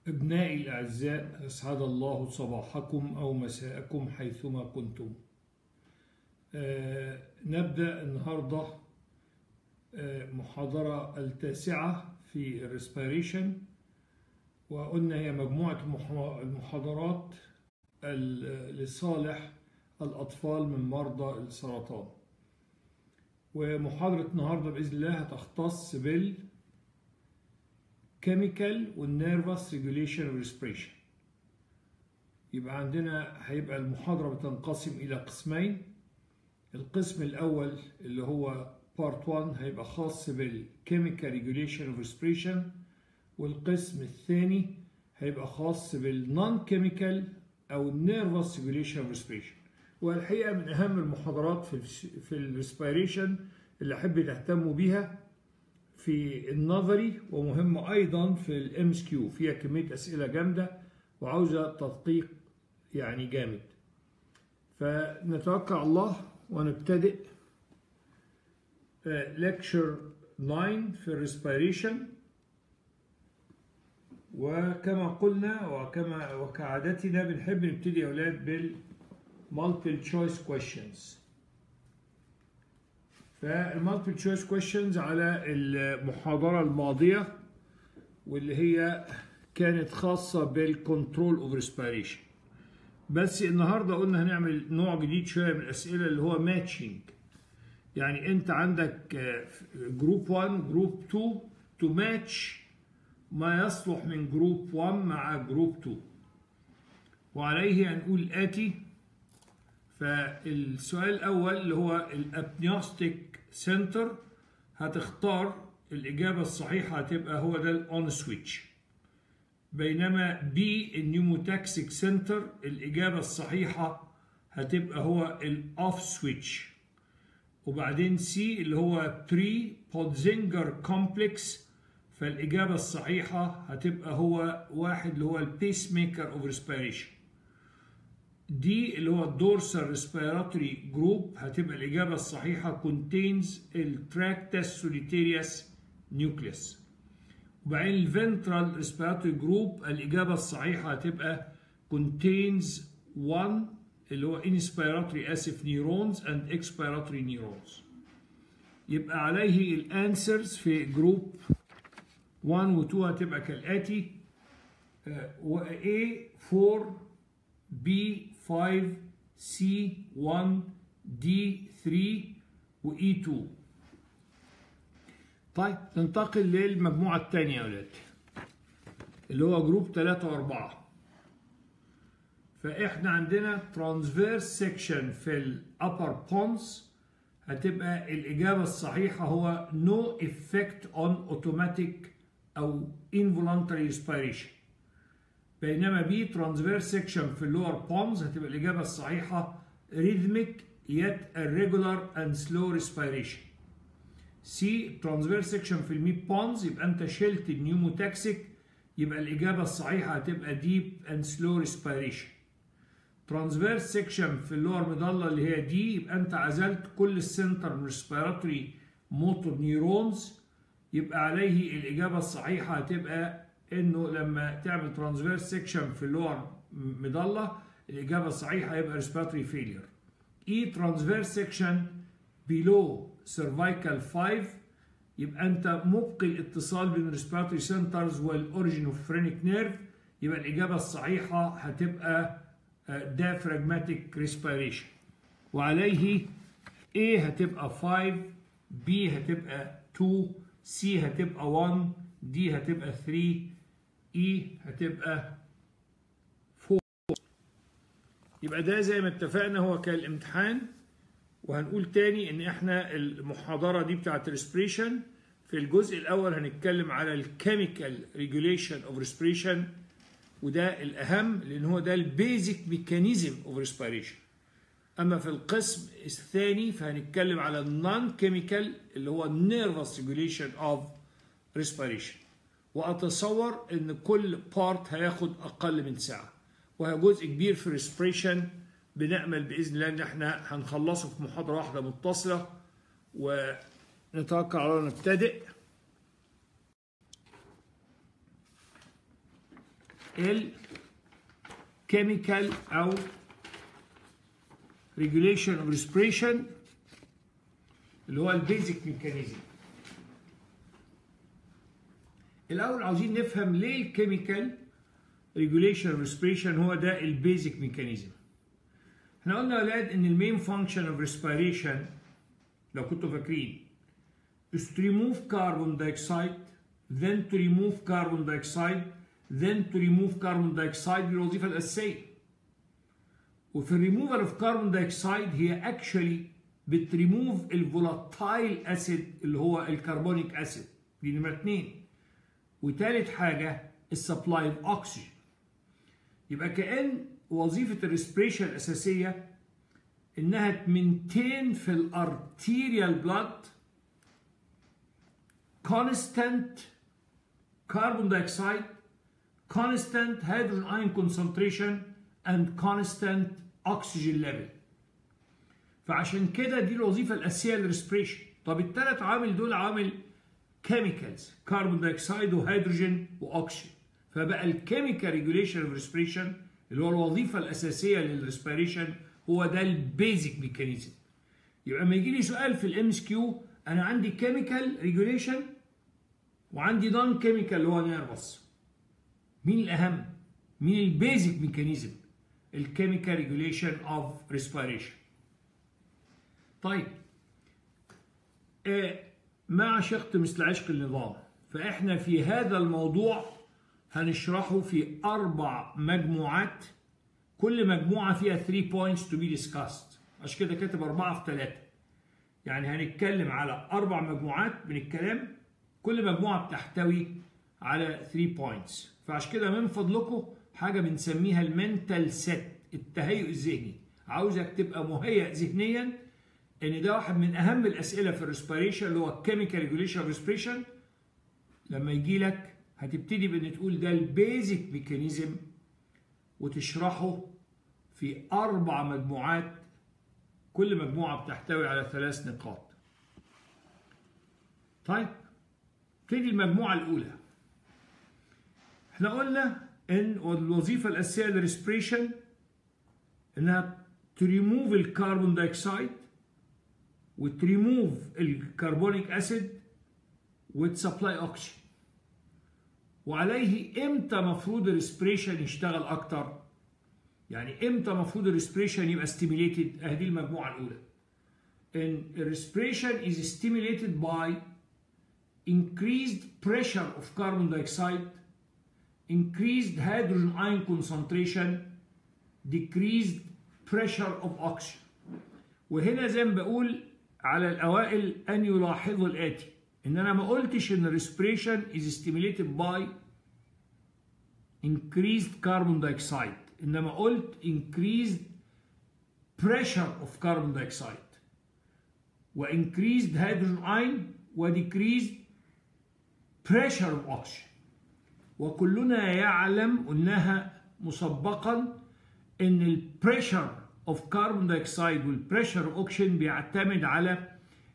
أبنائي الأعزاء أسعد الله صباحكم أو مساءكم حيثما كنتم آه نبدأ النهاردة آه محاضرة التاسعة في الريسبيريشن وقلنا هي مجموعة المحاضرات لصالح الأطفال من مرضى السرطان ومحاضرة النهاردة بإذن الله هتختص بال chemical والنيرفس ريجوليشن والريسبريشن يبقى عندنا هيبقى المحاضرة بتنقسم إلى قسمين القسم الأول اللي هو بارت 1 هيبقى خاص بالكيميكال ريجوليشن والريسبريشن والقسم الثاني هيبقى خاص بالنون كيميكال أو النيرفس ريجوليشن والريسبريشن والحقيقة من أهم المحاضرات في في الريسبيريشن اللي أحب تهتموا بيها في النظري ومهمة أيضا في الام اس كيو فيها كمية أسئلة جامدة وعاوزة تدقيق يعني جامد فنتوكل على الله ونبتدئ لكتشر 9 في الريسبيريشن وكما قلنا وكما وكعادتنا بنحب نبتدي يا أولاد بال multiple choice questions فالمالتيبل تشويس كويشنز على المحاضرة الماضية واللي هي كانت خاصة بالكنترول اوف ريسبيريشن بس النهاردة قلنا هنعمل نوع جديد شوية من الأسئلة اللي هو ماتشنج يعني أنت عندك جروب 1 جروب 2 تو ماتش ما يصلح من جروب 1 مع جروب 2 وعليه أن نقول الآتي فالسؤال الأول اللي هو الابنيوستيك سنتر هتختار الإجابة الصحيحة هتبقى هو ده الأون سويتش بينما بي النيوموتاكسيك سنتر الإجابة الصحيحة هتبقى هو الأوف سويتش وبعدين سي اللي هو بري بودزينجر كومبلكس فالإجابة الصحيحة هتبقى هو واحد اللي هو البيس ميكر اوف ريسبيريشن دي اللي هو الدورسال ريسبيراتوري جروب هتبقى الإجابة الصحيحة contains التراكتس solitarius nucleus وبعدين الفنترال ريسبيراتوري جروب الإجابة الصحيحة هتبقى contains one اللي هو inspiratory اسف neurons and expiratory neurons يبقى عليه الانسرز في جروب 1 و 2 هتبقى كالآتي A 4 B 5 C 1 D 3 و E 2 طيب ننتقل للمجموعة الثانية يا ولاد اللي هو جروب 3 و4 فاحنا عندنا ترانسفيرس سيكشن في الابر بونز هتبقى الإجابة الصحيحة هو no effect on automatic أو involuntary respiration بينما بي ترانسفيرس سيكشن في اللور بونز هتبقى الإجابة الصحيحة rhythmic yet irregular and slow respiration سي ترانسفيرس سيكشن في الميد بونز يبقى أنت شلت النيوموتاكسيك يبقى الإجابة الصحيحة هتبقى deep and slow respiration ترانسفيرس سيكشن في اللور مضلة اللي هي دي يبقى أنت عزلت كل السنتر من ريسبيراتوري موتور نيورونز يبقى عليه الإجابة الصحيحة هتبقى انه لما تعمل ترانسفيرس سيكشن في اللور مضله الاجابه الصحيحه هيبقى ريسبيراتوري فيلير اي ترانسفيرس سيكشن بيلو سيرفايكال 5 يبقى انت مبقي الاتصال بين الريسبيراتوري سنترز والاوريجين اوف فرينيك نيرف يبقى الاجابه الصحيحه هتبقى diaphragmatic respiration وعليه A هتبقى 5 B هتبقى 2 C هتبقى 1 D هتبقى 3 E هتبقى 4 يبقى ده زي ما اتفقنا هو كان الامتحان وهنقول تاني ان احنا المحاضرة دي بتاعت ريسبريشن في الجزء الاول هنتكلم على الكيميكال ريجوليشن اوف ريسبريشن وده الاهم لان هو ده البيزك ميكانيزم اوف ريسبيريشن اما في القسم الثاني فهنتكلم على النون كيميكال اللي هو النيرفس ريجوليشن اوف ريسبيريشن واتصور ان كل بارت هياخد اقل من ساعه وهي جزء كبير في ريسبريشن بنامل باذن الله ان احنا هنخلصه في محاضره واحده متصله ونتوكل على الله نبتدئ الكيميكال او regulation of respiration اللي هو البيزك ميكانيزم الاول عاوزين نفهم ليه الكيميكال ريجوليشن ريسبيريشن هو ده البيزك ميكانيزم احنا قلنا يا اولاد ان المين فانكشن اوف ريسبيريشن لو كنتوا فاكرين is to remove carbon dioxide then to remove carbon dioxide then to remove carbon dioxide دي الوظيفه الاساسيه وفي الريموفال اوف كاربون دايوكسيد هي اكشولي بتريموف الفولاتايل اسيد اللي هو الكربونيك اسيد دي نمره اثنين وثالث حاجه السبلاي اوف اوكسجين يبقى كأن وظيفة الريسبريشن الأساسية إنها تمنتين في الارتيريال بلاد constant carbon dioxide constant hydrogen ion concentration and constant oxygen level فعشان كده دي الوظيفة الأساسية للريسبريشن طب الثلاث عوامل دول عوامل كيميكالز كربون دايوكسيد وهيدروجين واكسجين فبقى الكيميكال ريجوليشن اوف ريسبريشن اللي هو الوظيفه الاساسيه للريسبيريشن هو ده البيزك ميكانيزم يبقى لما يجي لي سؤال في الام اس كيو انا عندي كيميكال ريجوليشن وعندي نون كيميكال اللي هو نيرفس مين الاهم مين البيزك ميكانيزم الكيميكال ريجوليشن اوف ريسبيريشن طيب آه ما عشقت مثل عشق النظام فاحنا في هذا الموضوع هنشرحه في اربع مجموعات كل مجموعه فيها 3 points to be discussed عشان كده كاتب اربعه في ثلاثه يعني هنتكلم على اربع مجموعات من الكلام كل مجموعه بتحتوي على 3 points فعشان كده من فضلكم حاجه بنسميها المنتال سيت التهيؤ الذهني عاوزك تبقى مهيئ ذهنيا ان ده واحد من اهم الاسئله في الريسبيريشن اللي هو الكيميكال ريجوليشن ريسبيريشن لما يجي لك هتبتدي بان تقول ده البيزك ميكانيزم وتشرحه في اربع مجموعات كل مجموعه بتحتوي على ثلاث نقاط طيب نبتدي المجموعه الاولى احنا قلنا ان الوظيفه الاساسيه للريسبريشن انها تريموف الكربون دايوكسيد وتريموف الكربونيك اسيد وتسبلاي اوكسجين وعليه امتى مفروض الريسبريشن يشتغل اكتر يعني امتى مفروض الريسبريشن يبقى ستيميليتد اهي دي المجموعه الاولى ان respiration is stimulated by increased pressure of carbon dioxide increased hydrogen ion concentration decreased pressure of oxygen وهنا زي ما بقول على الاوائل ان يلاحظوا الاتي ان انا ما قلتش ان respiration is stimulated by increased carbon dioxide انما قلت increased pressure of carbon dioxide و increased hydrogen ion و decreased pressure of oxygen وكلنا يعلم قلناها مسبقا ان البريشر اوف كاربون دايوكسيد والبريشر اوف اوكسجين بيعتمد على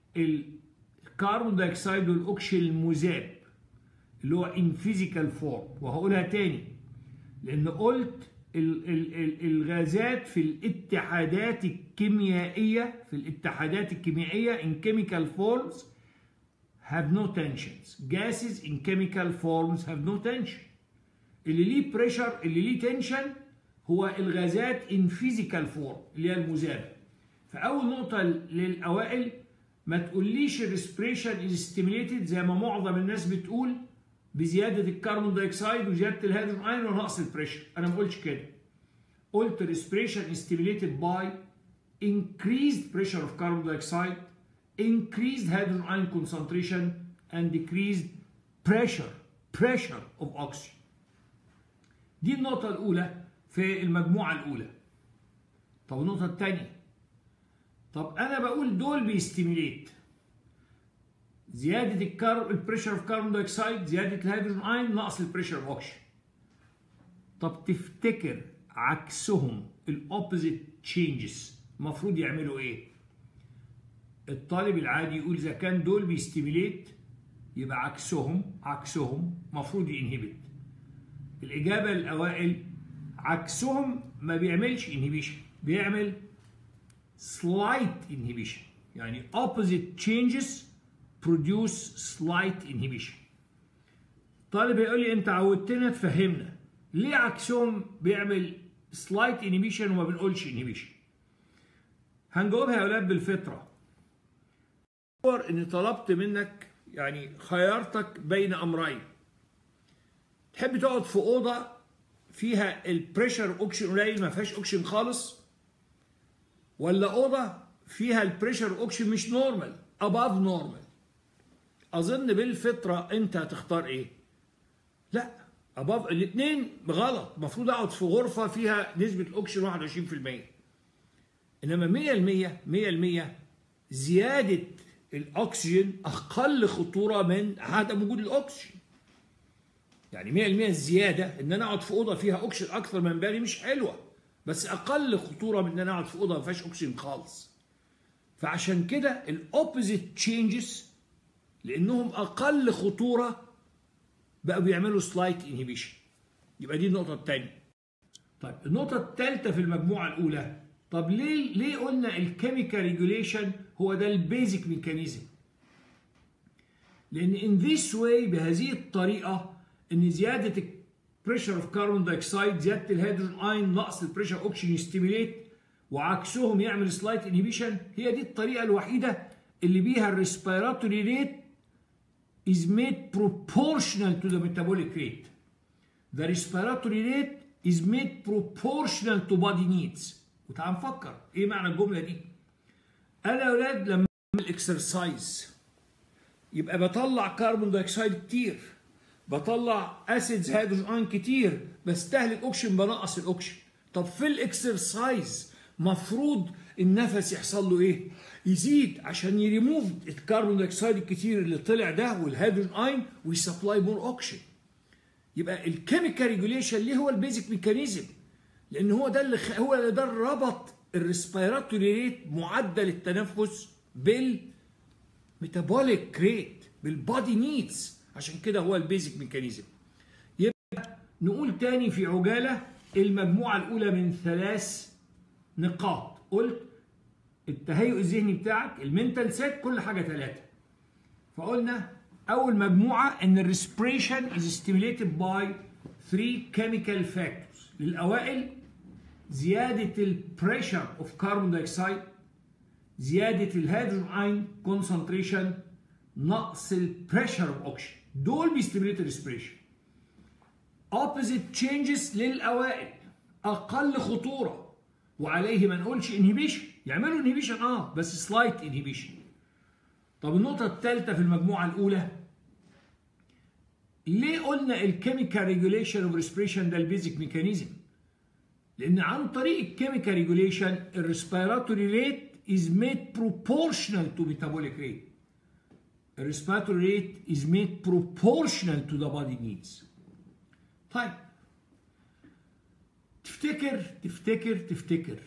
الكربون دايوكسيد والاكسجين المذاب اللي هو ان فيزيكال فورم وهقولها تاني لان قلت ال ال ال الغازات في الاتحادات الكيميائيه في الاتحادات الكيميائيه in chemical forms have no tensions gases in chemical forms have no tension اللي ليه بريشر اللي ليه تنشن هو الغازات in physical form اللي هي المذابه فاول نقطه للاوائل ما تقوليش الريسبريشن از ستيميليتد زي ما معظم الناس بتقول بزياده الكربون دايوكسيد وزياده الهيدروجين ايون ونقص البريشر انا ما قلتش كده قلت الريسبريشن is stimulated by increased pressure of carbon dioxide increased hydrogen ion concentration and decreased pressure pressure of oxygen دي النقطة الأولى في المجموعة الأولى طب النقطة الثانية طب أنا بقول دول بيستيميليت زيادة الكار البريشر اوف كاربون دايوكسيد زيادة الهيدروجين ايون نقص البريشر اوف اوكسجين طب تفتكر عكسهم الاوبوزيت تشينجز المفروض يعملوا ايه؟ الطالب العادي يقول اذا كان دول بيستيميليت يبقى عكسهم عكسهم المفروض ينهبت الاجابه الاوائل عكسهم ما بيعملش انهبيشن بيعمل slight inhibition يعني opposite changes produce slight inhibition طالب يقول لي انت عودتنا تفهمنا ليه عكسهم بيعمل slight inhibition وما بنقولش inhibition هنجاوبها يا اولاد بالفطره تصور اني طلبت منك يعني خيارتك بين امرين تحب تقعد في اوضه فيها البريشر اوكسجين قليل ما فيهاش اوكسجين خالص ولا اوضه فيها البريشر اوكسجين مش نورمال اباف نورمال اظن بالفطره انت هتختار ايه لا اباف الاثنين غلط المفروض اقعد في غرفه فيها نسبه الاكسجين 21% انما 100% 100% زياده الاكسجين اقل خطوره من عدم وجود الاكسجين يعني 100% الزياده ان انا اقعد في اوضه فيها اكسجين اكثر من بالي مش حلوه بس اقل خطوره من ان انا اقعد في اوضه ما فيهاش اكسجين خالص فعشان كده الاوبوزيت تشينجز لانهم اقل خطوره بقوا بيعملوا سلايت انهبيشن يبقى دي النقطه الثانيه طيب النقطه الثالثه في المجموعه الاولى طب ليه ليه قلنا الكيميكال ريجوليشن هو ده البيزك ميكانيزم لان ان ذيس واي بهذه الطريقه ان زياده البريشر اوف كاربون دايوكسيد زياده الهيدروجين اين نقص البريشر اوكسجين يستيميليت وعكسهم يعمل سلايت انهبيشن هي دي الطريقه الوحيده اللي بيها الريسبيراتوري ريت is made proportional to the metabolic rate. The respiratory rate is made proportional to body needs. وتعال نفكر ايه معنى الجمله دي؟ انا يا اولاد لما اعمل اكسرسايز يبقى بطلع كربون دايوكسيد كتير بطلع اسيدز هيدروجين ايون كتير بستهلك اوكسجين بنقص الاوكسجين طب في الاكسرسايز مفروض النفس يحصل له ايه؟ يزيد عشان يريموف الكربون دايوكسيد الكتير اللي طلع ده والهيدروجين اين ويسبلاي مور اوكسجين يبقى الكيميكال ريجوليشن ليه هو البيزك ميكانيزم لان هو ده اللي خ... هو اللي ده اللي ربط الريسبيراتوري ريت معدل التنفس بالميتابوليك ريت بالبادي نيدز عشان كده هو البيزك ميكانيزم يبقى نقول تاني في عجاله المجموعه الاولى من ثلاث نقاط قلت التهيؤ الذهني بتاعك المنتال سيت كل حاجه ثلاثه فقلنا اول مجموعه ان الريسبريشن از ستيميليتد باي 3 كيميكال فاكتورز للاوائل زياده البريشر اوف كاربون دايوكسيد زياده الهيدروجين اين كونسنتريشن نقص البريشر اوف اوكسجين دول بيستيميليت الريسبريشن opposite changes للاوائل اقل خطوره وعليه ما نقولش انهبيشن يعملوا انهبيشن اه بس سلايت انهبيشن طب النقطة الثالثة في المجموعة الأولى ليه قلنا الكيميكال ريجوليشن اوف ريسبريشن ده البيزك ميكانيزم؟ لأن عن طريق الكيميكال ريجوليشن الريسبيراتوري ريت is made proportional to metabolic rate. الريسبيراتوري ريت is made proportional to the body needs. طيب تفتكر تفتكر تفتكر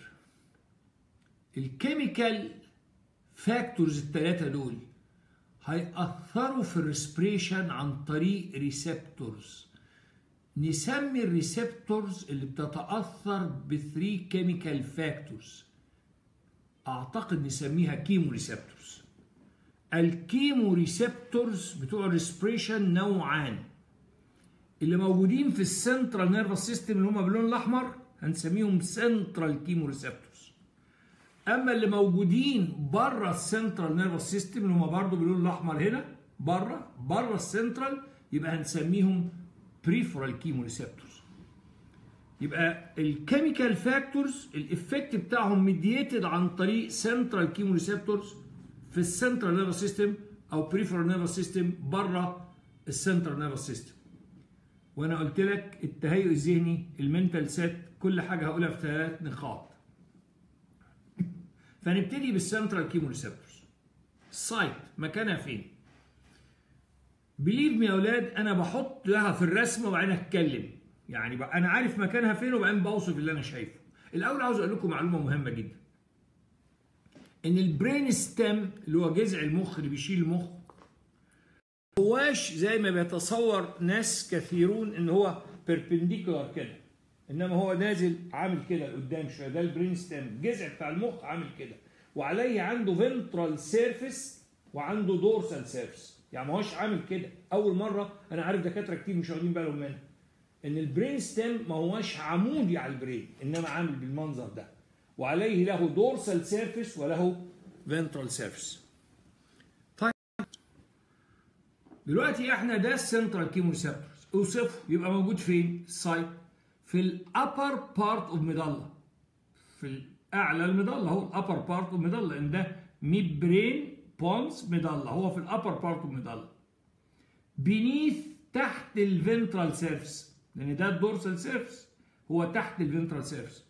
الكيميكال فاكتورز الثلاثه دول هيأثروا في الريسبريشن عن طريق ريسبتورز نسمي الريسبتورز اللي بتتأثر بثري كيميكال فاكتورز أعتقد نسميها كيمو ريسبتورز الكيمو ريسبتورز بتوع الريسبريشن نوعان اللي موجودين في السنترال نيرفس سيستم اللي هم باللون الاحمر هنسميهم سنترال كيمو ريسبتورز اما اللي موجودين بره السنترال نيرفس سيستم اللي هم برضه باللون الاحمر هنا بره بره السنترال يبقى هنسميهم بريفرال كيمو ريسبتورز يبقى الكيميكال فاكتورز الافكت بتاعهم ميديتد عن طريق سنترال كيمو ريسبتورز في السنترال نيرفس سيستم او بريفرال نيرفس سيستم بره السنترال نيرفس سيستم وانا قلت لك التهيؤ الذهني المنتال سيت كل حاجه هقولها في ثلاث نقاط فنبتدي بالسنترال كيمو ريسبتورز السايت مكانها فين بليف مي يا اولاد انا بحط لها في الرسمه وبعدين اتكلم يعني بقى انا عارف مكانها فين وبعدين بوصف اللي انا شايفه الاول عاوز اقول لكم معلومه مهمه جدا ان البرين ستيم اللي هو جذع المخ اللي بيشيل المخ هواش زي ما بيتصور ناس كثيرون ان هو بيربنديكولار كده انما هو نازل عامل كده لقدام شويه ده البرين ستيم الجذع بتاع المخ عامل كده وعليه عنده فنترال سيرفيس وعنده دورسال سيرفيس يعني ما هوش عامل كده اول مره انا عارف دكاتره كتير مش واخدين بالهم منها ان البرين ستيم ما هوش عمودي على البرين انما عامل بالمنظر ده وعليه له دورسال سيرفيس وله فنترال سيرفيس طيب دلوقتي احنا ده السنترال كيمو ريسبتورز اوصفه يبقى موجود فين السايت في الابر بارت اوف ميدالا في اعلى الميدالا هو الابر بارت اوف ميدالا ان ده ميد برين بونز ميدالا هو في الابر بارت اوف ميدالا بينيث تحت الفنترال سيرفيس لان ده الدورسال سيرفيس هو تحت الفنترال سيرفيس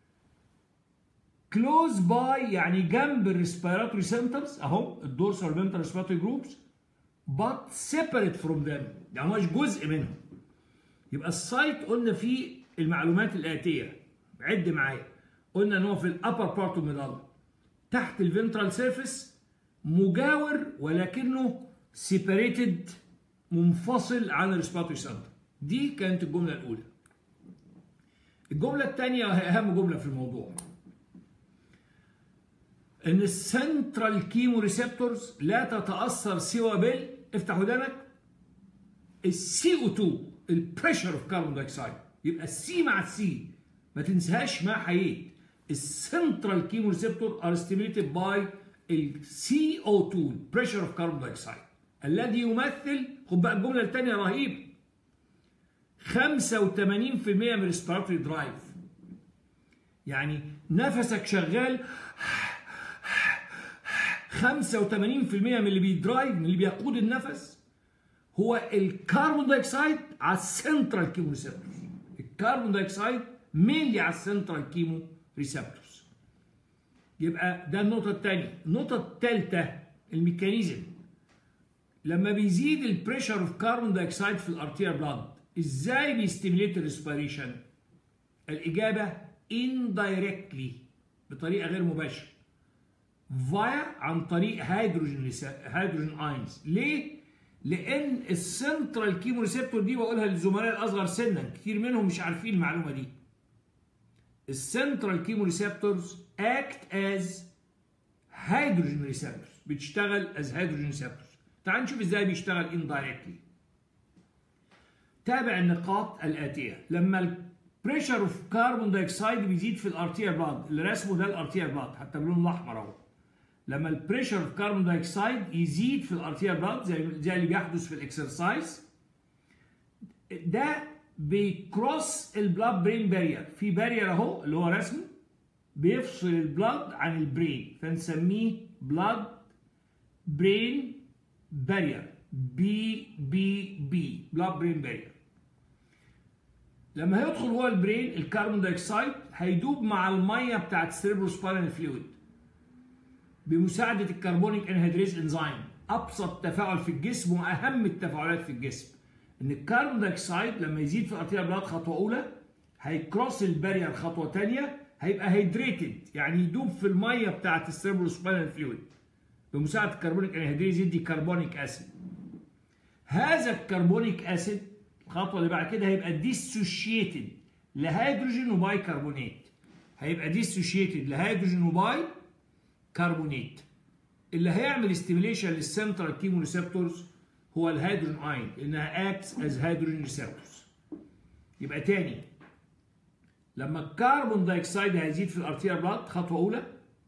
كلوز باي يعني جنب الريسبيراتوري سنترز اهو الدورسال فنترال ريسبيراتوري جروبس but separate from them يعني مش جزء منهم يبقى السايت قلنا فيه المعلومات الآتية عد معايا قلنا ان هو في الابر بارت اوف تحت الفنترال سيرفيس مجاور ولكنه سيبريتد منفصل عن الريسبيراتوري سنتر دي كانت الجملة الأولى الجملة الثانية وهي أهم جملة في الموضوع ان السنترال كيمو ريسبتورز لا تتاثر سوى بال افتح ودانك السي او 2 البريشر اوف كاربون دايوكسيد يبقى السي مع السي ما تنساهاش مع حييت السنترال كيمو ريسبتور ار ستيميليتد باي السي او 2 البريشر اوف كاربون دايوكسيد الذي يمثل خد بقى الجمله الثانيه رهيبه 85% من الريسبيراتوري درايف يعني نفسك شغال 85% من اللي بيدرايف من اللي بيقود النفس هو الكربون دايوكسيد على السنترال كيمو ريسبتورز الكربون دايوكسيد مينلي على السنترال كيمو ريسبتورز يبقى ده النقطة الثانية النقطة الثالثة الميكانيزم لما بيزيد البريشر اوف كربون دايوكسيد في الارتير بلاد ازاي بيستيميليت الريسبيريشن الإجابة indirectly بطريقة غير مباشرة فايا عن طريق هيدروجين هيدروجين اينز ليه؟ لان السنترال كيمو ريسبتور دي بقولها للزملاء الاصغر سنا كتير منهم مش عارفين المعلومه دي السنترال كيمو ريسبتورز اكت از هيدروجين ريسبتورز بتشتغل از هيدروجين ريسبتورز تعال نشوف ازاي بيشتغل اندايركتلي تابع النقاط الاتيه لما البريشر اوف كربون دايوكسيد بيزيد في الارتير بلاد اللي رسمه ده الارتير بلاد حتى باللون الاحمر اهو لما البريشر اوف كربون دايوكسيد يزيد في الارتير بلاد زي زي اللي بيحدث في الاكسرسايز ده بيكروس البلاد برين بارير في بارير اهو اللي هو رسمه بيفصل البلاد عن البرين فنسميه بلاد برين بارير بي بي بي بلاد برين بارير لما هيدخل جوه البرين الكربون دايوكسيد هيدوب مع الميه بتاعت السيربروسباينال فلويد بمساعده الكربونيك انهيدريز انزيم ابسط تفاعل في الجسم واهم التفاعلات في الجسم ان الكربون دايوكسيد لما يزيد في الارتيريا بلاد خطوه اولى هيكروس البارير خطوه ثانيه هيبقى هيدريتد يعني يدوب في الميه بتاعت السيربروسباينال فلويد بمساعده الكربونيك انهيدريز يدي كربونيك اسيد هذا الكربونيك اسيد الخطوه اللي بعد كده هيبقى ديسوشيتد لهيدروجين وباي كربونات هيبقى ديسوشيتد لهيدروجين وباي كربونات اللي هيعمل ستيميليشن للسنترال كيمو ريسبتورز هو الهيدروجين اين لانها اكتس از هيدروجين ريسبتورز يبقى تاني لما الكربون دايوكسيد هيزيد في الارتير بلاد خطوه اولى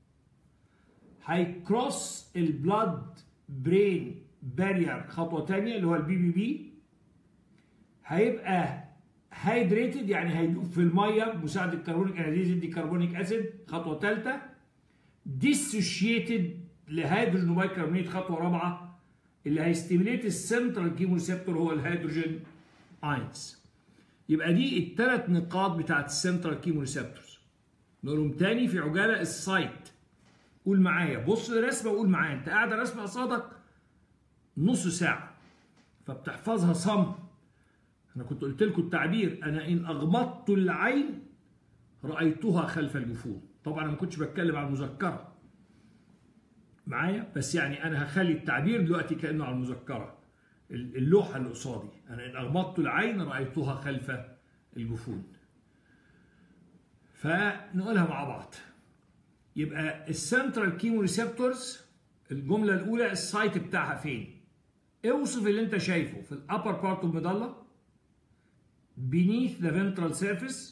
هيكروس البلاد برين بارير خطوه ثانيه اللي هو البي بي بي هيبقى هيدريتد يعني هيدوب في الميه بمساعده الكربونيك انهيدريز يدي كربونيك اسيد خطوه ثالثه ديسوشيتد لهيدروجين وبايكربونات خطوه رابعه اللي هيستيميليت السنترال كيمو ريسبتور هو الهيدروجين اينز يبقى دي الثلاث نقاط بتاعت السنترال كيمو ريسبتورز نقولهم تاني في عجاله السايت قول معايا بص للرسمه وقول معايا انت قاعد الرسمه قصادك نص ساعه فبتحفظها صم انا كنت قلت لكم التعبير انا ان اغمضت العين رايتها خلف الجفون طبعا انا ما كنتش بتكلم عن المذكره معايا بس يعني انا هخلي التعبير دلوقتي كانه على المذكره اللوحه اللي قصادي انا ان اغمضت العين رايتها خلف الجفون فنقولها مع بعض يبقى السنترال كيمو ريسبتورز الجمله الاولى السايت بتاعها فين اوصف اللي انت شايفه في الابر بارت اوف ميدالا beneath the ventral surface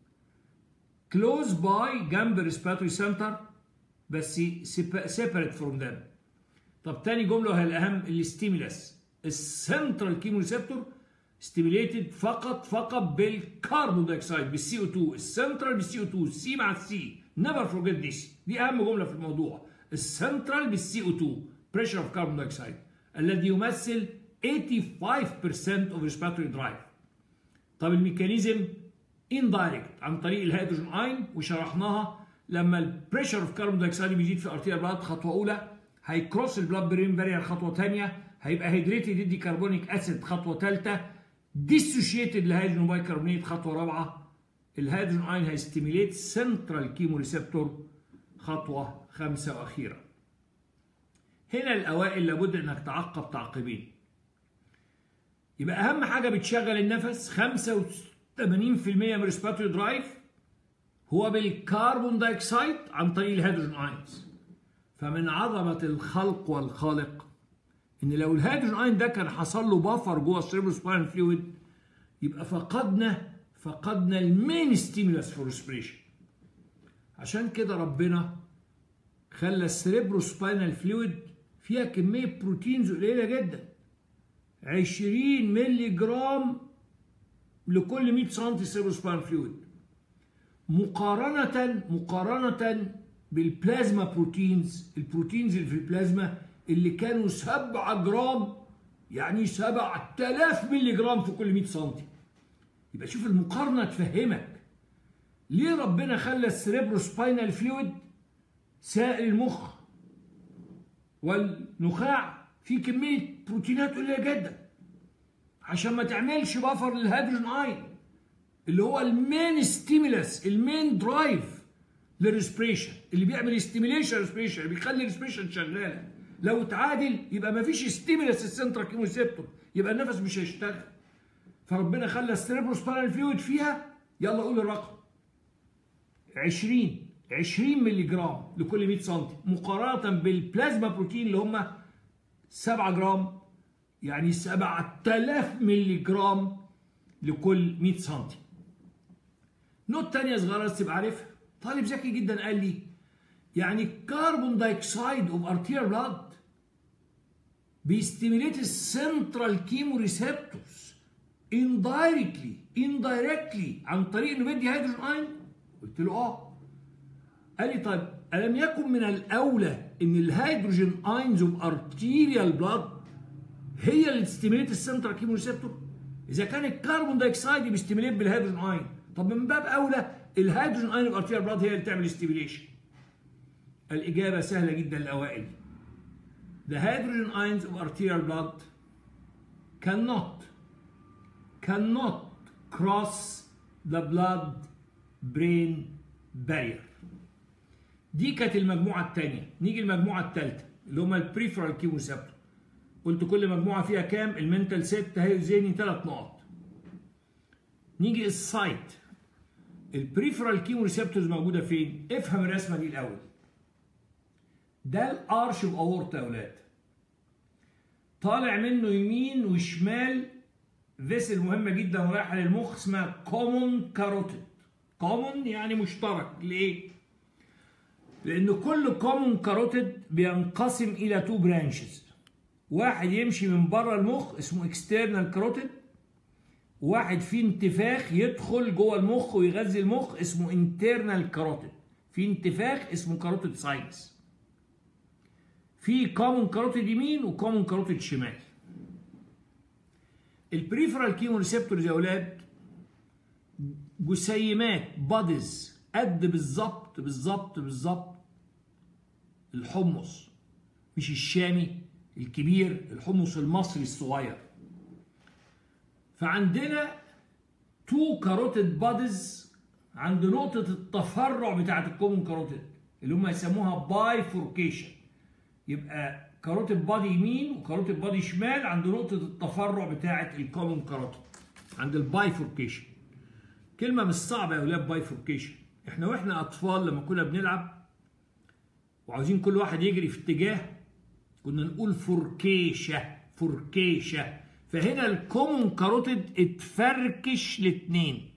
close by جنب respiratory center بس separate from them طب تاني جمله وهي الاهم الستيمولس السنترال كيمو ريسبتور ستيميليتد فقط فقط بالكربون دايوكسيد بالسي او 2 السنترال بالسي او 2 السي مع السي نيفر فورجيت ذيس دي اهم جمله في الموضوع السنترال بالسي او 2 بريشر اوف كربون دايوكسيد الذي يمثل 85% of respiratory drive طب الميكانيزم اندايركت عن طريق الهيدروجين اين وشرحناها لما البريشر اوف كربون دايوكسيد بيزيد في ارتيريال بلاد خطوه اولى هيكروس البلاد برين بارير خطوه ثانيه هيبقى هيدريتد يدي كربونيك اسيد خطوه ثالثه ديسوشيتد لهيدروجين بايكربونيت خطوه رابعه الهيدروجين اين هيستيميليت سنترال كيمو ريسبتور خطوه خامسه واخيره هنا الاوائل لابد انك تعقب تعقيبين يبقى اهم حاجه بتشغل النفس 85% من ريسبيراتوري درايف هو بالكربون دايوكسيد عن طريق الهيدروجين اينز فمن عظمه الخلق والخالق ان لو الهيدروجين اين ده كان حصل له بافر جوه السيربروسباينال فلويد يبقى فقدنا فقدنا المين ستيمولس فور ريسبريشن عشان كده ربنا خلى السيربروسباينال فلويد فيها كميه بروتينز قليله جدا 20 مللي جرام لكل 100 سم سيربروسباينال فلويد مقارنه مقارنه بالبلازما بروتينز البروتينز اللي في البلازما اللي كانوا 7 جرام يعني 7000 مللي جرام في كل 100 سم يبقى شوف المقارنه تفهمك ليه ربنا خلى السريبروسباينال فلويد سائل المخ والنخاع فيه كميه بروتينات قليله جدا عشان ما تعملش بفر للهيدروجين اين اللي هو المين ستيمولس المين درايف للريسبريشن اللي بيعمل ستيميليشن ريسبريشن اللي بيخلي الريسبريشن شغاله لو اتعادل يبقى ما فيش ستيمولس السنترال كيموسيبتور يبقى النفس مش هيشتغل فربنا خلى السيربروسباينال فلويد فيها يلا قول الرقم 20 20 مللي جرام لكل 100 سم مقارنه بالبلازما بروتين اللي هم 7 جرام يعني 7000 مللي جرام لكل 100 سم نوت تانية صغيرة بس تبقى عارفها طالب ذكي جدا قال لي يعني كربون دايوكسيد اوف ارتيريال بلاد بيستيميليت السنترال كيمو ريسبتورز indirectly indirectly عن طريق انه بيدي هيدروجين اين قلت له اه قال لي طيب الم يكن من الاولى ان الهيدروجين اينز اوف ارتيريال بلاد هي اللي تستيميليت السنترال كيمو ريسبتور اذا كان الكربون دايوكسيد بيستيميليت بالهيدروجين اين طب من باب اولى الهيدروجين اين اوف ارتيريال بلاد هي اللي تعمل ستيميليشن الاجابه سهله جدا الاوائل The hydrogen ions of arterial blood cannot cannot cross the blood brain barrier دي كانت المجموعة الثانية نيجي المجموعة الثالثة اللي هما البريفرال كيموسيبتور قلت كل مجموعة فيها كام المنتال ست هي ذهني ثلاث نقط نيجي السايت البريفرال كيمو ريسبتورز موجودة فين افهم الرسمة دي الأول ده الارش اوف اورتا يا اولاد طالع منه يمين وشمال فيسل مهمه جدا ورايحه للمخ اسمها كومون كاروتيد كومون يعني مشترك ليه لان كل كومون كاروتيد بينقسم الى تو برانشز واحد يمشي من بره المخ اسمه اكسترنال كاروتيد واحد فيه انتفاخ يدخل جوه المخ ويغذي المخ اسمه انترنال كاروتيد في انتفاخ اسمه كاروتيد ساينس في كومون كاروتيد يمين وكومون كاروتيد شمال البريفرال كيمو ريسبتورز يا اولاد جسيمات بادز قد بالظبط بالظبط بالظبط الحمص مش الشامي الكبير الحمص المصري الصغير فعندنا تو كاروتيد بادز عند نقطة التفرع بتاعت الكومون كاروتيد اللي هم يسموها بايفوركيشن يبقى كاروتيد بادي يمين وكاروتيد بادي شمال عند نقطة التفرع بتاعة الكومون كاروتيد عند البايفوركيشن كلمه مش صعبه يا ولاد بايفوركيشن احنا واحنا اطفال لما كنا بنلعب وعاوزين كل واحد يجري في اتجاه كنا نقول فركيشه فركيشه فهنا الكومون كاروتيد اتفركش لاتنين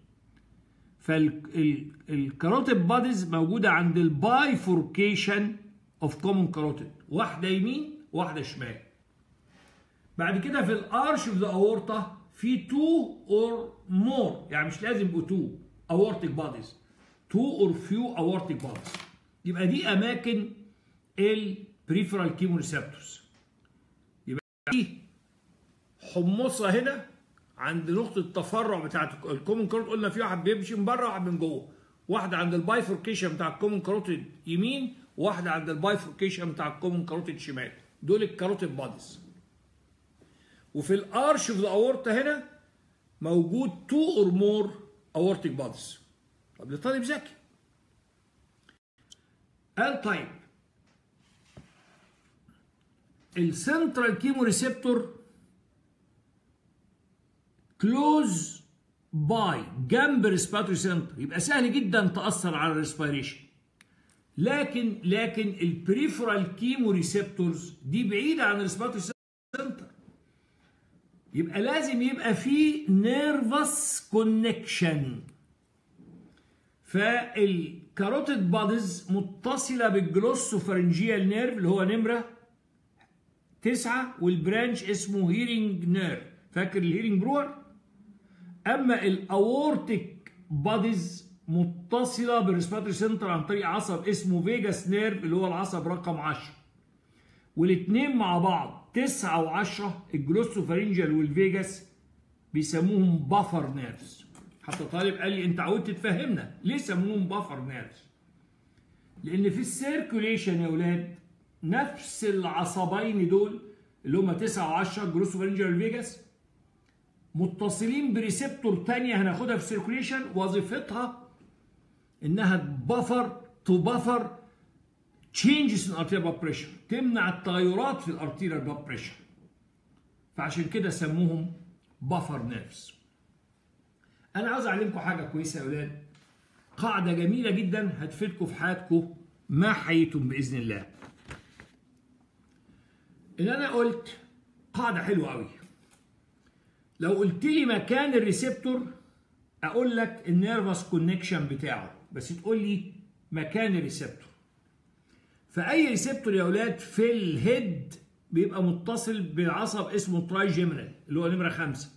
فالكاروتيد باديز موجوده عند البايفوركيشن اوف كومون كاروتيد واحده يمين واحده شمال بعد كده في الارش اوف ذا اورتا في تو اور مور يعني مش لازم يبقوا تو اورتيك باديز تو اور فيو اورتيك باديز يبقى دي اماكن البريفرال كيمو ريسبتورز يبقى دي حمصه هنا عند نقطه التفرع بتاعت الكومن كاروت قلنا في واحد بيمشي من بره وواحد من جوه واحده عند البايفوركيشن بتاع الكومن كاروتيد يمين وواحده عند البايفوركيشن بتاع الكومن كاروتيد شمال دول الكاروتيد باديز وفي الارش اوف ذا اورتا هنا موجود تو اور مور اورتيك باديز طب لطالب ذكي قال طيب السنترال كيمو ريسبتور كلوز باي جنب الريسبيراتوري سنتر يبقى سهل جدا تاثر على الريسبيريشن لكن لكن البريفرال كيمو ريسبتورز دي بعيده عن الريسبيراتوري سنتر يبقى لازم يبقى في نيرفس كونكشن فالكاروتيد بادز متصله بالجلوسوفرنجيال نيرف اللي هو نمره تسعة والبرانش اسمه هيرنج نيرف فاكر الهيرنج برور اما الاورتيك باديز متصله بالريسبيراتوري سنتر عن طريق عصب اسمه فيجاس نيرف اللي هو العصب رقم 10 والاثنين مع بعض 9 و10 الجلوسوفرنجيال والفيجاس بيسموهم بافر نيرفز حتى طالب قال لي انت عودت تفهمنا ليه سموهم بافر نيرفز لان في السيركوليشن يا اولاد نفس العصبين دول اللي هم 9 و10 الجلوسوفرنجيال والفيجاس متصلين بريسبتور تانية هناخدها في السيركوليشن وظيفتها انها تبفر تبفر changes in arterial blood pressure تمنع التغيرات في الارتيريال blood pressure فعشان كده سموهم بفر نيرفز انا عاوز اعلمكم حاجه كويسه يا اولاد قاعده جميله جدا هتفيدكم في حياتكم ما حييتم باذن الله ان انا قلت قاعده حلوه قوي لو قلت لي مكان الريسبتور اقول لك النيرفس كونكشن بتاعه بس تقول لي مكان الريسبتور فاي ريسبتور يا اولاد في الهيد بيبقى متصل بعصب اسمه تراي جيمينال اللي هو نمره خمسة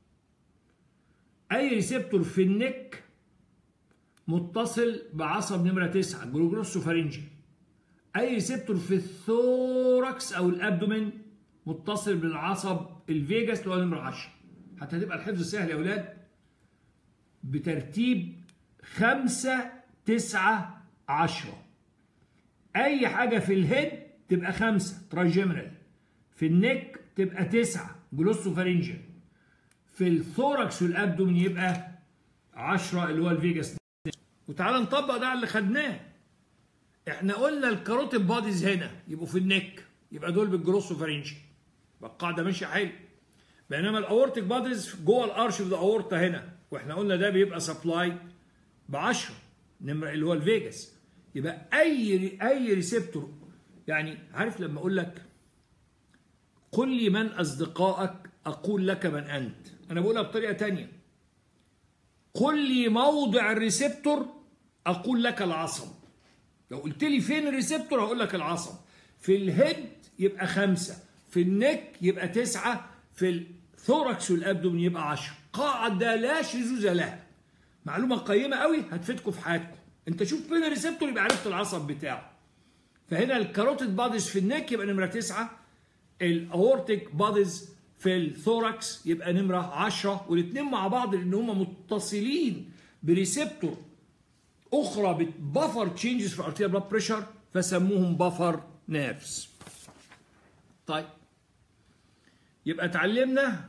اي ريسبتور في النك متصل بعصب نمره تسعة جلوجروسوفارينجي اي ريسبتور في الثوركس او الابدومين متصل بالعصب الفيجاس اللي هو نمره 10 حتى تبقى الحفظ سهل يا اولاد بترتيب خمسة تسعة عشرة أي حاجة في الهيد تبقى خمسة تراجيمنال في النك تبقى تسعة جلوسوفارينجيال في الثوركس والأبدومين يبقى عشرة اللي هو الفيجاس وتعالى نطبق ده على اللي خدناه احنا قلنا الكاروتيد باديز هنا يبقوا في النك يبقى دول بالجلوسوفارينجيال يبقى القاعدة ماشية حلو بينما الاورتيك باديز جوه الارش اوف ذا اورتا هنا واحنا قلنا ده بيبقى سبلاي ب 10 نمره اللي هو الفيجاس يبقى اي اي ريسبتور يعني عارف لما اقول لك قل لي من اصدقائك اقول لك من انت انا بقولها بطريقه تانية قل لي موضع الريسبتور اقول لك العصب لو قلت لي فين الريسبتور هقول لك العصب في الهيد يبقى خمسة في النك يبقى تسعة في الثوركس والابدومين يبقى 10 قاعده لا شذوذ لها معلومه قيمه قوي هتفيدكم في حياتكم انت شوف فين الريسبتور يبقى عرفت العصب بتاعه فهنا الكاروتيد باديز في النك يبقى نمره 9 الاورتيك باديز في الثوركس يبقى نمره 10 والاثنين مع بعض لان هم متصلين بريسبتور اخرى بتبفر تشينجز في الارتيريال بلاد بريشر فسموهم بفر نيرفز طيب يبقى اتعلمنا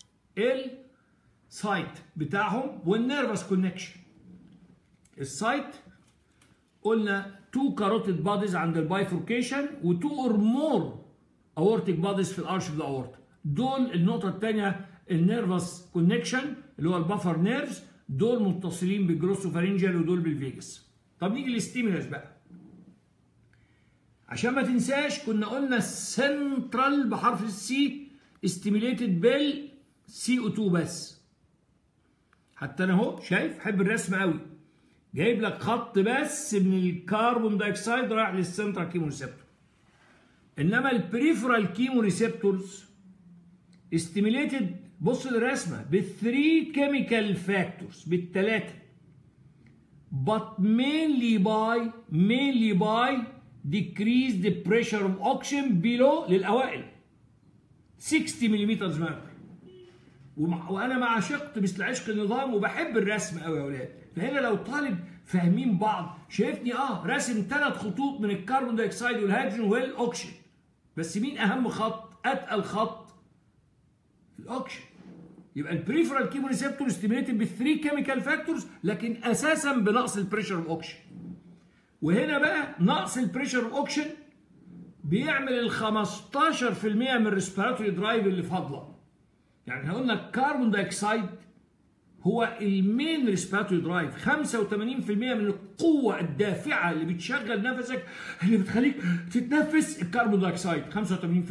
السايت بتاعهم والنيرفس كونكشن السايت قلنا تو كاروتيد باديز عند البايفوركيشن وتو اور مور اورتيك باديز في الارش اوف ذا اورتا دول النقطه الثانيه النيرفس كونكشن اللي هو البفر نيرفز دول متصلين بالجروسوفارينجال ودول بالفيجاس طب نيجي للستيمولس بقى عشان ما تنساش كنا قلنا السنترال بحرف السي استيميليتد بال سي او 2 بس حتى انا اهو شايف حب الرسم قوي جايب لك خط بس من الكربون دايوكسيد رايح للسنترال كيمو ريسبتور انما البريفرال كيمو ريسبتورز استيميليتد بص للرسمه بالثري كيميكال فاكتورز بالثلاثه but mainly by mainly by decrease the pressure of oxygen below للاوائل 60 ملم ميركوري وانا مع عشقت مثل عشق النظام وبحب الرسم قوي يا اولاد فهنا لو طالب فاهمين بعض شايفني اه راسم ثلاث خطوط من الكربون دايوكسيد والهيدروجين والاكسجين بس مين اهم خط اتقل خط الاكسجين يبقى البريفرال كيمو ريسبتور ستيميليتد بالثري كيميكال فاكتورز لكن اساسا بنقص البريشر اوف اوكسجين وهنا بقى نقص البريشر اوف اوكسجين بيعمل ال 15% من الريسبيراتوري درايف اللي فاضله يعني احنا قلنا الكربون دايوكسيد هو المين ريسبيراتوري درايف 85% من القوه الدافعه اللي بتشغل نفسك اللي بتخليك تتنفس الكربون دايوكسيد 85%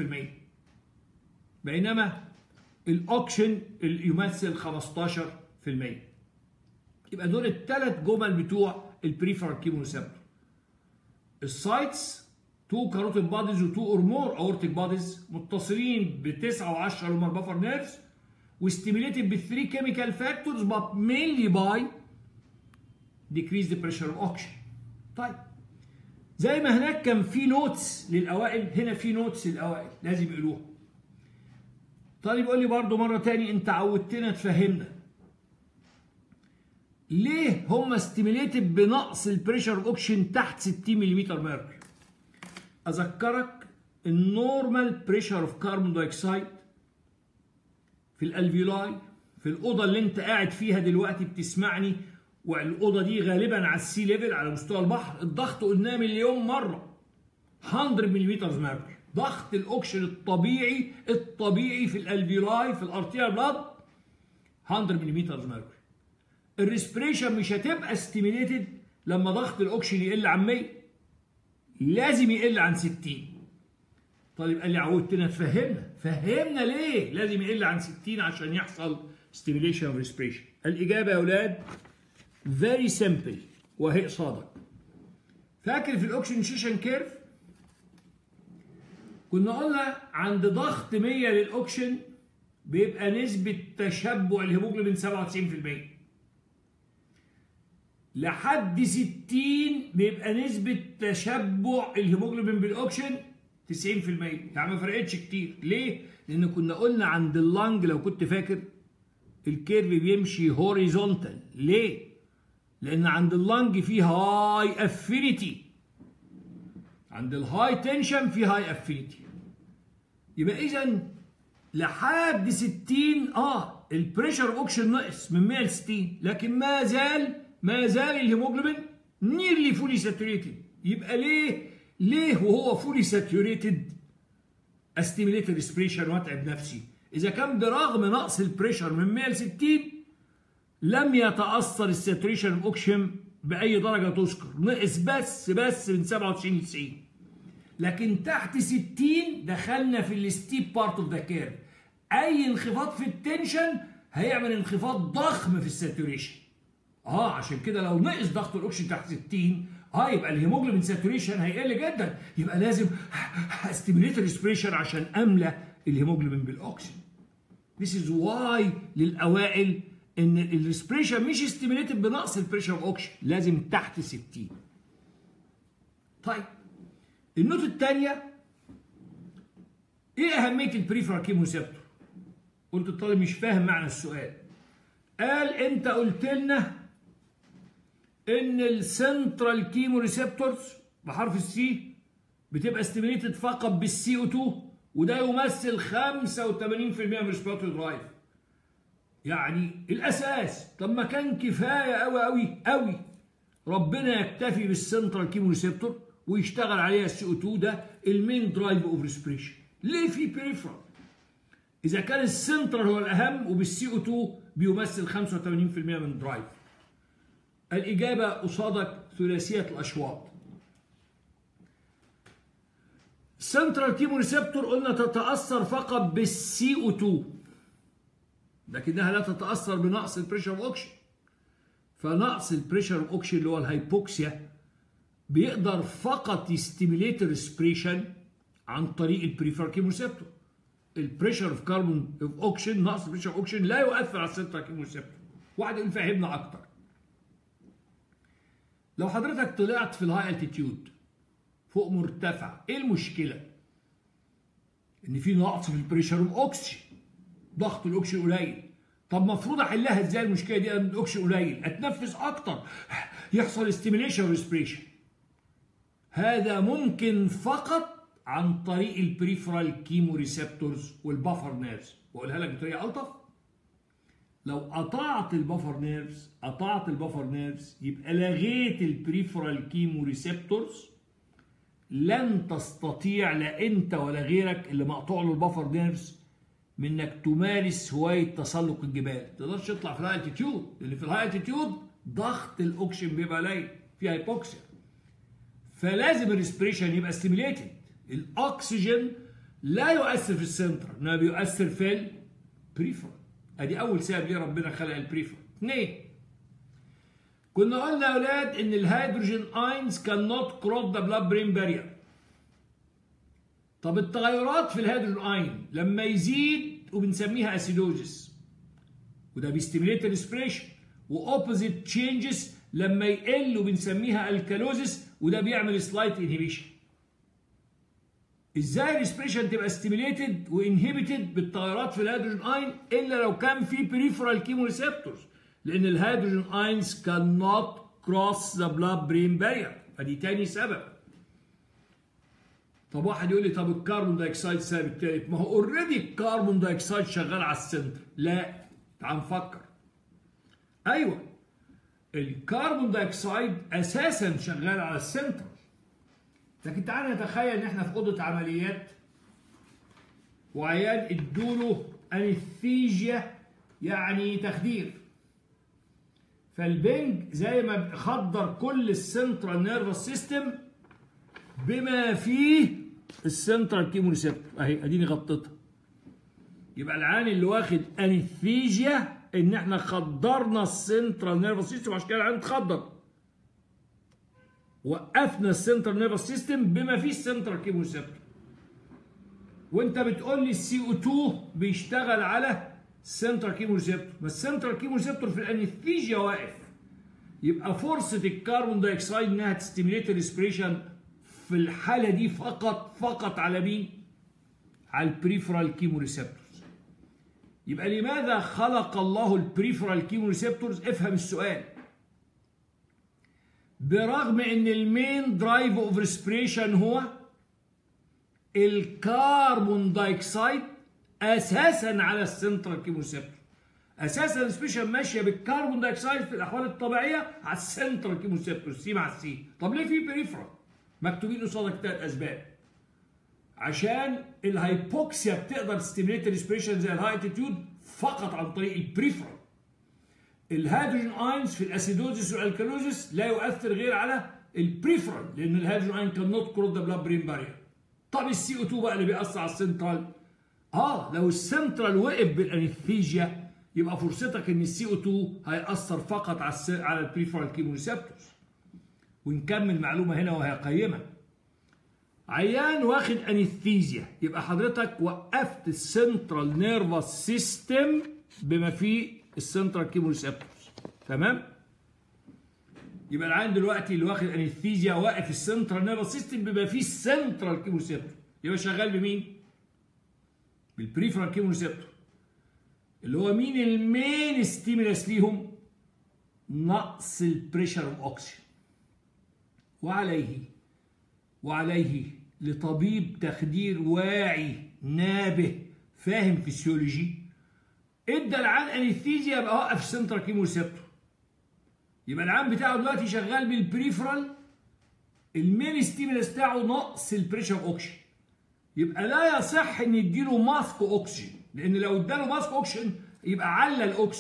بينما الاوكسجين يمثل 15% يبقى دول الثلاث جمل بتوع البريفرال كيمو ريسبتور السايتس تو كاروتيد باديز وتو اور مور اورتيك باديز متصلين ب 9 و10 لومر بافر نيرفز وستيميليتد بالثري كيميكال فاكتورز but mainly by decrease the pressure of oxygen طيب زي ما هناك كان في نوتس للاوائل هنا في نوتس للاوائل لازم يقولوها طالب يقول لي برضه مره تاني انت عودتنا تفهمنا ليه هم ستيميليتد بنقص البريشر اوف اوكسجين تحت 60 ملم ميركوري اذكرك النورمال بريشر اوف كربون دايوكسيد في الالفيولاي في الاوضه اللي انت قاعد فيها دلوقتي بتسمعني والاوضه دي غالبا على السي ليفل على مستوى البحر الضغط قلناه مليون مره 100 ملم ميركوري ضغط الاكسجين الطبيعي الطبيعي في الالفيولاي في الارتيال بلاد 100 ملم ميركوري الريسبريشن مش هتبقى ستيميليتد لما ضغط الاكسجين يقل عن 100 لازم يقل عن 60 طيب قال لي عودتنا تفهمنا فهمنا ليه لازم يقل عن 60 عشان يحصل ستيميليشن اوف ريسبريشن الاجابه يا اولاد فيري سمبل وهي صادق فاكر في الاكسجينيشن كيرف كنا قلنا عند ضغط 100 للاكسجين بيبقى نسبة تشبع الهيموجلوبين 97% لحد 60 بيبقى نسبة تشبع الهيموجلوبين بالاكسجين 90% يعني ما فرقتش كتير ليه؟ لأن كنا قلنا عند اللنج لو كنت فاكر الكيرف بيمشي هوريزونتال ليه؟ لأن عند اللنج في هاي افينيتي عند الهاي تنشن في هاي افينيتي يبقى إذا لحد 60 اه البريشر اوكسجين نقص من 100 ل 60 لكن ما زال ما زال الهيموجلوبين نيرلي فولي ساتوريتد يبقى ليه ليه وهو فولي ساتوريتد استيميليت ريسبريشن واتعب نفسي اذا كان برغم نقص البريشر من 100 ل 60 لم يتاثر الساتوريشن اوكسجين باي درجه تذكر نقص بس بس من 97 ل 90 لكن تحت 60 دخلنا في الستيب بارت اوف ذا كيرف اي انخفاض في التنشن هيعمل انخفاض ضخم في الساتوريشن اه عشان كده لو نقص ضغط الاكسجين تحت 60 اه يبقى الهيموجلوبين ساتوريشن هيقل جدا يبقى لازم استيميليت ريسبريشن عشان املى الهيموجلوبين بالاكسجين This is why للاوائل ان الريسبريشن مش استيميليتد بنقص البريشر اوف اوكسجين لازم تحت 60 طيب النقطة الثانية ايه أهمية البريفرال كيموسيبتور؟ قلت الطالب مش فاهم معنى السؤال. قال أنت قلت لنا إن السنترال كيمو ريسبتورز بحرف السي بتبقى ستيميليتد فقط بالسي او 2 وده يمثل 85% من الريسبيراتوري درايف. يعني الأساس طب ما كان كفاية أوي أوي أوي ربنا يكتفي بالسنترال كيمو ريسبتور ويشتغل عليها السي او 2 ده المين درايف اوف ريسبريشن ليه في بريفرال اذا كان السنترال هو الاهم وبالسي او 2 بيمثل 85% من الدرايف الإجابة قصادك ثلاثية الأشواط سنترال كيمو ريسبتور قلنا تتأثر فقط بالسي او 2 لكنها لا تتأثر بنقص البريشر اوكسجين فنقص البريشر اوكسجين اللي هو الهايبوكسيا بيقدر فقط يستيميليت الريسبريشن عن طريق البريفر كيمو ريسبتور البريشر اوف كاربون اوف اوكسجين نقص البريشر اوكسجين لا يؤثر على السنترال كيمو ريسبتور واحد يقول فهمنا اكتر لو حضرتك طلعت في الهاي التيتيود فوق مرتفع ايه المشكله ان في نقص في البريشر اوف اوكسجين ضغط الاكسجين قليل طب المفروض احلها ازاي المشكله دي ان الاكسجين قليل اتنفس اكتر يحصل استيميليشن ريسبريشن هذا ممكن فقط عن طريق البريفرال كيمو ريسبتورز والبفر نيرفز واقولها لك بطريقه الطف لو قطعت البفر نيرفز قطعت البفر نيرفز يبقى لغيت البريفرال كيمو ريسبتورز لن تستطيع لا انت ولا غيرك اللي مقطوع له البفر نيرفز من انك تمارس هوايه تسلق الجبال ما تقدرش تطلع في الهاي التيتيود لان في الهاي التيتيود ضغط الاكسجين بيبقى قليل في هايبوكسيا فلازم الريسبريشن يبقى ستيميليتد الاكسجين لا يؤثر في السنتر انما بيؤثر في البريفر ادي اول سبب ليه ربنا خلق البريفر اثنين كنا قلنا يا اولاد ان الهيدروجين اينز كان نوت كروس ذا بلاد برين بارير طب التغيرات في الهيدروجين اين لما يزيد وبنسميها اسيدوزيس وده بيستيميليت الريسبريشن واوبوزيت تشينجز لما يقل وبنسميها الكالوزيس وده بيعمل سلايت انهبيشن ازاي الريسبريشن تبقى ستيميليتد وانهبيتد بالتغيرات في الهيدروجين اين الا لو كان في بريفرال كيمو ريسبتورز لان الهيدروجين اينز كان نوت كروس ذا بلاد برين بارير فدي تاني سبب طب واحد يقول لي طب الكربون دايوكسيد السبب التالت ما هو اوريدي الكربون دايوكسيد شغال على السنتر لا تعال نفكر ايوه الكربون دايوكسيد اساسا شغال على السنتر لكن تعالى نتخيل ان احنا في اوضه عمليات وعيان ادوله انستيجيا يعني تخدير فالبنج زي ما خدر كل السنترال نيرفس سيستم بما فيه السنترال كيمو ريسبتور اهي اديني غطيتها يبقى العيان اللي واخد انستيجيا ان احنا خدرنا السنترال نيرفس سيستم عشان كده العيان اتخدر وقفنا السنترال نيرفس سيستم بما فيه السنترال كيمو ريسبتور وانت بتقول لي السي او 2 بيشتغل على السنترال كيمو ريسبتور بس السنترال كيمو ريسبتور في الانستيجيا واقف يبقى فرصه الكربون دايوكسيد انها تستيميليت الريسبريشن في الحاله دي فقط فقط على مين؟ على البريفرال كيمو ريسبتورز يبقى لماذا خلق الله البريفرال كيمو ريسبتورز؟ افهم السؤال برغم ان المين درايف اوف ريسبريشن هو الكربون دايوكسيد اساسا على السنترال كيمو ريسبتور اساسا الريسبريشن ماشيه بالكربون دايوكسيد في الاحوال الطبيعيه على السنترال كيمو ريسبتور سي مع السي طب ليه في بريفرال مكتوبين قصادك ثلاث اسباب عشان الهايبوكسيا بتقدر تستيميليت الريسبريشن زي الهاي اتيتيود فقط عن طريق البريفرال الهيدروجين اينز في الاسيدوزيس والالكالوزيس لا يؤثر غير على البريفرال لان الهيدروجين اين كان نوت كروس ذا بلاد برين بارير طب السي او 2 بقى اللي بيأثر على السنترال اه لو السنترال وقف بالانستيجيا يبقى فرصتك ان السي او 2 هيأثر فقط على الس... على البريفرال كيمو ريسبتورز ونكمل معلومه هنا وهي قيمه عيان واخد انستيزيا يبقى حضرتك وقفت السنترال نيرفس سيستم بما فيه السنترال كيمو ريسبتورز تمام يبقى العيان دلوقتي اللي واخد انستيزيا واقف السنترال نيرفس سيستم بما فيه السنترال كيمو ريسبتور يبقى شغال بمين بالبريفرال كيمو ريسبتور اللي هو مين المين ستيمولاس ليهم نقص البريشر اوف اوكسجين وعليه وعليه لطبيب تخدير واعي نابه فاهم فيسيولوجي ادى العيان انستيزيا يبقى وقف السنترال كيمو ريسبتور يبقى العام بتاعه دلوقتي شغال بالبريفرال المين ستيمولاس بتاعه نقص البريشر اوكسجين يبقى لا يصح ان يديله ماسك اوكسجين لان لو اداله ماسك اوكسجين يبقى على الاكسجين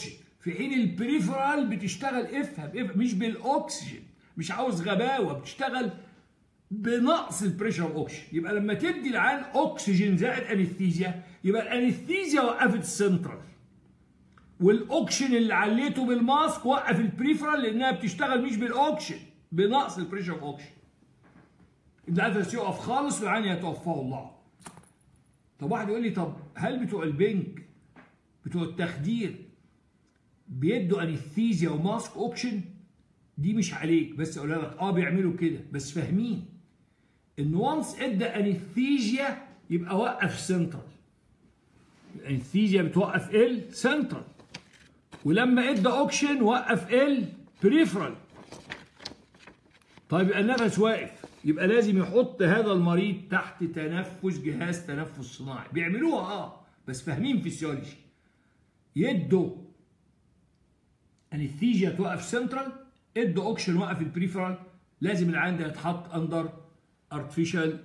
في حين البريفرال بتشتغل افهم افهم مش بالاكسجين مش عاوز غباوه بتشتغل بنقص البريشر اوكسجين يبقى لما تدي العيان اكسجين زائد انستيزيا يبقى الانستيزيا وقفت السنترال والاوكسجين اللي عليته بالماسك وقف البريفرال لانها بتشتغل مش بالاوكسجين بنقص البريشر اوكسجين النفس يقف خالص والعين يتوفاه الله طب واحد يقول لي طب هل بتوع البنك بتوع التخدير بيدوا انستيزيا وماسك اوكشن دي مش عليك بس اقول لك اه بيعملوا كده بس فاهمين ان وانس ادى انستيزيا يبقى وقف سنترال الانستيزيا بتوقف ال سنترال ولما ادى اوكشن وقف ال بريفرال طيب يبقى النفس واقف يبقى لازم يحط هذا المريض تحت تنفس جهاز تنفس صناعي بيعملوها اه بس فاهمين فيسيولوجي يدوا انستيجيا توقف سنترال ادوا اوكشن وقف البريفرال لازم العين ده يتحط اندر ارتفيشال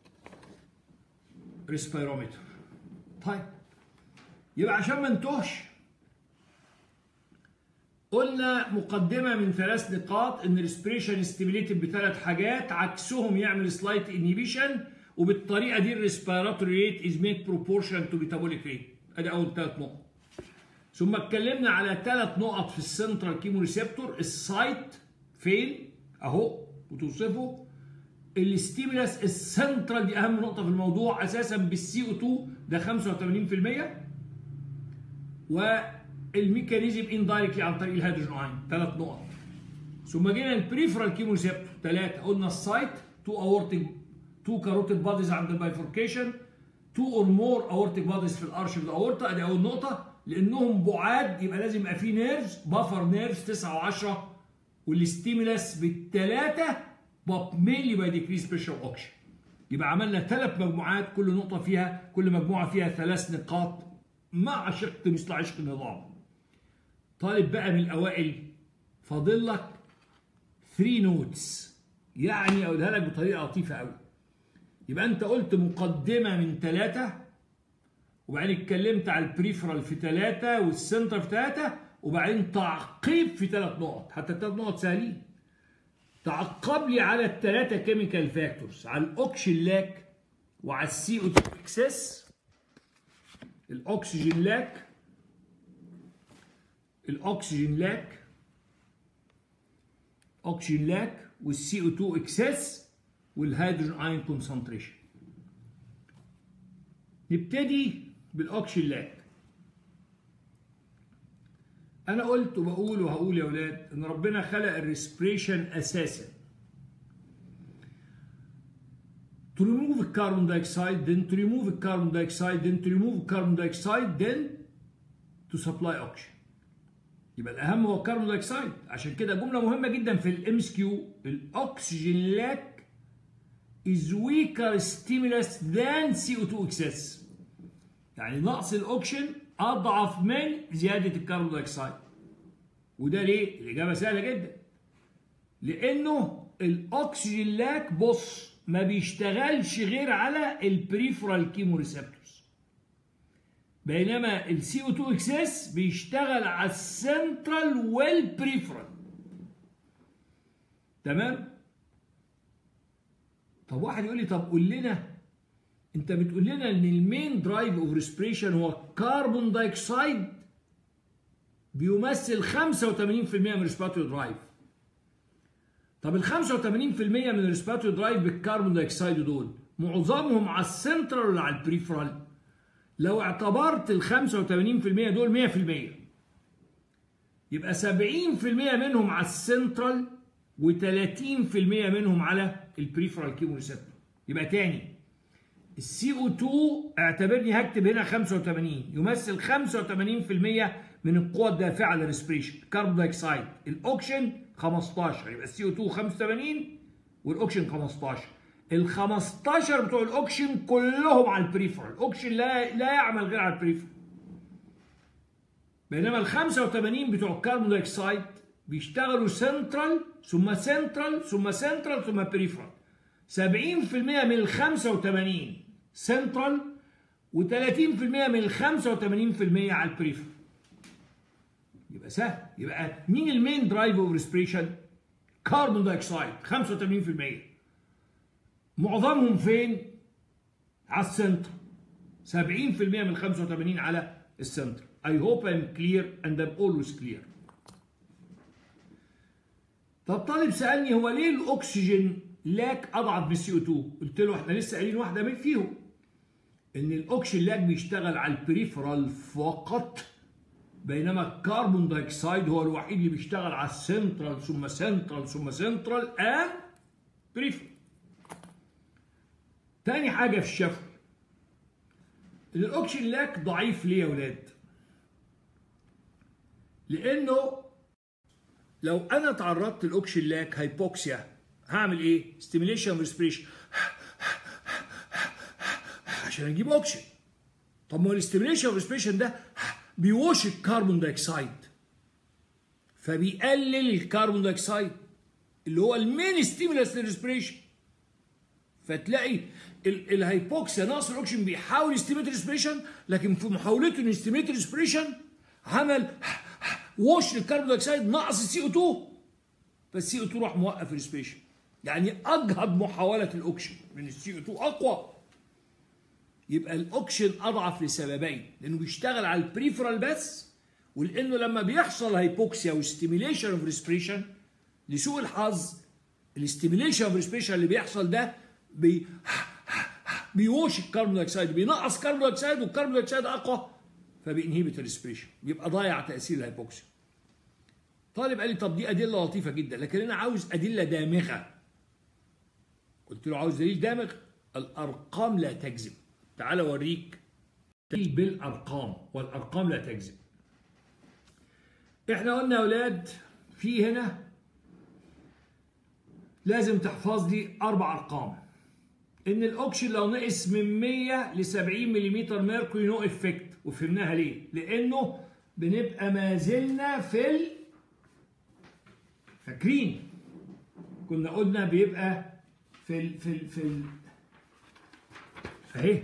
ريسبيرومتر طيب يبقى عشان ما نتوهش قلنا مقدمه من ثلاث نقاط ان الريسبريشن ستيميليتد بثلاث حاجات عكسهم يعمل سلايت انهيبيشن وبالطريقه دي الريسبيراتوري ريت از ميد بروبورشن تو ميتابوليك ريت ادي اول ثلاث نقط ثم اتكلمنا على ثلاث نقط في السنترال كيمو ريسبتور السايت فين اهو وتوصفه الستيمولاس السنترال دي اهم نقطه في الموضوع اساسا بالسي او 2 ده 85% والميكانيزم اندايركتلي عن طريق الهيدروجين اين ثلاث نقط ثم جينا البريفرال كيمو ريسبتور ثلاثه قلنا السايت تو اورتيك تو كاروتيد باديز عند البايفوركيشن تو اور مور اورتيك باديز في الارش اوف الاورتا ادي اول نقطه لانهم بعاد يبقى لازم يبقى في نيرفز بافر نيرفز 9 و10 والستيمولاس بالثلاثه مينلي باي ديكريز بريشر اوكشن يبقى عملنا ثلاث مجموعات كل نقطه فيها كل مجموعه فيها ثلاث نقاط مع شق مثل عشق النظام طالب بقى من الاوائل فاضل لك 3 نوتس يعني اقولها لك بطريقه لطيفه قوي يبقى انت قلت مقدمه من ثلاثه وبعدين اتكلمت على البريفرال في ثلاثة والسنتر في ثلاثة وبعدين تعقيب في ثلاث نقط حتى الثلاث نقط سهلين تعقب لي على الثلاثة كيميكال فاكتورز على الأوكسجين لاك وعلى السي او اكسس الأكسجين لاك الأكسجين لاك أكسجين لاك والسي او 2 اكسس والهيدروجين اين كونسنتريشن نبتدي بالاوكسجين لاك انا قلت وبقول وهقول يا اولاد ان ربنا خلق الريسبريشن اساسا to remove the carbon dioxide then to remove the carbon dioxide then to remove the carbon dioxide then to supply oxygen يبقى الاهم هو الكربون دايوكسيد عشان كده جمله مهمه جدا في الام اس كيو الاكسجين لاك is weaker stimulus than CO2 excess يعني نقص الاوكسجين اضعف من زياده الكربون دايوكسيد وده ليه؟ الاجابه سهله جدا لانه الاكسجين لاك بص ما بيشتغلش غير على البريفرال كيمو ريسبتورز بينما السي او 2 اكسس بيشتغل على السنترال والبريفرال تمام طب واحد يقول لي طب قول لنا انت بتقول لنا ان المين درايف اوف ريسبريشن هو الكربون دايوكسيد بيمثل 85% من الريسبيراتوري درايف طب ال 85% من الريسبيراتوري درايف بالكربون دايوكسيد دول معظمهم على السنترال ولا على البريفرال لو اعتبرت ال 85% دول 100% يبقى 70% منهم على السنترال و30% منهم على البريفرال كيمو ريسبتور يبقى تاني السي او 2 اعتبرني هكتب هنا 85 يمثل 85% من القوة الدافعة للريسبريشن كربون دايوكسيد الاوكسجين 15 يبقى السي او 2 85 والاوكسجين 15 ال 15 بتوع الاوكسجين كلهم على البريفرال الاوكسجين لا لا يعمل غير على البريفرال بينما ال 85 بتوع الكربون دايوكسيد بيشتغلوا سنترال ثم سنترال ثم سنترال ثم بريفرال 70% من ال 85 سنترال و30% من ال 85% على البريفرال يبقى سهل يبقى مين المين درايف اوف ريسبريشن كربون دايوكسيد 85% معظمهم فين على السنتر 70% من 85 على السنتر I hope I'm clear and I'm always clear طب طالب سألني هو ليه الأكسجين لاك أضعف من السي او 2 قلت له احنا لسه قايلين واحدة من فيهم إن الأكسجين لاك بيشتغل على البريفرال فقط بينما الكربون دايوكسيد هو الوحيد اللي بيشتغل على السنترال ثم سنترال ثم سنترال اند بريفرال تاني حاجة في الشفوي ان الاوكسجين لاك ضعيف ليه يا ولاد لانه لو انا تعرضت للاوكسجين لاك هايبوكسيا هعمل ايه ستيميليشن ريسبريشن عشان اجيب اوكسجين طب ما الاستيميليشن ريسبريشن ده بيوش الكربون دايوكسيد فبيقلل الكربون دايوكسيد اللي هو المين ستيمولس للريسبريشن فتلاقي الهايبوكسيا ناقص الاكسجين بيحاول يستيميت ريسبريشن لكن في محاولته انه يستيميت ريسبريشن عمل ووش للكربون دايوكسيد نقص السي او 2 فالسي او 2 راح موقف الريسبريشن يعني اجهض محاوله الاكسجين من السي او 2 اقوى يبقى الاوكسجين اضعف لسببين لانه بيشتغل على البريفرال بس ولانه لما بيحصل هايبوكسيا وستيميليشن اوف ريسبريشن لسوء الحظ الاستيميليشن اوف ريسبريشن اللي بيحصل ده بي بيوش الكربون دايوكسيد بينقص كربون دايوكسيد والكربون دايوكسيد اقوى فبينهبت الريسبريشن بيبقى ضايع تاثير الهايبوكسيا طالب قال لي طب دي ادله لطيفه جدا لكن انا عاوز ادله دامغه قلت له عاوز دليل دامغ الارقام لا تكذب تعال اوريك دليل بالارقام والارقام لا تكذب احنا قلنا يا اولاد في هنا لازم تحفظ لي اربع ارقام ان الاوكسجين لو نقص من 100 ل 70 ملم ميركوري نو افكت وفهمناها ليه لانه بنبقى ما زلنا في ال... فاكرين كنا قلنا بيبقى في ال... في ال... في ال... اهي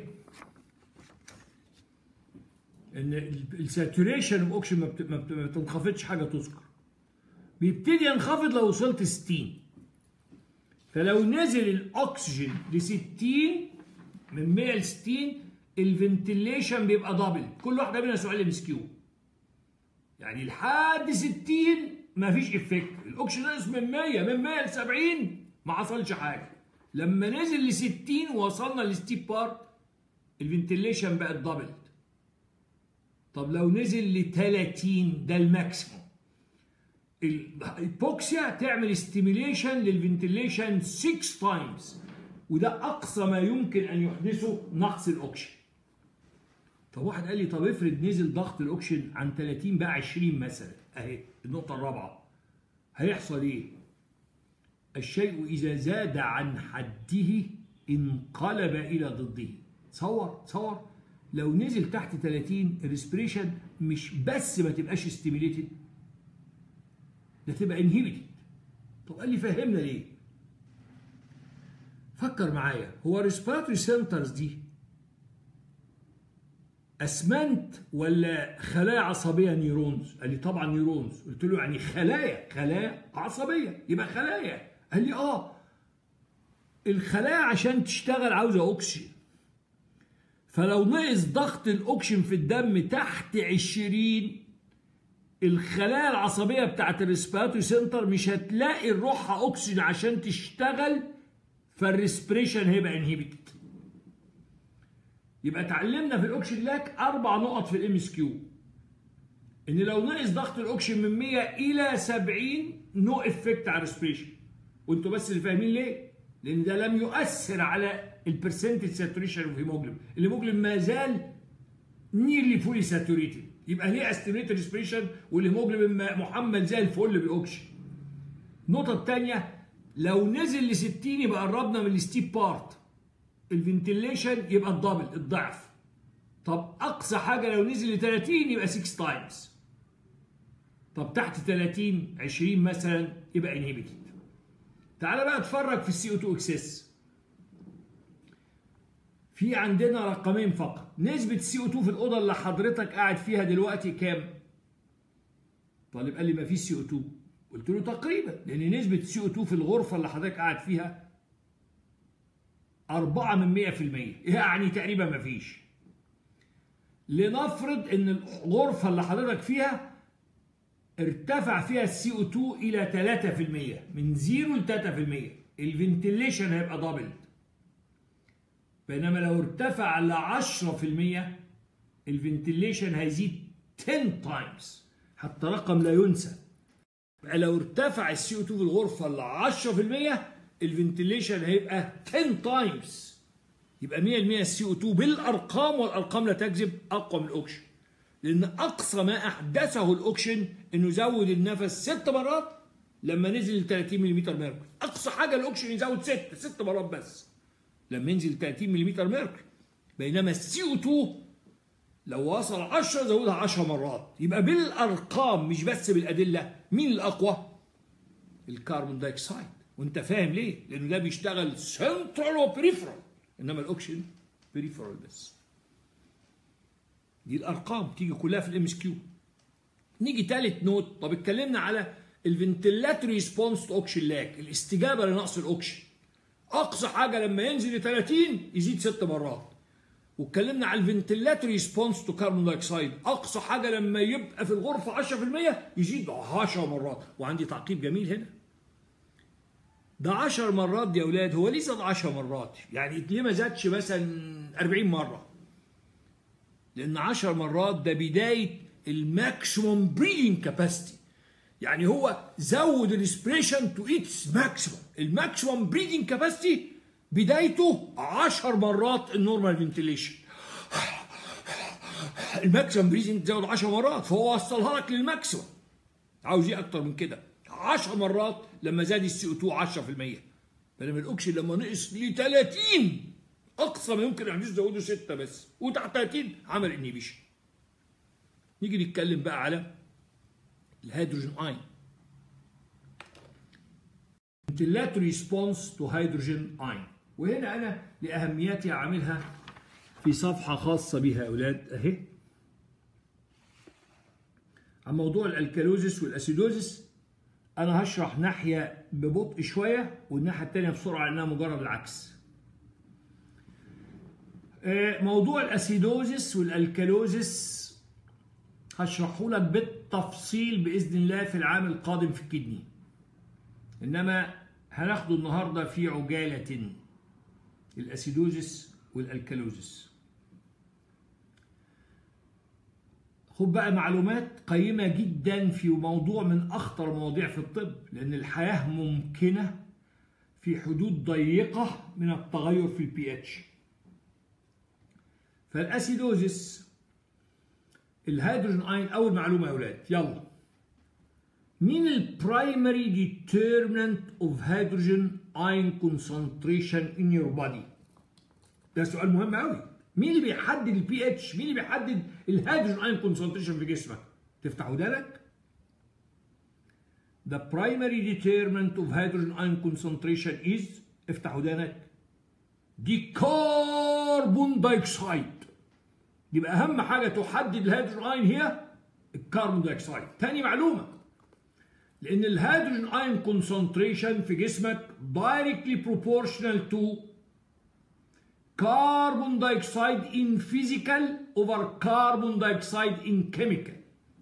ان الساتوريشن اوف اوكسجين ما بتنخفضش حاجه تذكر بيبتدي ينخفض لو وصلت 60 فلو نزل الاكسجين ل 60 من 100 ل 60 الفنتليشن بيبقى دبل كل واحده منها سؤال ام كيو يعني لحد 60 ما فيش افكت الاكسجين نقص من 100 من 100 ل 70 ما حصلش حاجه لما نزل ل 60 ووصلنا للستيب بارت الفنتليشن بقت دبل طب لو نزل ل 30 ده الماكسيموم الهيبوكسيا تعمل ستيميليشن للفنتليشن 6 تايمز وده اقصى ما يمكن ان يحدثه نقص الاكسجين طب واحد قال لي طب افرض نزل ضغط الاكسجين عن 30 بقى 20 مثلا اهي النقطه الرابعه هيحصل ايه الشيء اذا زاد عن حده انقلب الى ضده تصور تصور لو نزل تحت 30 الريسبريشن مش بس ما تبقاش ستيميليتد ده تبقى انهبيتد طب قال لي فهمنا ليه فكر معايا هو ريسبيراتوري سنترز دي اسمنت ولا خلايا عصبيه نيورونز قال لي طبعا نيورونز قلت له يعني خلايا خلايا عصبيه يبقى خلايا قال لي اه الخلايا عشان تشتغل عاوزه اكسجين فلو نقص ضغط الاكسجين في الدم تحت 20 الخلايا العصبيه بتاعت الريسبيراتوري سنتر مش هتلاقي الروحها اكسجين عشان تشتغل فالريسبريشن هيبقى انهبيتد يبقى اتعلمنا في الاكسجين لاك اربع نقط في الام اس كيو ان لو نقص ضغط الاكسجين من 100 الى 70 نو افكت على الريسبريشن وانتوا بس اللي فاهمين ليه لان ده لم يؤثر على البرسنتج ساتوريشن اوف هيموجلوبين الهيموجلوبين ما زال نيرلي فولي ساتوريتد يبقى ليه استيميت ريسبريشن والهيموجلوبين محمل زي الفل بالاكسجين النقطه الثانيه لو نزل ل 60 يبقى قربنا من الستيب بارت الفنتليشن يبقى الدبل الضعف طب اقصى حاجه لو نزل ل 30 يبقى 6 تايمز طب تحت 30 20 مثلا يبقى انهبيتد تعالى بقى اتفرج في السي او 2 اكسس في عندنا رقمين فقط نسبة السي او 2 في الأوضة اللي حضرتك قاعد فيها دلوقتي كام؟ طالب قال لي ما فيش سي او 2 قلت له تقريبا لان نسبه السي او 2 في الغرفه اللي حضرتك قاعد فيها 4 من 100% يعني تقريبا ما فيش لنفرض ان الغرفه اللي حضرتك فيها ارتفع فيها السي او 2 الى 3% من 0 ل 3% الفنتليشن هيبقى دبل بينما لو ارتفع ل 10% الفنتليشن هيزيد 10 تايمز حتى رقم لا ينسى بقى لو ارتفع السي او 2 في الغرفه ل 10% الفنتليشن هيبقى 10 تايمز يبقى 100% السي او 2 بالارقام والارقام لا تكذب اقوى من الاوكشن لان اقصى ما احدثه الاوكشن انه زود النفس ست مرات لما نزل ل 30 ملم ميركوري اقصى حاجه الاوكشن يزود ست ست مرات بس لما ينزل 30 ملم ميركوري بينما السي او 2 لو وصل 10 زودها 10 مرات يبقى بالارقام مش بس بالادله مين الاقوى الكربون دايوكسيد وانت فاهم ليه لانه ده بيشتغل سنترال وبريفرال انما الاوكسجين بريفرال بس دي الارقام تيجي كلها في الام اس كيو نيجي ثالث نوت طب اتكلمنا على الفنتلاتوري ريسبونس تو اوكسجين لاك الاستجابه لنقص الاوكسجين اقصى حاجه لما ينزل ل 30 يزيد ست مرات واتكلمنا على الفنتلاتوري ريسبونس تو كاربون دايوكسيد اقصى حاجه لما يبقى في الغرفه 10% يزيد 10 مرات وعندي تعقيب جميل هنا ده 10 مرات دي يا اولاد هو ليه زاد 10 مرات يعني ليه ما زادش مثلا 40 مره لان 10 مرات ده بدايه الماكسيموم بريدنج كاباسيتي يعني هو زود الريسبريشن تو اتس ماكسيموم الماكسيموم بريدنج كاباسيتي بدايته 10 مرات النورمال فنتيليشن الماكسيموم بريدنج تزود 10 مرات فهو وصلها لك للماكسيموم عاوز ايه اكتر من كده 10 مرات لما زاد السي او 2 10% بينما الاكسجين لما نقص ل 30 اقصى ما يمكن احداث زوده 6 بس وتحت 30 عمل انيبيشن نيجي نتكلم بقى على الهيدروجين اين ventilatory response to hydrogen ion وهنا انا لاهميتها عاملها في صفحه خاصه بها يا اولاد اهي عن موضوع الالكالوزيس والاسيدوزيس انا هشرح ناحيه ببطء شويه والناحيه الثانيه بسرعه لانها مجرد العكس موضوع الاسيدوزيس والالكالوزيس هشرحه لك بالتفصيل باذن الله في العام القادم في الكدني انما هناخده النهارده في عجاله الاسيدوزيس والالكالوزيس خد بقى معلومات قيمة جدا في موضوع من أخطر المواضيع في الطب لأن الحياة ممكنة في حدود ضيقة من التغير في البي اتش فالأسيدوزيس الهيدروجين اين أول معلومة يا أولاد يلا مين البرايمري ديترمنت اوف هيدروجين اين كونسنتريشن ان يور بودي ده سؤال مهم قوي مين اللي بيحدد البي اتش مين اللي بيحدد الهيدروجين اين كونسنتريشن في جسمك تفتح ودانك The primary determinant of hydrogen ion concentration is افتح ودانك دي كربون دايوكسيد يبقى اهم حاجه تحدد الهيدروجين اين هي الكربون دايوكسيد تاني معلومه لان الهيدروجين اين كونسنتريشن في جسمك directly proportional to carbon dioxide in physical over carbon dioxide in chemical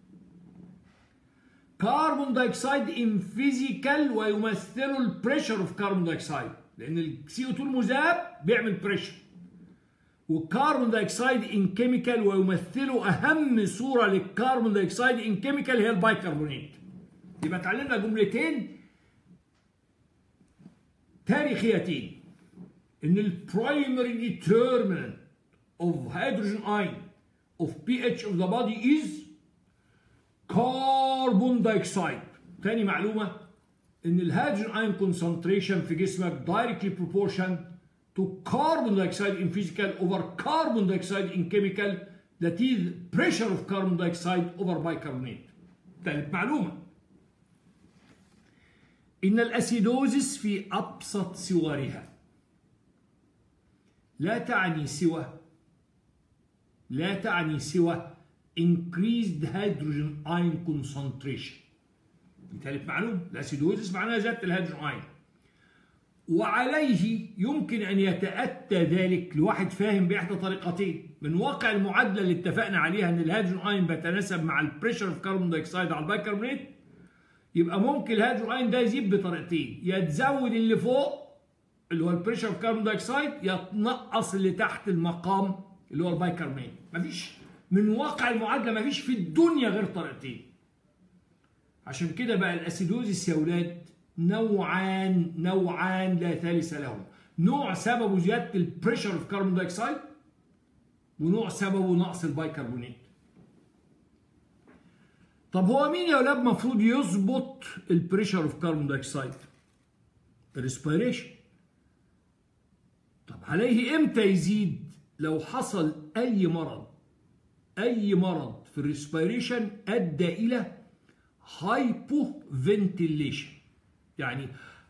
carbon dioxide in physical ويمثل البريشر اوف كاربون دايوكسيد لان السي او 2 المذاب بيعمل بريشر والكربون دايوكسيد ان كيميكال ويمثله اهم صوره للكربون دايوكسيد ان كيميكال هي البايكربونات يبقى اتعلمنا جملتين تاريخيتين ان البرايمري ديترمينانت اوف هيدروجين اين اوف بي اتش اوف ذا بودي از كربون دايوكسيد تاني معلومه ان الهيدروجين اين كونسنتريشن في جسمك دايركتلي بروبورشن to carbon dioxide in physical over carbon dioxide in chemical that is pressure of carbon dioxide over bicarbonate. ثالث معلومة إن الأسيدوزس في أبسط صورها لا تعني سوى لا تعني سوى increased hydrogen ion concentration دي ثالث معلومه الاسيدوزس معناها زياده الهيدروجين ايون وعليه يمكن ان يتاتى ذلك لواحد فاهم باحدى طريقتين من واقع المعادله اللي اتفقنا عليها ان الهيدروجين ايون بيتناسب مع البريشر اوف كربون دايوكسيد على البيكربونات يبقى ممكن الهيدروجين ايون ده يزيد بطريقتين يا تزود اللي فوق اللي هو البريشر اوف كربون دايوكسيد يا تنقص اللي تحت المقام اللي هو البيكربونات مفيش من واقع المعادله مفيش في الدنيا غير طريقتين عشان كده بقى الاسيدوزيس يا ولاد نوعان نوعان لا ثالث لهم نوع سببه زياده البريشر اوف كربون دايوكسيد ونوع سببه نقص البيكربونات طب هو مين يا ولاد المفروض يظبط البريشر اوف كربون دايوكسيد الريسبيريشن طب عليه امتى يزيد لو حصل اي مرض اي مرض في الريسبيريشن ادى الى هايبو فنتيليشن يعني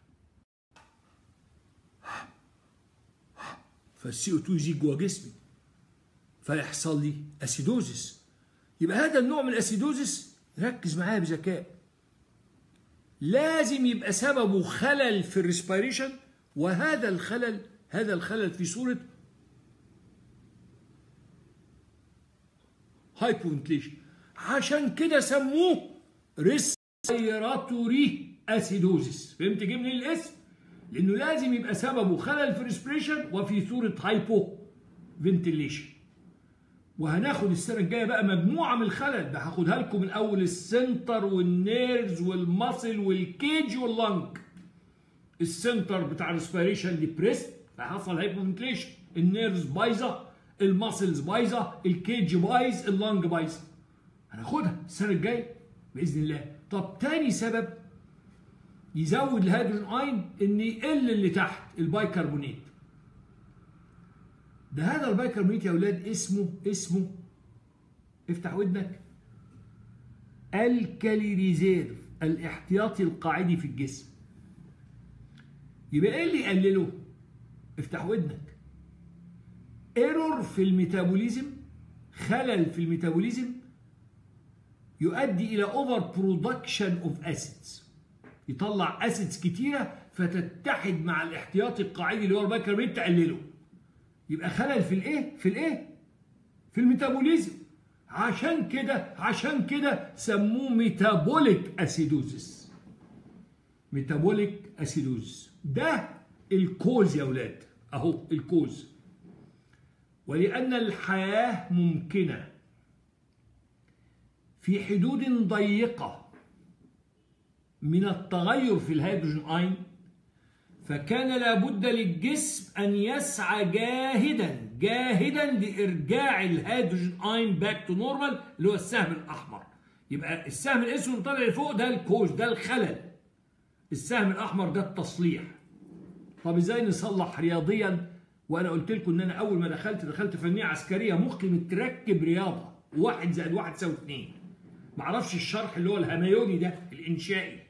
فالسي او 2 يزيد جوه جسمي فيحصل لي اسيدوزس يبقى هذا النوع من الاسيدوزس ركز معايا بذكاء لازم يبقى سببه خلل في الريسبيريشن وهذا الخلل هذا الخلل في صوره هايبوفنتليشن عشان كده سموه ريسبيراتوري اسيدوزيس فهمت جه منين الاسم لانه لازم يبقى سببه خلل في الريسبريشن وفي صوره هايبو فنتيليشن وهناخد السنه الجايه بقى مجموعه من الخلل ده هاخدها لكم من اول السنتر والنيرز والماسل والكيج واللنج السنتر بتاع الريسبيريشن ديبريست فحصل هايبوفنتليشن النيرز بايظه الماسلز بايظه الكيج بايظ اللنج بايظه هناخدها السنه الجايه باذن الله طب تاني سبب يزود الهيدروجين اين ان يقل اللي تحت البايكربونات ده هذا البايكربونات يا اولاد اسمه اسمه افتح ودنك الكالي ريزيرف الاحتياطي القاعدي في الجسم يبقى ايه اللي يقلله افتح ودنك ايرور في الميتابوليزم خلل في الميتابوليزم يؤدي الى اوفر برودكشن اوف اسيدز يطلع اسيدز كتيره فتتحد مع الاحتياطي القاعدي اللي هو البيكربونات تقلله يبقى خلل في الايه في الايه في الميتابوليزم عشان كده عشان كده سموه ميتابوليك اسيدوزس ميتابوليك اسيدوزس ده الكوز يا اولاد اهو الكوز ولان الحياه ممكنه في حدود ضيقة من التغير في الهيدروجين اين فكان لابد للجسم أن يسعى جاهدا جاهدا لإرجاع الهيدروجين اين باك تو نورمال اللي هو السهم الأحمر يبقى السهم الأسود طالع لفوق ده الكوش ده الخلل السهم الأحمر ده التصليح طب ازاي نصلح رياضيا وانا قلت لكم ان انا اول ما دخلت دخلت فنيه عسكريه مخي متركب رياضه واحد زائد واحد تساوي اتنين معرفش الشرح اللي هو الهميوني ده الانشائي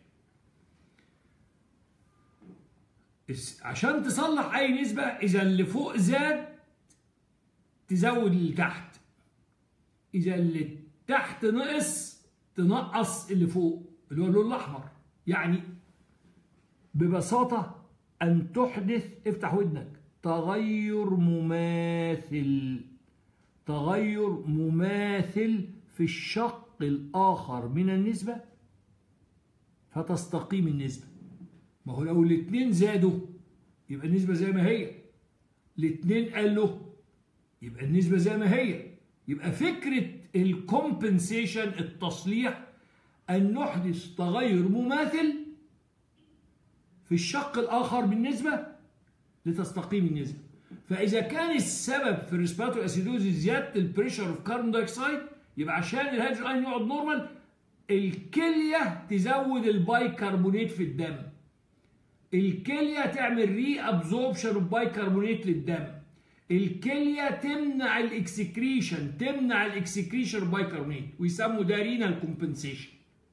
عشان تصلح اي نسبه اذا اللي فوق زاد تزود اللي تحت اذا اللي تحت نقص تنقص اللي فوق اللي هو اللون الاحمر يعني ببساطه ان تحدث افتح ودنك تغير مماثل تغير مماثل في الشق الآخر من النسبة فتستقيم النسبة ما هو لو الاثنين زادوا يبقى النسبة زي ما هي الاثنين قالوا يبقى النسبة زي ما هي يبقى فكرة الكومبنسيشن التصليح أن نحدث تغير مماثل في الشق الآخر بالنسبة لتستقيم النسبة فإذا كان السبب في الريسبيراتوري اسيدوزيس زيادة البريشر اوف كاربون دايوكسيد يبقى عشان الهيدروجين ايون يقعد نورمال الكليه تزود البايكربونات في الدم الكليه تعمل ري ابزوربشن اوف بايكربونات للدم الكليه تمنع الاكسكريشن تمنع الاكسكريشن بايكربونات ويسموا ده رينال كومبنسيشن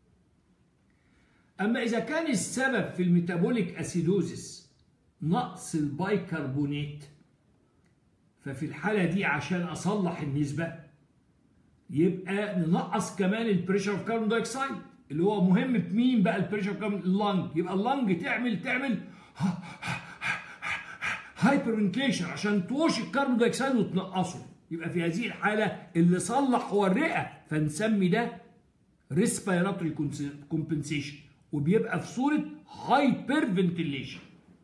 اما اذا كان السبب في الميتابوليك اسيدوزيس نقص البايكربونات ففي الحاله دي عشان اصلح النسبه يبقى ننقص كمان البريشر اوف كاربون دايوكسيد اللي هو مهم في مين بقى البريشر اوف كاربون اللنج يبقى اللنج تعمل تعمل هايبر فنتليشن عشان توش الكربون دايوكسيد وتنقصه يبقى في هذه الحاله اللي صلح هو الرئه فنسمي ده ريسبيراتوري كومبنسيشن وبيبقى في صوره هايبر فنتليشن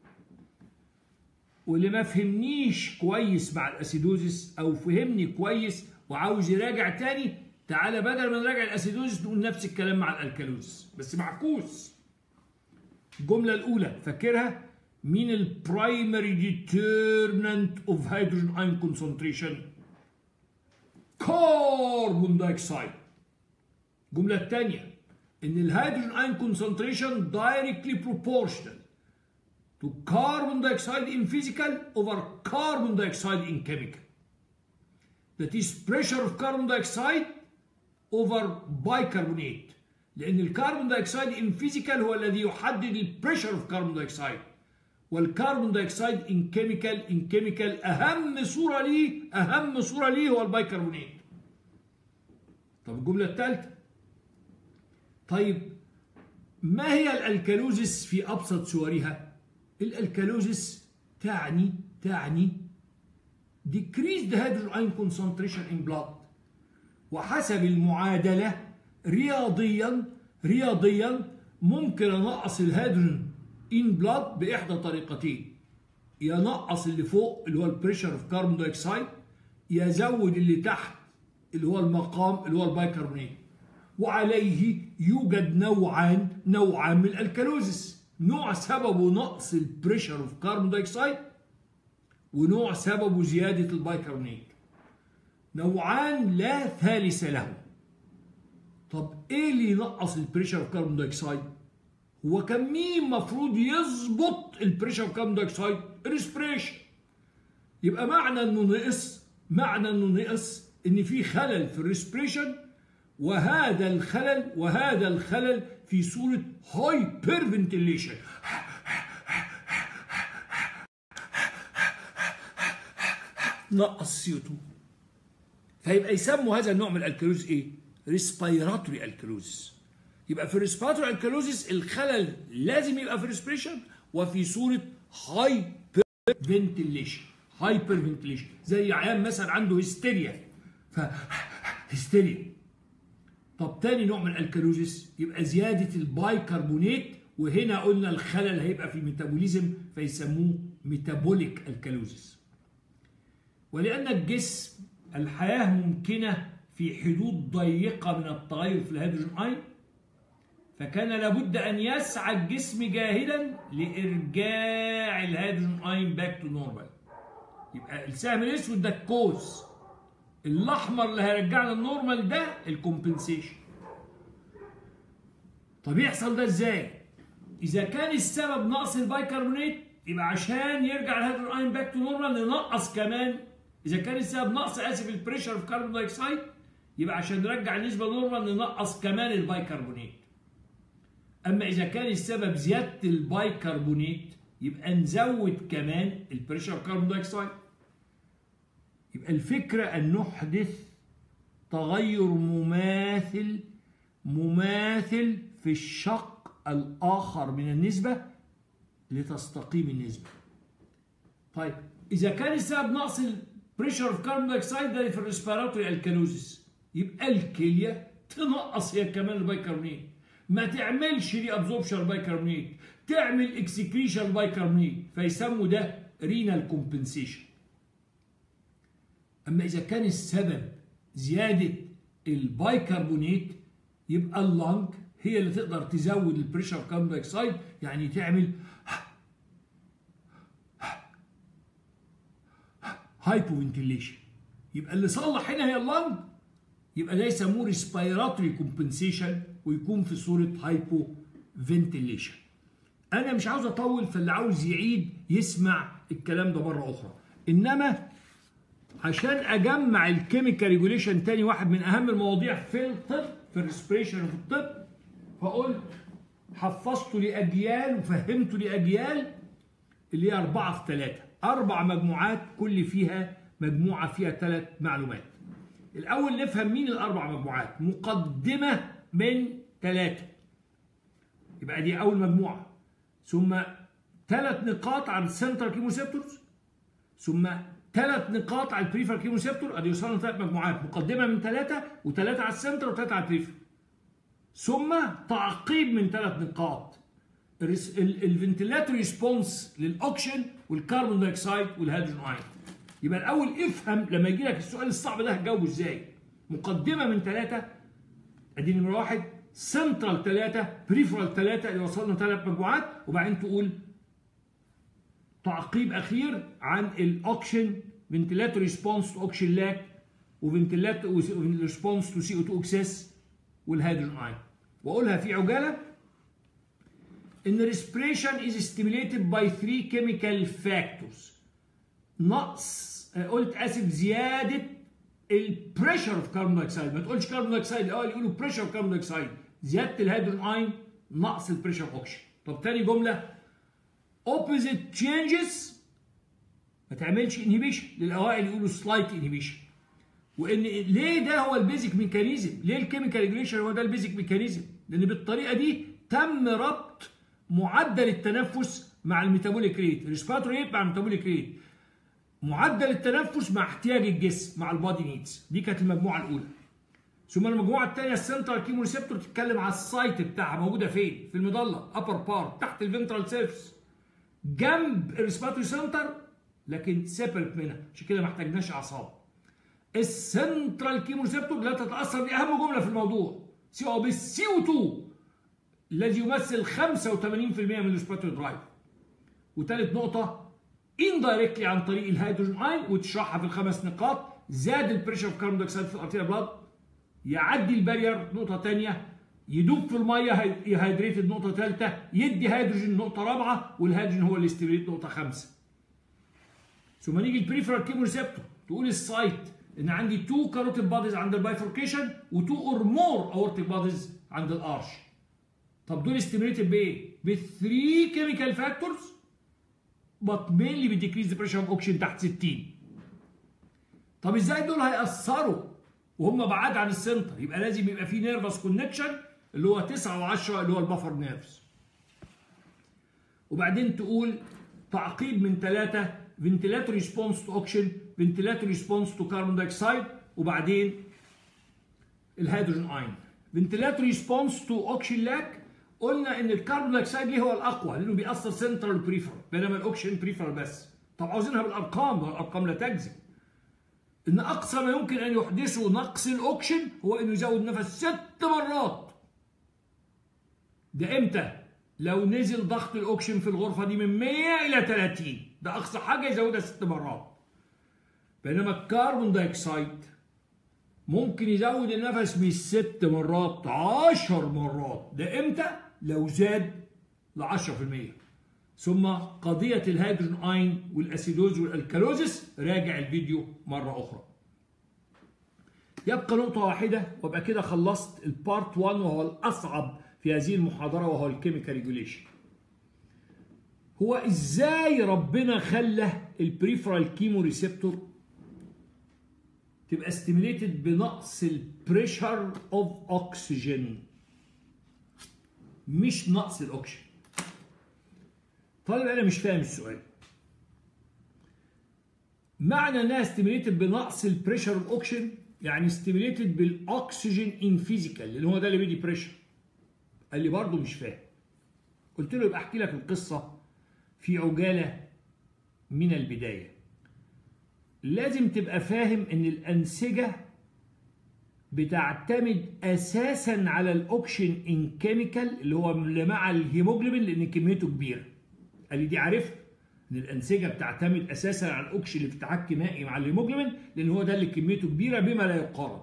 واللي ما فهمنيش كويس مع الاسيدوزيس او فهمني كويس وعاوز يراجع تاني تعالى بدل ما نراجع الاسيدوزيس نقول نفس الكلام مع الالكالوزيس بس معكوس الجمله الاولى فاكرها مين البرايمري ديترمنت اوف هيدروجين ايون كونسنتريشن كربون دايوكسيد الجمله الثانيه ان الهيدروجين ايون كونسنتريشن دايركتلي بروبورشنال to carbon dioxide in physical over carbon dioxide in chemical. That is pressure of carbon dioxide over bicarbonate. لأن الكربون دايوكسيد in physical هو الذي يحدد البريشر of carbon dioxide. والكربون دايوكسيد in chemical in chemical أهم صورة ليه أهم صورة ليه هو البيكربونات. طب الجملة الثالثة طيب ما هي الألكالوزيس في أبسط صورها؟ الالكالوزيس تعني تعني decrease the hydrogen ion concentration in blood وحسب المعادلة رياضيا رياضيا ممكن انقص الهيدروجين in blood بإحدى طريقتين ينقص اللي فوق اللي هو البريشر اوف كاربون دايوكسيد يزود اللي تحت اللي هو المقام اللي هو البيكربونات وعليه يوجد نوعان نوعان من الالكالوزيس نوع سببه نقص البريشر اوف كاربون دايوكسيد ونوع سببه زيادة البيكربونات نوعان لا ثالث له طب ايه اللي ينقص البريشر اوف كاربون دايوكسيد هو كان مين المفروض يظبط البريشر اوف كاربون دايوكسيد ريسبريشن يبقى معنى انه نقص معنى انه نقص ان في خلل في الريسبريشن وهذا الخلل وهذا الخلل في صورة هايبر فنتيليشن نقص سي 2 فيبقى يسموا هذا النوع من الالكالوز ايه؟ ريسبيراتوري الكالوزيس يبقى في الريسبيراتوري الكالوزيس الخلل لازم يبقى في الريسبريشن وفي صورة هايبر فنتيليشن هايبر فنتيليشن زي عيان مثلا عنده هستيريا ف هستيريا طب تاني نوع من الالكالوزيس يبقى زيادة البايكربونات وهنا قلنا الخلل هيبقى في الميتابوليزم فيسموه ميتابوليك الكالوزيس ولأن الجسم الحياة ممكنة في حدود ضيقة من التغير في الهيدروجين أين فكان لابد أن يسعى الجسم جاهدا لإرجاع الهيدروجين أين باك تو نورمال يبقى السهم الأسود ده الكوز الاحمر اللي هيرجعنا النورمال ده الكومبنسيشن طب يحصل ده ازاي اذا كان السبب نقص البيكربونات يبقى عشان يرجع الهيدروجين اين باك تو نورمال ننقص كمان اذا كان السبب نقص اسف البريشر في كربون دايوكسيد يبقى عشان نرجع النسبه نورمال ننقص كمان البيكربونات اما اذا كان السبب زياده البيكربونات يبقى نزود كمان البريشر في كربون دايوكسيد يبقى الفكرة أن نحدث تغير مماثل مماثل في الشق الآخر من النسبة لتستقيم النسبة. طيب إذا كان السبب نقص البريشر اوف كاربون دايوكسيد ده في الريسبيراتوري الكالوزيس يبقى الكلية تنقص هي كمان البيكربونات ما تعملش ري ابزوربشن البيكربونات تعمل اكسكريشن البيكربونات فيسموا ده رينال كومبنسيشن أما إذا كان السبب زيادة البايكربونات يبقى اللنج هي اللي تقدر تزود البريشر اوف كاربون دايوكسيد يعني تعمل هايبوفنتيليشن يبقى اللي صلح هنا هي اللنج يبقى ده يسموه ريسبيراتوري كومبنسيشن ويكون في صوره هايبو فنتيليشن انا مش عاوز اطول فاللي عاوز يعيد يسمع الكلام ده مره اخرى انما عشان اجمع الكيميكال ريجوليشن تاني واحد من اهم المواضيع في الطب في الريسبريشن في الطب فقلت حفظته لاجيال وفهمته لاجيال اللي هي أربعة في ثلاثة أربع مجموعات كل فيها مجموعة فيها ثلاث معلومات الاول نفهم مين الاربع مجموعات مقدمه من ثلاثه يبقى دي اول مجموعه ثم ثلاث نقاط على السنترال كيموسيبتورز ثم ثلاث نقاط على البريفر كيموسيبتور ادي وصلنا ثلاث مجموعات مقدمه من ثلاثه وثلاثه على السنتر وثلاثه على البريفر ثم تعقيب من ثلاث نقاط الفنتيلاتور ريسبونس للاوكشن والكربون دايوكسيد والهيدروجين ايون يبقى الاول افهم لما يجي لك السؤال الصعب ده هتجاوبه ازاي مقدمه من ثلاثه ادي نمره واحد سنترال ثلاثه بريفرال ثلاثه اللي وصلنا ثلاث مجموعات وبعدين تقول تعقيب اخير عن الاوكشن فنتيلاتور ريسبونس تو اوكشن لاك وفنتيلاتور ريسبونس تو سي او 2 اكسس والهيدروجين ايون واقولها في عجاله ان respiration is stimulated by three chemical factors نقص قلت اسف زياده البريشر اوف كاربون دايوكسيد ما تقولش كاربون دايوكسيد الاول يقولوا بريشر اوف كاربون دايوكسيد زياده الهيدروجين ايون نقص البريشر اوف اوكسجين طب تاني جمله opposite changes ما تعملش انهبيشن للاوائل يقولوا سلايت انهبيشن وان ليه ده هو البيزك ميكانيزم ليه الكيميكال ريجوليشن هو ده البيزك ميكانيزم لان بالطريقه دي تم ربط معدل التنفس مع الميتابوليك ريت الريسبيراتوري ريت مع الميتابوليك ريت معدل التنفس مع احتياج الجسم مع البادي نيدز دي كانت المجموعه الاولى ثم المجموعه الثانيه السنترال كيمو ريسبتور تتكلم على السايت بتاعها موجوده فين في المظله ابر بارت تحت الفنترال سيرفس جنب الريسبيراتوري سنتر لكن سيبرت منها عشان كده ما احتاجناش اعصاب السنترال كيمو ريسبتور لا تتاثر دي اهم جمله في الموضوع سواء بالسي او 2 الذي يمثل 85% من الريسبيراتوري درايف وثالث نقطه اندايركتلي عن طريق الهيدروجين اين وتشرحها في الخمس نقاط زاد البريشر اوف كاربون دايوكسيد في الارتيريا بلاد يعدي البارير نقطه ثانيه يدوب في الميه يهيدريتد نقطه ثالثه يدي هيدروجين نقطه رابعه والهيدروجين هو اللي ستيبريت نقطه خمسه ثم نيجي البريفرال كيمو ريسبتور تقول السايت ان عندي تو كاروتيد باديز عند البايفوركيشن وتو اور مور اورتيك باديز عند الارش طب دول ستيميليتد بايه؟ بثري كيميكال فاكتورز but mainly بتكريز the pressure of oxygen تحت 60 طب ازاي دول هيأثروا وهم بعاد عن السنتر يبقى لازم يبقى في نيرفس كونكشن اللي هو 9 و10 اللي هو البفر نيرفز وبعدين تقول تعقيب من ثلاثة فنتيلاتور ريسبونس تو اوكسجين فنتيلاتور ريسبونس تو كاربون دايوكسيد وبعدين الهيدروجين اين فنتيلاتور ريسبونس تو اوكسجين لاك قلنا ان الكربون دايوكسيد ليه هو الاقوى لانه بيأثر سنترال بريفر بينما الاوكسجين بريفر بس طب عاوزينها بالارقام والارقام لا تكذب ان اقصى ما يمكن ان يحدثه نقص الاوكسجين هو انه يزود نفس ست مرات ده امتى لو نزل ضغط الاوكسجين في الغرفه دي من 100 الى 30 ده اقصى حاجه يزودها ست مرات بينما الكربون دايوكسيد ممكن يزود النفس مش ست مرات 10 مرات ده امتى لو زاد ل 10% ثم قضية الهيدروجين اين والاسيدوز والالكالوزس راجع الفيديو مرة أخرى. يبقى نقطة واحدة وابقى كده خلصت البارت 1 وهو الأصعب في هذه المحاضرة وهو الكيميكال ريجوليشن. هو ازاي ربنا خلى البريفرال كيمو ريسبتور تبقى ستيميليتد بنقص البريشر اوف اوكسجين مش نقص الاكسجين طالب انا مش فاهم السؤال معنى انها ستيميليتد بنقص البريشر اوف اوكسجين يعني ستيميليتد بالاكسجين ان فيزيكال اللي هو ده اللي بيدي بريشر قال لي برضه مش فاهم قلت له يبقى احكي لك القصه في عجاله من البدايه لازم تبقى فاهم ان الانسجه بتعتمد اساسا على الاوكشن ان كيميكال اللي هو اللي مع الهيموجلوبين لان كميته كبيره قال لي دي عارف ان الانسجه بتعتمد اساسا على الاوكشن اللي في التحكي مائي مع الهيموجلوبين لان هو ده اللي كميته كبيره بما لا يقارن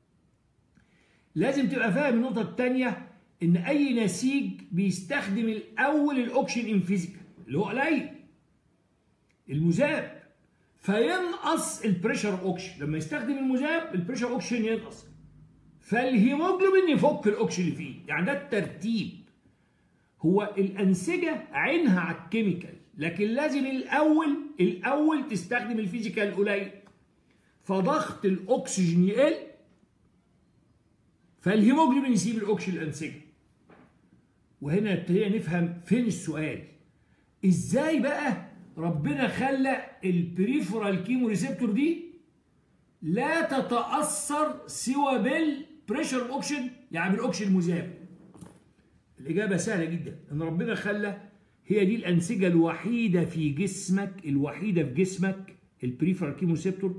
لازم تبقى فاهم النقطه الثانيه ان اي نسيج بيستخدم الاول الاوكشن ان فيزيكال اللي هو قليل المذاب فينقص البريشر اوكشن لما يستخدم المذاب البريشر اوكشن ينقص فالهيموجلوبين يفك الاوكشن اللي فيه يعني ده الترتيب هو الانسجه عينها على الكيميكال لكن لازم الاول الاول تستخدم الفيزيكال قليل فضغط الاكسجين يقل فالهيموجلوبين يسيب الاكسجين الانسجه وهنا نبتدي نفهم فين السؤال ازاي بقى ربنا خلى البريفرال كيمو ريسبتور دي لا تتاثر سوى بالبريشر اوكسجين يعني بالاكسجين المذاب الاجابه سهله جدا ان ربنا خلى هي دي الانسجه الوحيده في جسمك الوحيده في جسمك البريفرال كيمو ريسبتور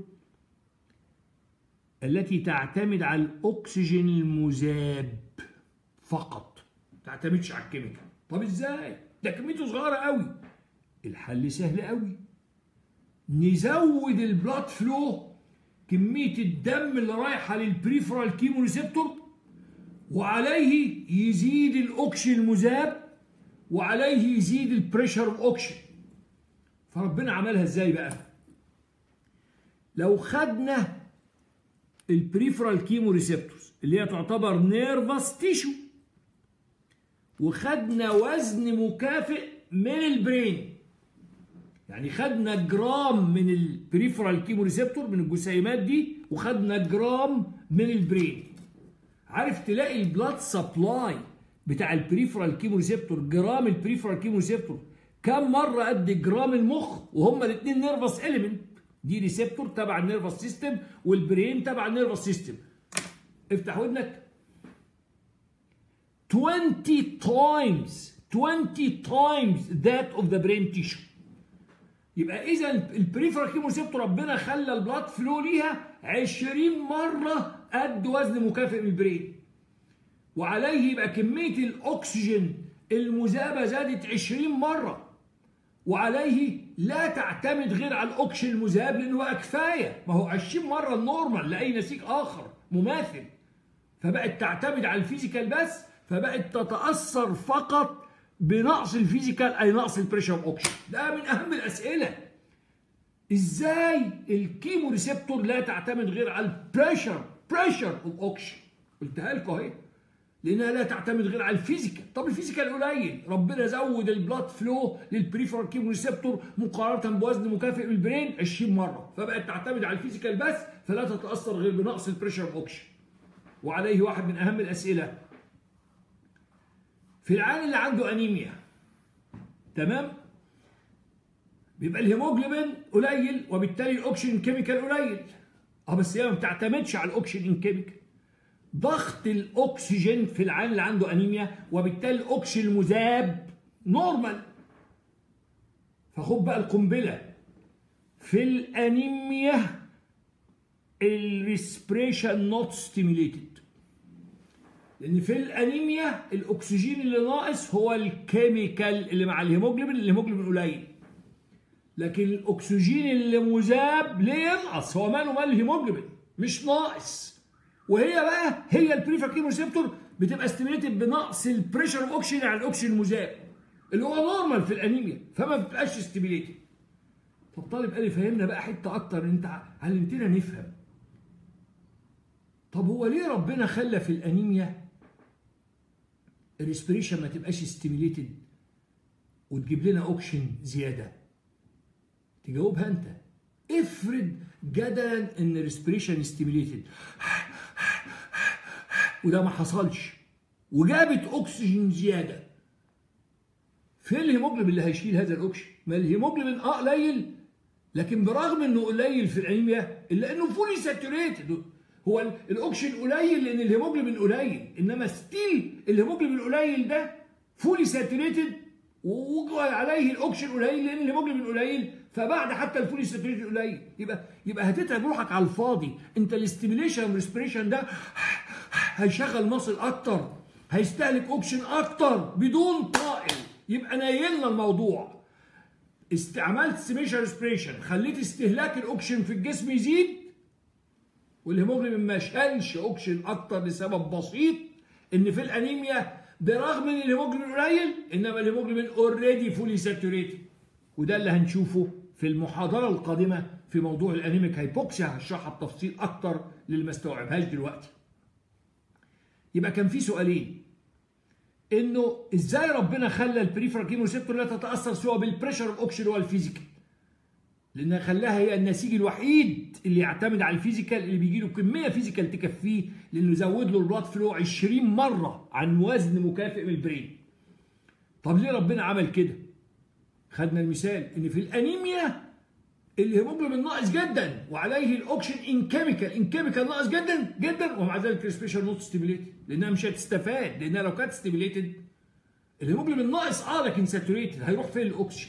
التي تعتمد على الاكسجين المذاب فقط ما تعتمدش على الكيميكال طب ازاي ده كميته صغيره قوي الحل سهل قوي نزود البلاد فلو كميه الدم اللي رايحه للبريفرال كيمو ريسبتور وعليه يزيد الاكسجين المذاب وعليه يزيد البريشر اوكسجين فربنا عملها ازاي بقى لو خدنا البريفرال كيمو ريسبتورز اللي هي تعتبر نيرفس تيشو وخدنا وزن مكافئ من البرين يعني خدنا جرام من البريفرال كيمو ريسبتور من الجسيمات دي وخدنا جرام من البرين عارف تلاقي البلاد سبلاي بتاع البريفرال كيمو ريسبتور جرام البريفرال كيمو ريسبتور كم مره قد جرام المخ وهما الاثنين نيرفس اليمنت دي ريسبتور تبع النيرفس سيستم والبرين تبع النيرفس سيستم افتح ودنك 20 times 20 times that of the brain tissue يبقى اذا البريفرال كيمو ريسبتور ربنا خلى البلاد فلو ليها 20 مره قد وزن مكافئ من البرين وعليه يبقى كميه الاكسجين المذابه زادت 20 مره وعليه لا تعتمد غير على الاكسجين المذاب لانه بقى كفايه ما هو 20 مره النورمال لاي نسيج اخر مماثل فبقت تعتمد على الفيزيكال بس فبقت تتاثر فقط بنقص الفيزيكال اي نقص البريشر اوكسجين ده من اهم الاسئله ازاي الكيمو ريسبتور لا تعتمد غير على البريشر بريشر اوف اوكسجين قلتها لكم اهي لانها لا تعتمد غير على الفيزيكال طب الفيزيكال قليل ربنا زود البلاد فلو للبريفرال كيمو ريسبتور مقارنه بوزن مكافئ بالبرين 20 مره فبقت تعتمد على الفيزيكال بس فلا تتاثر غير بنقص البريشر اوكسجين وعليه واحد من اهم الاسئله في العيان اللي عنده انيميا تمام بيبقى الهيموجلوبين قليل وبالتالي الاكسجين كيميكال قليل اه بس هي ما بتعتمدش على الاكسجين كيميكال ضغط الاكسجين في العيان اللي عنده انيميا وبالتالي الاكسجين المذاب نورمال فخد بقى القنبله في الانيميا الريسبريشن نوت ستيميليتد لان في الانيميا الاكسجين اللي ناقص هو الكيميكال اللي مع الهيموجلوبين الهيموجلوبين قليل لكن الاكسجين اللي مذاب ليه ينقص هو ماله مال الهيموجلوبين مش ناقص وهي بقى هي البريفر كيمو ريسبتور بتبقى ستيميليتد بنقص البريشر اوف اوكسجين على الاكسجين المذاب اللي هو نورمال في الانيميا فما بتبقاش ستيميليتد فالطالب قال لي فهمنا بقى حته اكتر انت علمتنا نفهم طب هو ليه ربنا خلى في الانيميا الريسبريشن ما تبقاش ستيميليتد وتجيب لنا اوكسجين زياده تجاوبها انت افرض جدلا ان الريسبريشن ستيميليتد وده ما حصلش وجابت اكسجين زياده فين الهيموجلوبين اللي هيشيل هذا الاكسجين ما الهيموجلوبين اه قليل لكن برغم انه قليل في الانيميا الا انه فولي ساتوريتد هو الاكسجين قليل لان الهيموجلوبين قليل انما ستيل الهيموجلوبين القليل ده فولي ساتوريتد وعليه الاكسجين قليل لان الهيموجلوبين قليل فبعد حتى الفولي ساتوريتد قليل يبقى يبقى هتتعب روحك على الفاضي انت الاستيميليشن ريسبريشن ده هيشغل مصل اكتر هيستهلك اوكسجين اكتر بدون طائل يبقى نايلنا الموضوع استعملت ستيميشن ريسبريشن خليت استهلاك الاوكسجين في الجسم يزيد والهيموجلوبين ما شالش اوكسجين اكتر لسبب بسيط ان في الانيميا برغم ان الهيموجلوبين قليل انما الهيموجلوبين اوريدي فولي ساتوريتد وده اللي هنشوفه في المحاضره القادمه في موضوع الانيميك هايبوكسيا هشرحها بتفصيل اكتر للي ما استوعبهاش دلوقتي يبقى كان في سؤالين انه ازاي ربنا خلى البريفرال كيمو ريسبتور لا تتاثر سوى بالبريشر اوف اوكسجين والفيزيكال لانها خلاها هي النسيج الوحيد اللي يعتمد على الفيزيكال اللي بيجي له كميه فيزيكال تكفيه لانه زود له البلاد فلو 20 مره عن وزن مكافئ من البرين طب ليه ربنا عمل كده خدنا المثال ان في الانيميا الهيموجلوبين ناقص جدا وعليه الاوكسجين ان كيميكال ان كيميكال ناقص جدا جدا ومع ذلك الريسبيشن نوت ستيميليتد لانها مش هتستفاد لانها لو كانت ستيميليتد الهيموجلوبين ناقص اه لكن ساتوريتد هيروح فين الاكسجين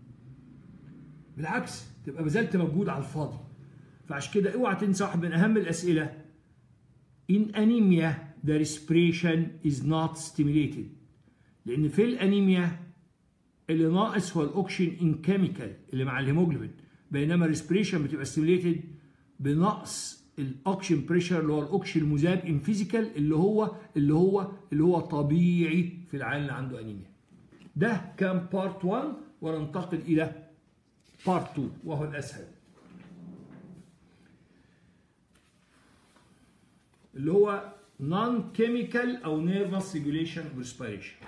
بالعكس تبقى بذلت مجهود على الفاضي فعشان كده اوعى تنسى واحد من اهم الاسئله in anemia the respiration is not stimulated لان في الانيميا اللي ناقص هو الاوكسجين ان كيميكال اللي مع الهيموجلوبين بينما الريسبريشن بتبقى ستيميليتد بنقص الاوكسجين بريشر اللي هو الاوكسجين المذاب ان فيزيكال اللي هو اللي هو اللي هو طبيعي في العيان اللي عنده انيميا ده كان بارت 1 وننتقل الى بارت 2 وهو الاسهل اللي هو non chemical او nervous regulation of respiration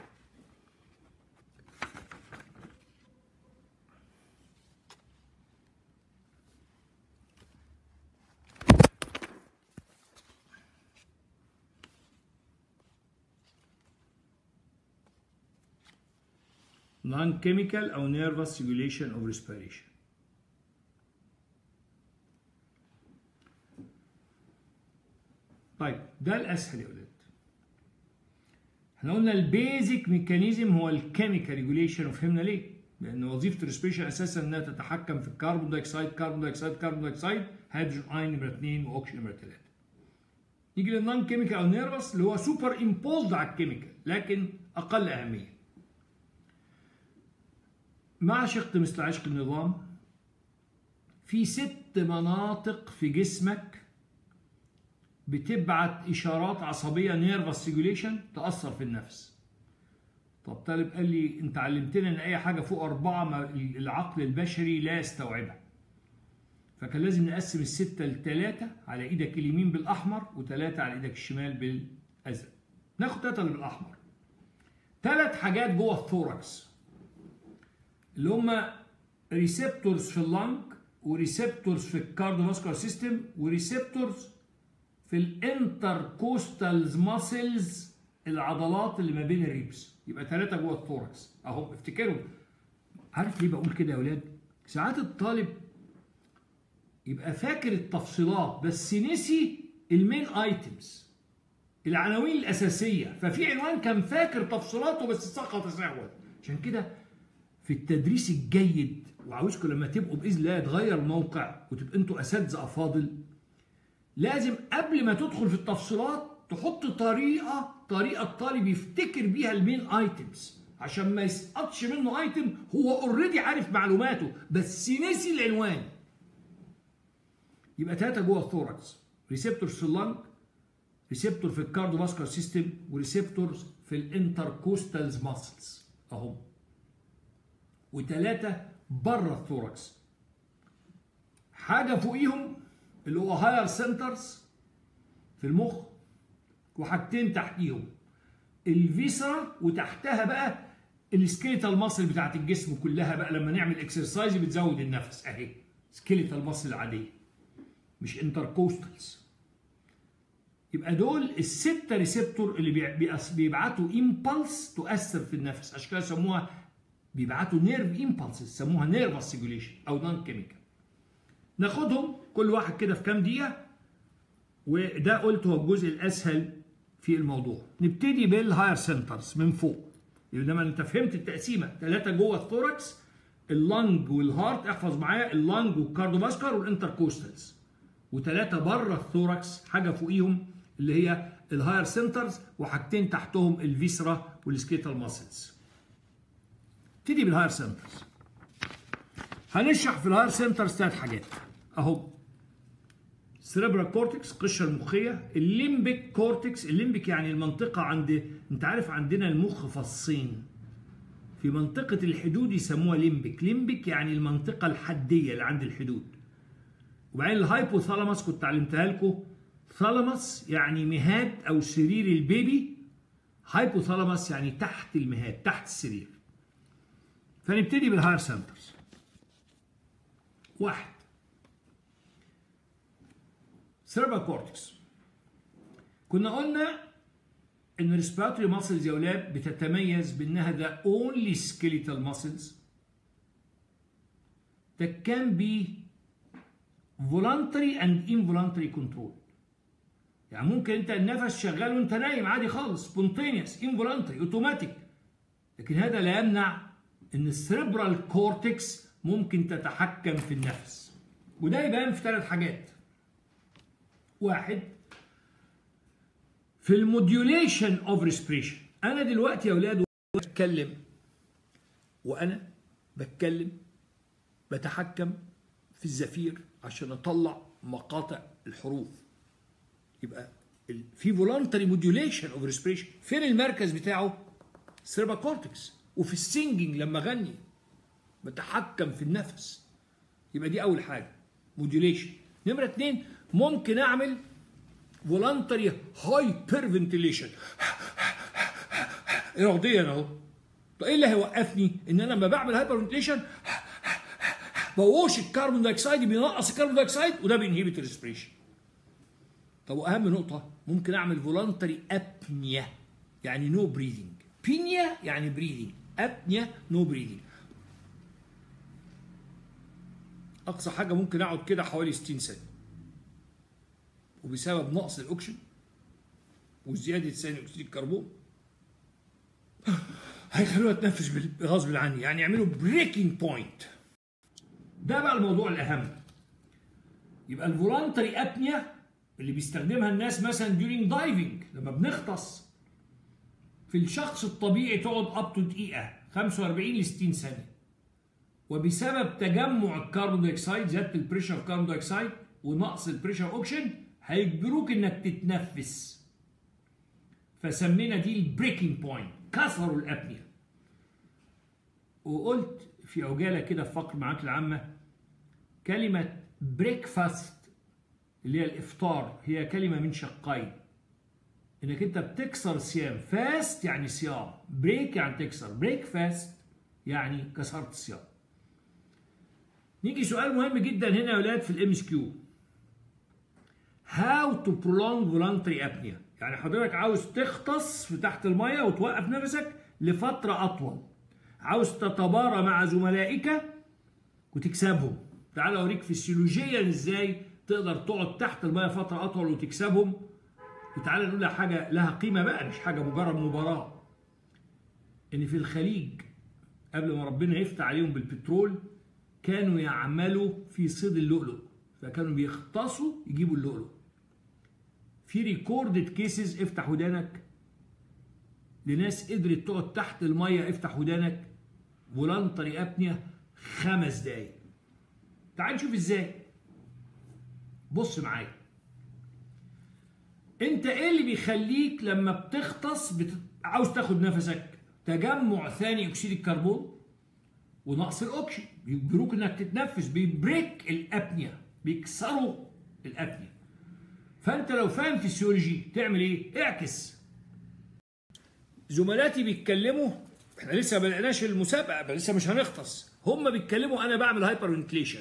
non-chemical أو nervous regulation of respiration. طيب ده الأسهل يا ولاد. احنا قلنا البيزك ميكانيزم هو الكيميكال ريجوليشن وفهمنا ليه؟ لأن وظيفة الريسبيريشن أساسا إنها تتحكم في الكربون دايوكسيد كربون دايوكسيد كربون دايوكسيد هيدروجين أين نمرة 2 وأوكسجين نمرة 3. نيجي للنون كيميكال أو نيرفس اللي هو سوبر امبوزد على الكيميكال لكن أقل أهمية. مع عشقت مثل عشق النظام في ست مناطق في جسمك بتبعت اشارات عصبيه نيرفس سيجوليشن تاثر في النفس طب طالب قال لي انت علمتنا ان اي حاجه فوق اربعه العقل البشري لا يستوعبها فكان لازم نقسم السته لثلاثه على ايدك اليمين بالاحمر وثلاثه على ايدك الشمال بالازرق ناخد ثلاثه اللي بالاحمر ثلاث حاجات جوه الثوركس اللي هم ريسبتورز في اللنج وريسبتورز في الكارديوفاسكولار سيستم وريسبتورز في الانتركوستالز ماسلز العضلات اللي ما بين الريبس يبقى ثلاثه جوه الثوركس اهو افتكروا عارف ليه بقول كده يا اولاد ساعات الطالب يبقى فاكر التفصيلات بس نسي المين ايتمز العناوين الاساسيه ففي عنوان كان فاكر تفصيلاته بس سقط سهوا عشان كده في التدريس الجيد وعاوزكم لما تبقوا باذن الله يتغير الموقع وتبقى انتوا اساتذه افاضل لازم قبل ما تدخل في التفصيلات تحط طريقه طريقه الطالب يفتكر بيها المين ايتمز عشان ما يسقطش منه ايتم هو اوريدي عارف معلوماته بس نسي العنوان يبقى ثلاثه جوه الثوركس ريسبتور في اللنج ريسبتور في الكارديوفاسكولار سيستم وريسبتورز في الانتركوستالز ماسلز اهم وثلاثة بره الثوركس حاجة فوقيهم اللي هو هاير سنترز في المخ وحاجتين تحتيهم الفيسرا وتحتها بقى السكيليتال ماسل بتاعت الجسم كلها بقى لما نعمل اكسرسايز بتزود النفس اهي سكيليتال ماسل العاديه مش انتركوستالز يبقى دول الستة ريسبتور اللي بيبعتوا امبلس تؤثر في النفس عشان كده سموها بيبعتوا نيرف امبلسز سموها نيرفس سيجوليشن او نون كيميكال ناخدهم كل واحد كده في كام دقيقه وده قلت هو الجزء الاسهل في الموضوع نبتدي بالهاير سنترز من فوق لما انت فهمت التقسيمه ثلاثه جوه الثوركس اللنج والهارت احفظ معايا اللنج والكارديوفاسكولار والانتركوستالز وثلاثه بره الثوركس حاجه فوقيهم اللي هي الهاير سنترز وحاجتين تحتهم الفيسرا والسكيتال ماسلز نبتدي بالهاير سنترز هنشرح في الهاير سنترز ثلاث حاجات اهو سيريبرال كورتكس القشره المخيه الليمبيك كورتكس الليمبيك يعني المنطقه عند انت عارف عندنا المخ فصين في منطقه الحدود يسموها ليمبيك ليمبيك يعني المنطقه الحديه اللي عند الحدود وبعدين الهايبوثالاموس كنت علمتها لكم ثالاموس يعني مهاد او سرير البيبي هايبوثالاموس يعني تحت المهاد تحت السرير فنبتدي بالهاير سنترز واحد سيربال كورتكس كنا قلنا ان الريسبيراتوري ماسلز يا اولاد بتتميز بانها ذا اونلي سكيليتال ماسلز that can be voluntary and involuntary control يعني ممكن انت النفس شغال وانت نايم عادي خالص سبونتينيوس involuntary اوتوماتيك لكن هذا لا يمنع ان السيربرال كورتكس ممكن تتحكم في النفس وده يبان في ثلاث حاجات واحد في الموديوليشن اوف ريسبريشن انا دلوقتي يا اولاد بتكلم وانا بتكلم بتحكم في الزفير عشان اطلع مقاطع الحروف يبقى في فولونتري موديوليشن اوف ريسبريشن فين المركز بتاعه سيربا كورتكس وفي السينجينج لما اغني بتحكم في النفس يبقى دي اول حاجه موديوليشن نمره اتنين ممكن اعمل فولنتري هايبر فنتيليشن اراديا اهو طب ايه اللي هيوقفني ان انا لما بعمل هايبر فنتيليشن بوش الكربون دايوكسيد بينقص الكربون دايوكسيد وده بينهبت الريسبريشن طب واهم نقطه ممكن اعمل فولنتري ابنيا يعني نو بريذنج بينيا يعني بريذنج ابنيا نو بريذنج اقصى حاجه ممكن اقعد كده حوالي 60 ثانيه وبسبب نقص الاكسجين وزياده ثاني اكسيد الكربون هيخلوها تنفس غصب عني يعني يعملوا بريكنج بوينت ده بقى الموضوع الاهم يبقى الفولنتري ابنيا اللي بيستخدمها الناس مثلا ديورينج دايفنج لما بنغطس في الشخص الطبيعي تقعد اب تو دقيقه 45 ل 60 ثانيه وبسبب تجمع الكربون دايوكسيد زياده البريشر الكربون دايوكسيد ونقص البريشر اوكسجين هيجبروك انك تتنفس فسمينا دي البريكنج بوينت كسروا الابنيه وقلت في عجاله كده في فقر معاك العامه كلمه بريكفاست اللي هي الافطار هي كلمه من شقين انك انت بتكسر صيام فاست يعني صيام بريك يعني تكسر بريك فاست يعني كسرت الصيام نيجي سؤال مهم جدا هنا يا ولاد في الام اس كيو هاو تو prolong voluntary apnea يعني حضرتك عاوز تغطس في تحت الميه وتوقف نفسك لفتره اطول عاوز تتبارى مع زملائك وتكسبهم تعال اوريك فسيولوجيا ازاي تقدر تقعد تحت الميه فتره اطول وتكسبهم وتعالى نقول حاجه لها قيمه بقى مش حاجه مجرد مباراه ان في الخليج قبل ما ربنا يفتح عليهم بالبترول كانوا يعملوا في صيد اللؤلؤ فكانوا بيختصوا يجيبوا اللؤلؤ في ريكوردد كيسز افتح ودانك لناس قدرت تقعد تحت الميه افتح ودانك فولنتري ابنيا خمس دقايق تعال نشوف ازاي بص معايا انت ايه اللي بيخليك لما بتغطس بت... عاوز تاخد نفسك تجمع ثاني اكسيد الكربون ونقص الاكسجين بيجبروك انك تتنفس بيبريك الابنيا بيكسروا الابنيا فانت لو فاهم فيسيولوجي تعمل ايه اعكس زملاتي بيتكلموا احنا لسه ما بدأناش المسابقه لسه مش هنغطس هم بيتكلموا انا بعمل هايبر فنتليشن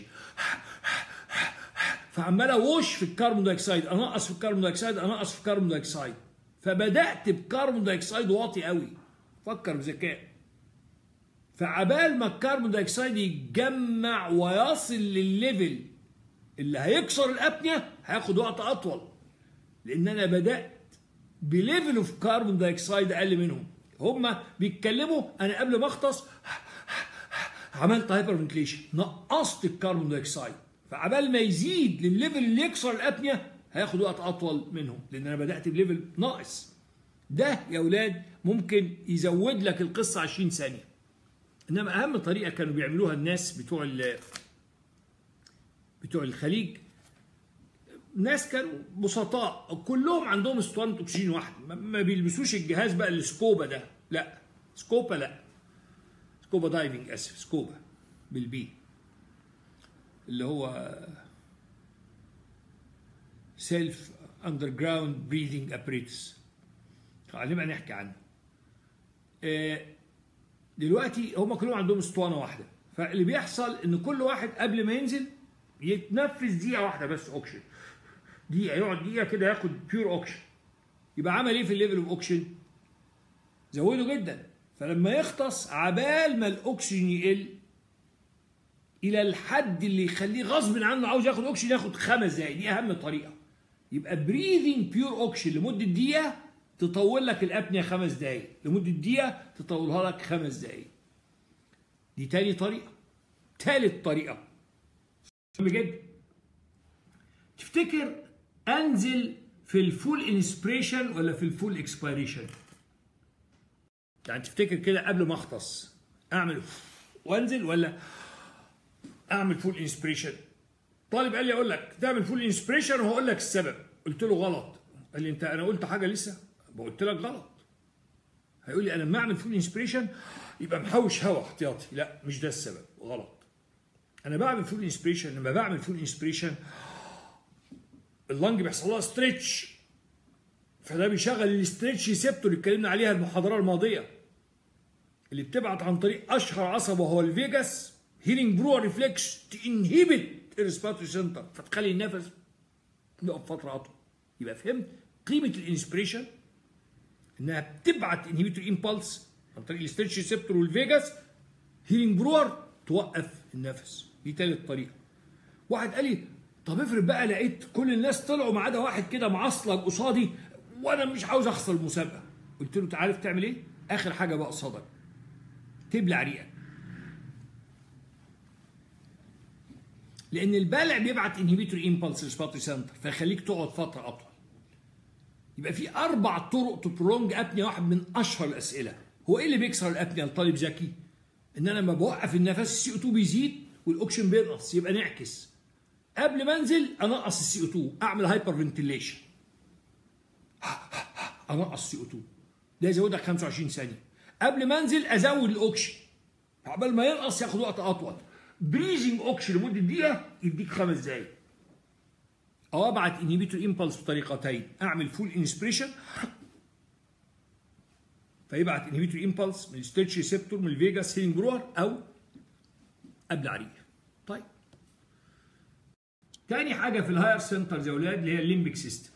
فعمال اوش في الكربون دايوكسيد انقص في الكربون دايوكسيد انقص في الكربون دايوكسيد فبدات بكربون دايوكسيد واطي قوي فكر بذكاء فعبال ما الكربون دايوكسيد يتجمع ويصل للليفل اللي هيكسر الابنيه هياخد وقت اطول لان انا بدات بليفل اوف كربون دايوكسيد اقل منهم هما بيتكلموا انا قبل ما اغطس عملت هايبر فنتليشن نقصت الكربون دايوكسيد فعبال ما يزيد للليفل اللي يكسر الابنيه هياخد وقت اطول منهم لان انا بدات بليفل ناقص ده يا اولاد ممكن يزود لك القصه 20 ثانيه انما اهم طريقه كانوا بيعملوها الناس بتوع بتوع الخليج ناس كانوا بسطاء كلهم عندهم اسطوانه اكسجين واحده ما بيلبسوش الجهاز بقى السكوبا ده لا سكوبا لا سكوبا دايفنج اسف سكوبا بالبي اللي هو سيلف اندر جراوند بريذنج ابريتس غالبا نحكي عنه دلوقتي هم كلهم عندهم اسطوانه واحده فاللي بيحصل ان كل واحد قبل ما ينزل يتنفس دقيقه واحده بس اوكسجين دقيقه يقعد دقيقه كده ياخد بيور اوكسجين يبقى عمل ايه في الليفل اوف اوكسجين زوده جدا فلما يغطس عبال ما الاكسجين يقل الى الحد اللي يخليه غصب عنه عاوز ياخد اكسجين ياخد خمس دقايق دي اهم طريقه يبقى بريذنج بيور اوكسجين لمده دقيقه تطول لك الابنيه خمس دقايق لمده دقيقه تطولها لك خمس دقايق دي تاني طريقه تالت طريقه مهم جدا تفتكر انزل في الفول انسبريشن ولا في الفول اكسبيريشن يعني تفتكر كده قبل ما اغطس اعمل وانزل ولا اعمل فول انسبريشن طالب قال لي اقول لك تعمل فول انسبريشن وهقول لك السبب قلت له غلط قال لي انت انا قلت حاجه لسه قلت لك غلط هيقول لي انا لما اعمل فول انسبريشن يبقى محوش هوا احتياطي لا مش ده السبب غلط انا بعمل فول انسبريشن لما بعمل فول انسبريشن اللنج بيحصل لها ستريتش فده بيشغل الاستريتش ريسبتور اللي اتكلمنا عليها المحاضره الماضيه اللي بتبعت عن طريق اشهر عصب وهو الفيجاس هيلينج برو ريفلكس تنهبت الريسبيراتوري سنتر فتخلي النفس يقف فتره اطول يبقى فهمت قيمه الانسبريشن انها بتبعت انهبيتور امبلس عن طريق الاستريتش ريسبتور والفيجاس هيلينج برور توقف النفس دي تالت طريقه واحد قال لي طب افرض بقى لقيت كل الناس طلعوا ما عدا واحد كده معصلج قصادي وانا مش عاوز اخسر المسابقه قلت له انت عارف تعمل ايه اخر حاجه بقى قصادك تبلع ريقك لان البلع بيبعت انهبيتور امبلس ريسبيراتوري سنتر فيخليك تقعد فتره اطول يبقى في اربع طرق تبرونج ابنيا واحد من اشهر الاسئله هو ايه اللي بيكسر الابنيا لطالب ذكي ان انا لما بوقف النفس السي او 2 بيزيد والاكسجين بينقص يبقى نعكس قبل ما انزل انقص السي او 2 اعمل هايبر فنتيليشن انقص السي او 2 ده يزودك 25 ثانيه قبل ما انزل ازود الاكسجين عقبال ما ينقص ياخد وقت اطول بريزنج اوكسجين لمده دقيقه يديك خمس دقايق او ابعت انهبيتور امبلس بطريقتين اعمل فول انسبريشن فيبعت انهبيتور امبلس من الستيتش ريسبتور من الفيجاس هيلينج برور او ابلع ريق طيب تاني حاجه في الهاير سنترز يا اولاد اللي هي الليمبيك سيستم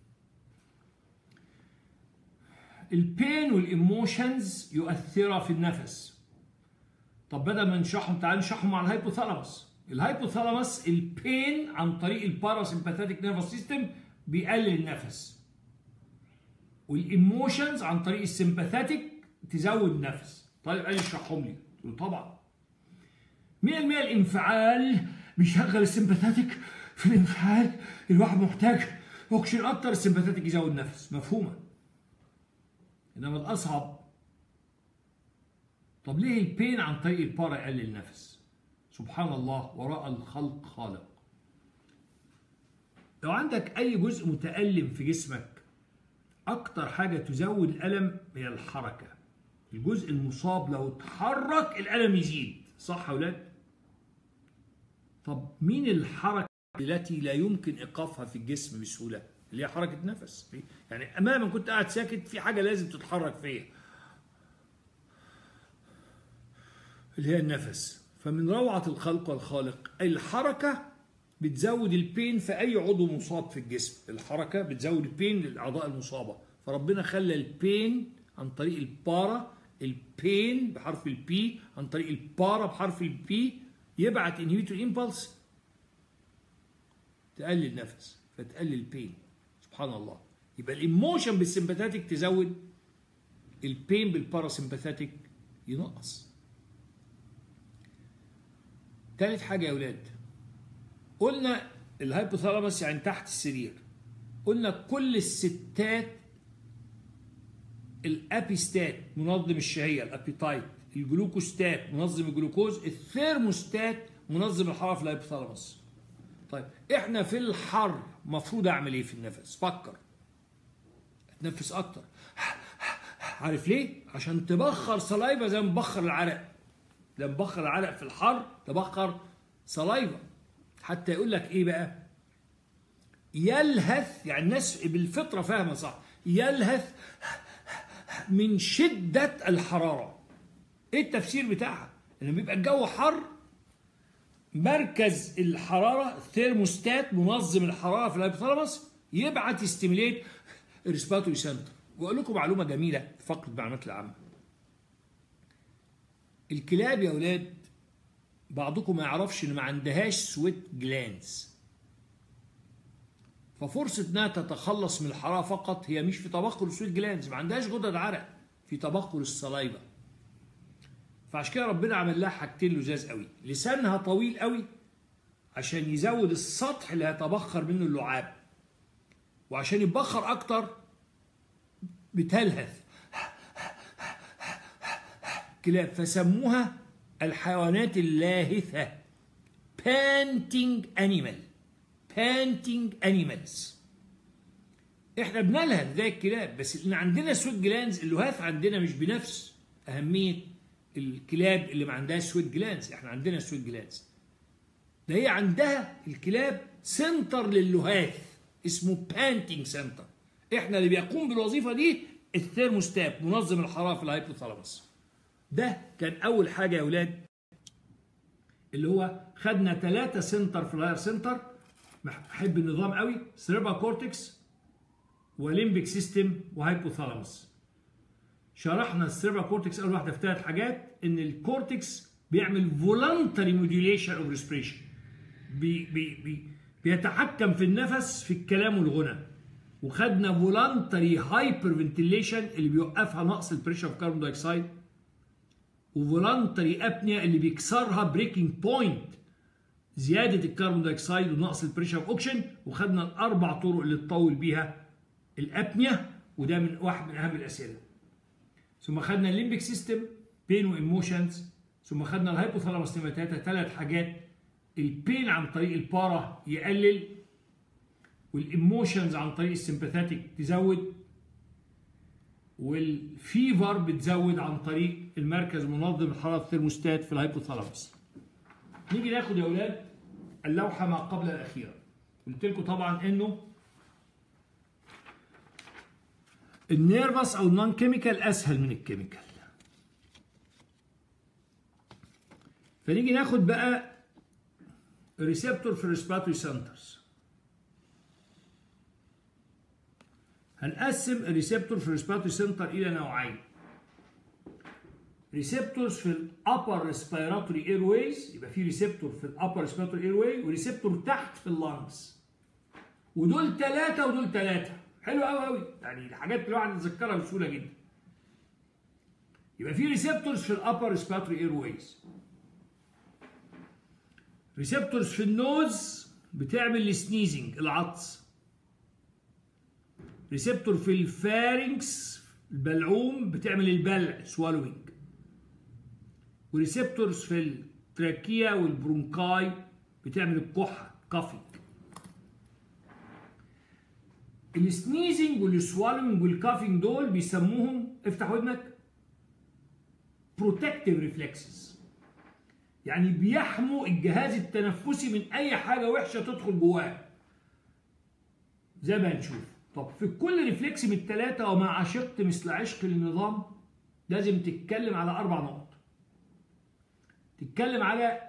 البين والايموشنز يؤثرا في النفس طب بدل ما نشرحهم تعال نشرحهم مع الهايبوثالاموس الهايبوثالاموس البين عن طريق الباراسمباثيك نيرفس سيستم بيقلل النفس والايموشنز عن طريق السمباثيك تزود النفس طيب قال اشرحهم لي قلت له طبعا 100% الانفعال بيشغل السمباثيك في الانفعال الواحد محتاج اوكسجين اكتر السمباثيك يزود نفس مفهومه انما الاصعب طب ليه البين عن طريق البارا يقلل النفس سبحان الله وراء الخلق خالق لو عندك اي جزء متألم في جسمك اكتر حاجة تزود الالم هي الحركة الجزء المصاب لو اتحرك الالم يزيد صح يا ولاد طب مين الحركة التي لا يمكن ايقافها في الجسم بسهولة اللي هي حركة نفس يعني اماما كنت قاعد ساكت في حاجة لازم تتحرك فيها اللي هي النفس فمن روعة الخلق والخالق الحركة بتزود البين في أي عضو مصاب في الجسم الحركة بتزود البين للأعضاء المصابة فربنا خلى البين عن طريق البارا البين بحرف البي عن طريق البارا بحرف البي يبعت انهيبيتور امبلس تقلل النفس فتقلل البين سبحان الله يبقى الايموشن بالسمباثيك تزود البين بالباراسمباثيك ينقص تالت حاجة يا ولاد قلنا الهايبوثالاموس يعني تحت السرير قلنا كل الستات الابيستات منظم الشهية الابيتايت الجلوكوستات منظم الجلوكوز الثيرموستات منظم الحرارة في الهايبوثالاموس طيب احنا في الحر مفروض اعمل ايه في النفس فكر اتنفس اكتر عارف ليه عشان تبخر سلايفا زي ما بخر العرق لما بخر العرق في الحر تبخر سلايفا حتى يقول لك ايه بقى يلهث يعني الناس بالفطره فاهمه صح يلهث من شده الحراره ايه التفسير بتاعها لما بيبقى الجو حر مركز الحراره الثيرموستات منظم الحراره في الهايبوثالاموس يبعت يستيميليت الريسباتوري سنتر واقول لكم معلومه جميله في فقره المعلومات العامه الكلاب يا اولاد بعضكم ما يعرفش ان ما عندهاش سويت جلانز ففرصة انها تتخلص من الحرارة فقط هي مش في تبخر السويت جلانز ما عندهاش غدد عرق في تبخر الصلايبة فعشان كده ربنا عمل لها حاجتين لزاز قوي لسانها طويل قوي عشان يزود السطح اللي هيتبخر منه اللعاب وعشان يتبخر اكتر بتلهث كلاب فسموها الحيوانات اللاهثة panting animal panting animals احنا بنلهث زي الكلاب بس ان عندنا سويت جلانز اللهاث عندنا مش بنفس اهميه الكلاب اللي ما عندهاش سويت جلانز احنا عندنا سويت جلانز ده هي عندها الكلاب سنتر للهاث اسمه بانتينج سنتر احنا اللي بيقوم بالوظيفه دي الثيرموستات منظم الحراره في الهايبوثالاموس ده كان اول حاجه يا اولاد اللي هو خدنا ثلاثه سنتر في الهاير سنتر بحب النظام قوي سيربا كورتكس وليمبيك سيستم وهايبوثالاموس شرحنا السيربا كورتكس اول واحده في ثلاث حاجات ان الكورتكس بيعمل فولنتري موديوليشن اوف ريسبريشن بي بي بي بيتحكم في النفس في الكلام والغنى وخدنا فولنتري هايبر فنتيليشن اللي بيوقفها نقص البريشر في كربون دايوكسيد وفولنتري ابنيا اللي بيكسرها بريكنج بوينت زياده الكربون دايوكسيد ونقص البريشر اوف اوكشن وخدنا الاربع طرق اللي تطول بيها الابنيا وده من واحد من اهم الاسئله ثم خدنا الليمبيك سيستم بين وايموشنز ثم خدنا الهايبوثالاموس نمرة ثلاث حاجات البين عن طريق البارا يقلل والايموشنز عن طريق السمباثاتيك تزود والفيفر بتزود عن طريق المركز منظم حراره الثرموستات في الهايبوثالاموس نيجي ناخد يا اولاد اللوحه ما قبل الاخيره قلت لكم طبعا انه النيرفس او النون كيميكال اسهل من الكيميكال فنيجي ناخد بقى ريسبتور في الريسبيراتوري سنترز هنقسم الريسبتور في الريسبيراتوري سنتر الى نوعين ريسبتورز في الابر ريسبيراتوري اير ويز يبقى في ريسبتور في الابر ريسبيراتوري اير واي وريسبتور تحت في اللانجز ودول ثلاثه ودول ثلاثه حلو قوي قوي يعني الحاجات الواحد يتذكرها بسهوله جدا يبقى في ريسبتورز في الابر ريسبيراتوري اير ويز ريسبتورز في النوز بتعمل السنيزنج العطس ريسبتور في الفارنكس البلعوم بتعمل البلع سوالوينج وريسبتورز في التراكية والبرونكاي بتعمل الكحة كافينج السنيزنج والسوالوينج والكافينج دول بيسموهم افتح ودنك بروتكتيف ريفلكسز يعني بيحموا الجهاز التنفسي من اي حاجه وحشه تدخل جواه زي ما هنشوف طب في كل ريفلكس من الثلاثه وما عشقت مثل عشق النظام لازم تتكلم على اربع نقط تتكلم على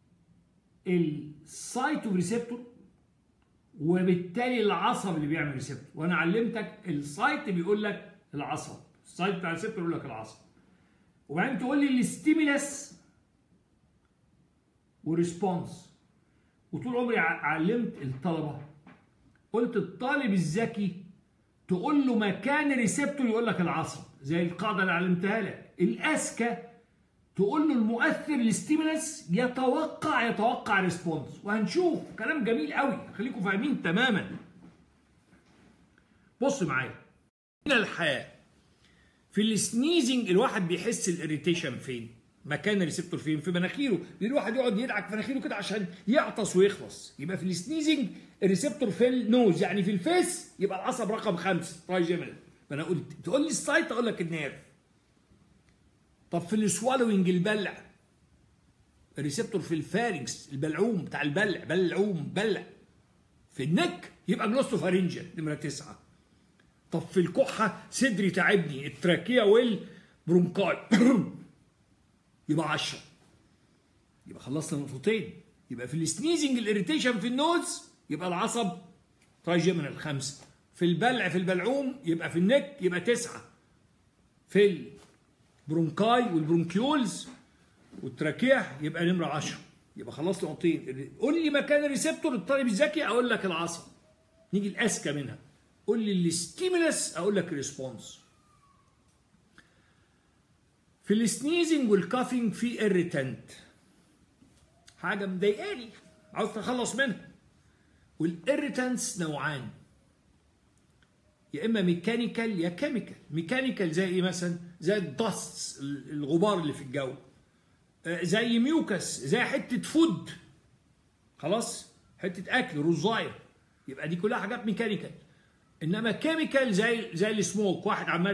السايت اوف ريسبتور وبالتالي العصب اللي بيعمل ريسبتور وانا علمتك السايت بيقول لك العصب السايت بتاع الريسبتور يقول لك العصب وبعدين تقول لي الستيمولس وريسبونس وطول عمري علمت الطلبه قلت الطالب الذكي تقول له مكان ريسبتور يقول لك العصب زي القاعده اللي علمتها لك الاذكى تقول له المؤثر الستيمولس يتوقع يتوقع ريسبونس وهنشوف كلام جميل قوي خليكم فاهمين تماما بص معايا من الحياه في السنيزنج الواحد بيحس الاريتيشن فين مكان الريسبتور فين في مناخيره الواحد يقعد يدعك في مناخيره كده عشان يعطس ويخلص يبقى في السنيزنج الريسبتور في النوز يعني في الفيس يبقى العصب رقم خمسه ترايجيمال فانا قلت تقول لي السايت اقول لك النيرف طب في السوالوينج البلع الريسبتور في الفارنكس البلعوم بتاع البلع بلعوم بلع في النك يبقى جلوستوفارينجيال نمره تسعه طب في الكحه صدري تعبني التراكيه والبرونكاي يبقى 10 يبقى خلصنا نقطتين يبقى في السنيزنج الاريتيشن في النوز يبقى العصب ترايجيمينال خمسة في البلع في البلعوم يبقى في النك يبقى تسعة في البرونكاي والبرونكيولز والتراكيح يبقى نمرة 10 يبقى خلصت نقطتين قول لي مكان الريسبتور الطالب الذكي اقول لك العصب نيجي الاذكى منها قول لي الستيمولس اقول لك الريسبونس في السنيزنج والكافينج في اريتنت حاجه مضايقاني عاوز تخلص منها والاريتنتس نوعان يا اما ميكانيكال يا كيميكال ميكانيكال زي ايه مثلا زي الدست الغبار اللي في الجو زي ميوكس زي حته فود خلاص حته اكل رزايه يبقى دي كلها حاجات ميكانيكال انما كيميكال زي زي السموك واحد عمال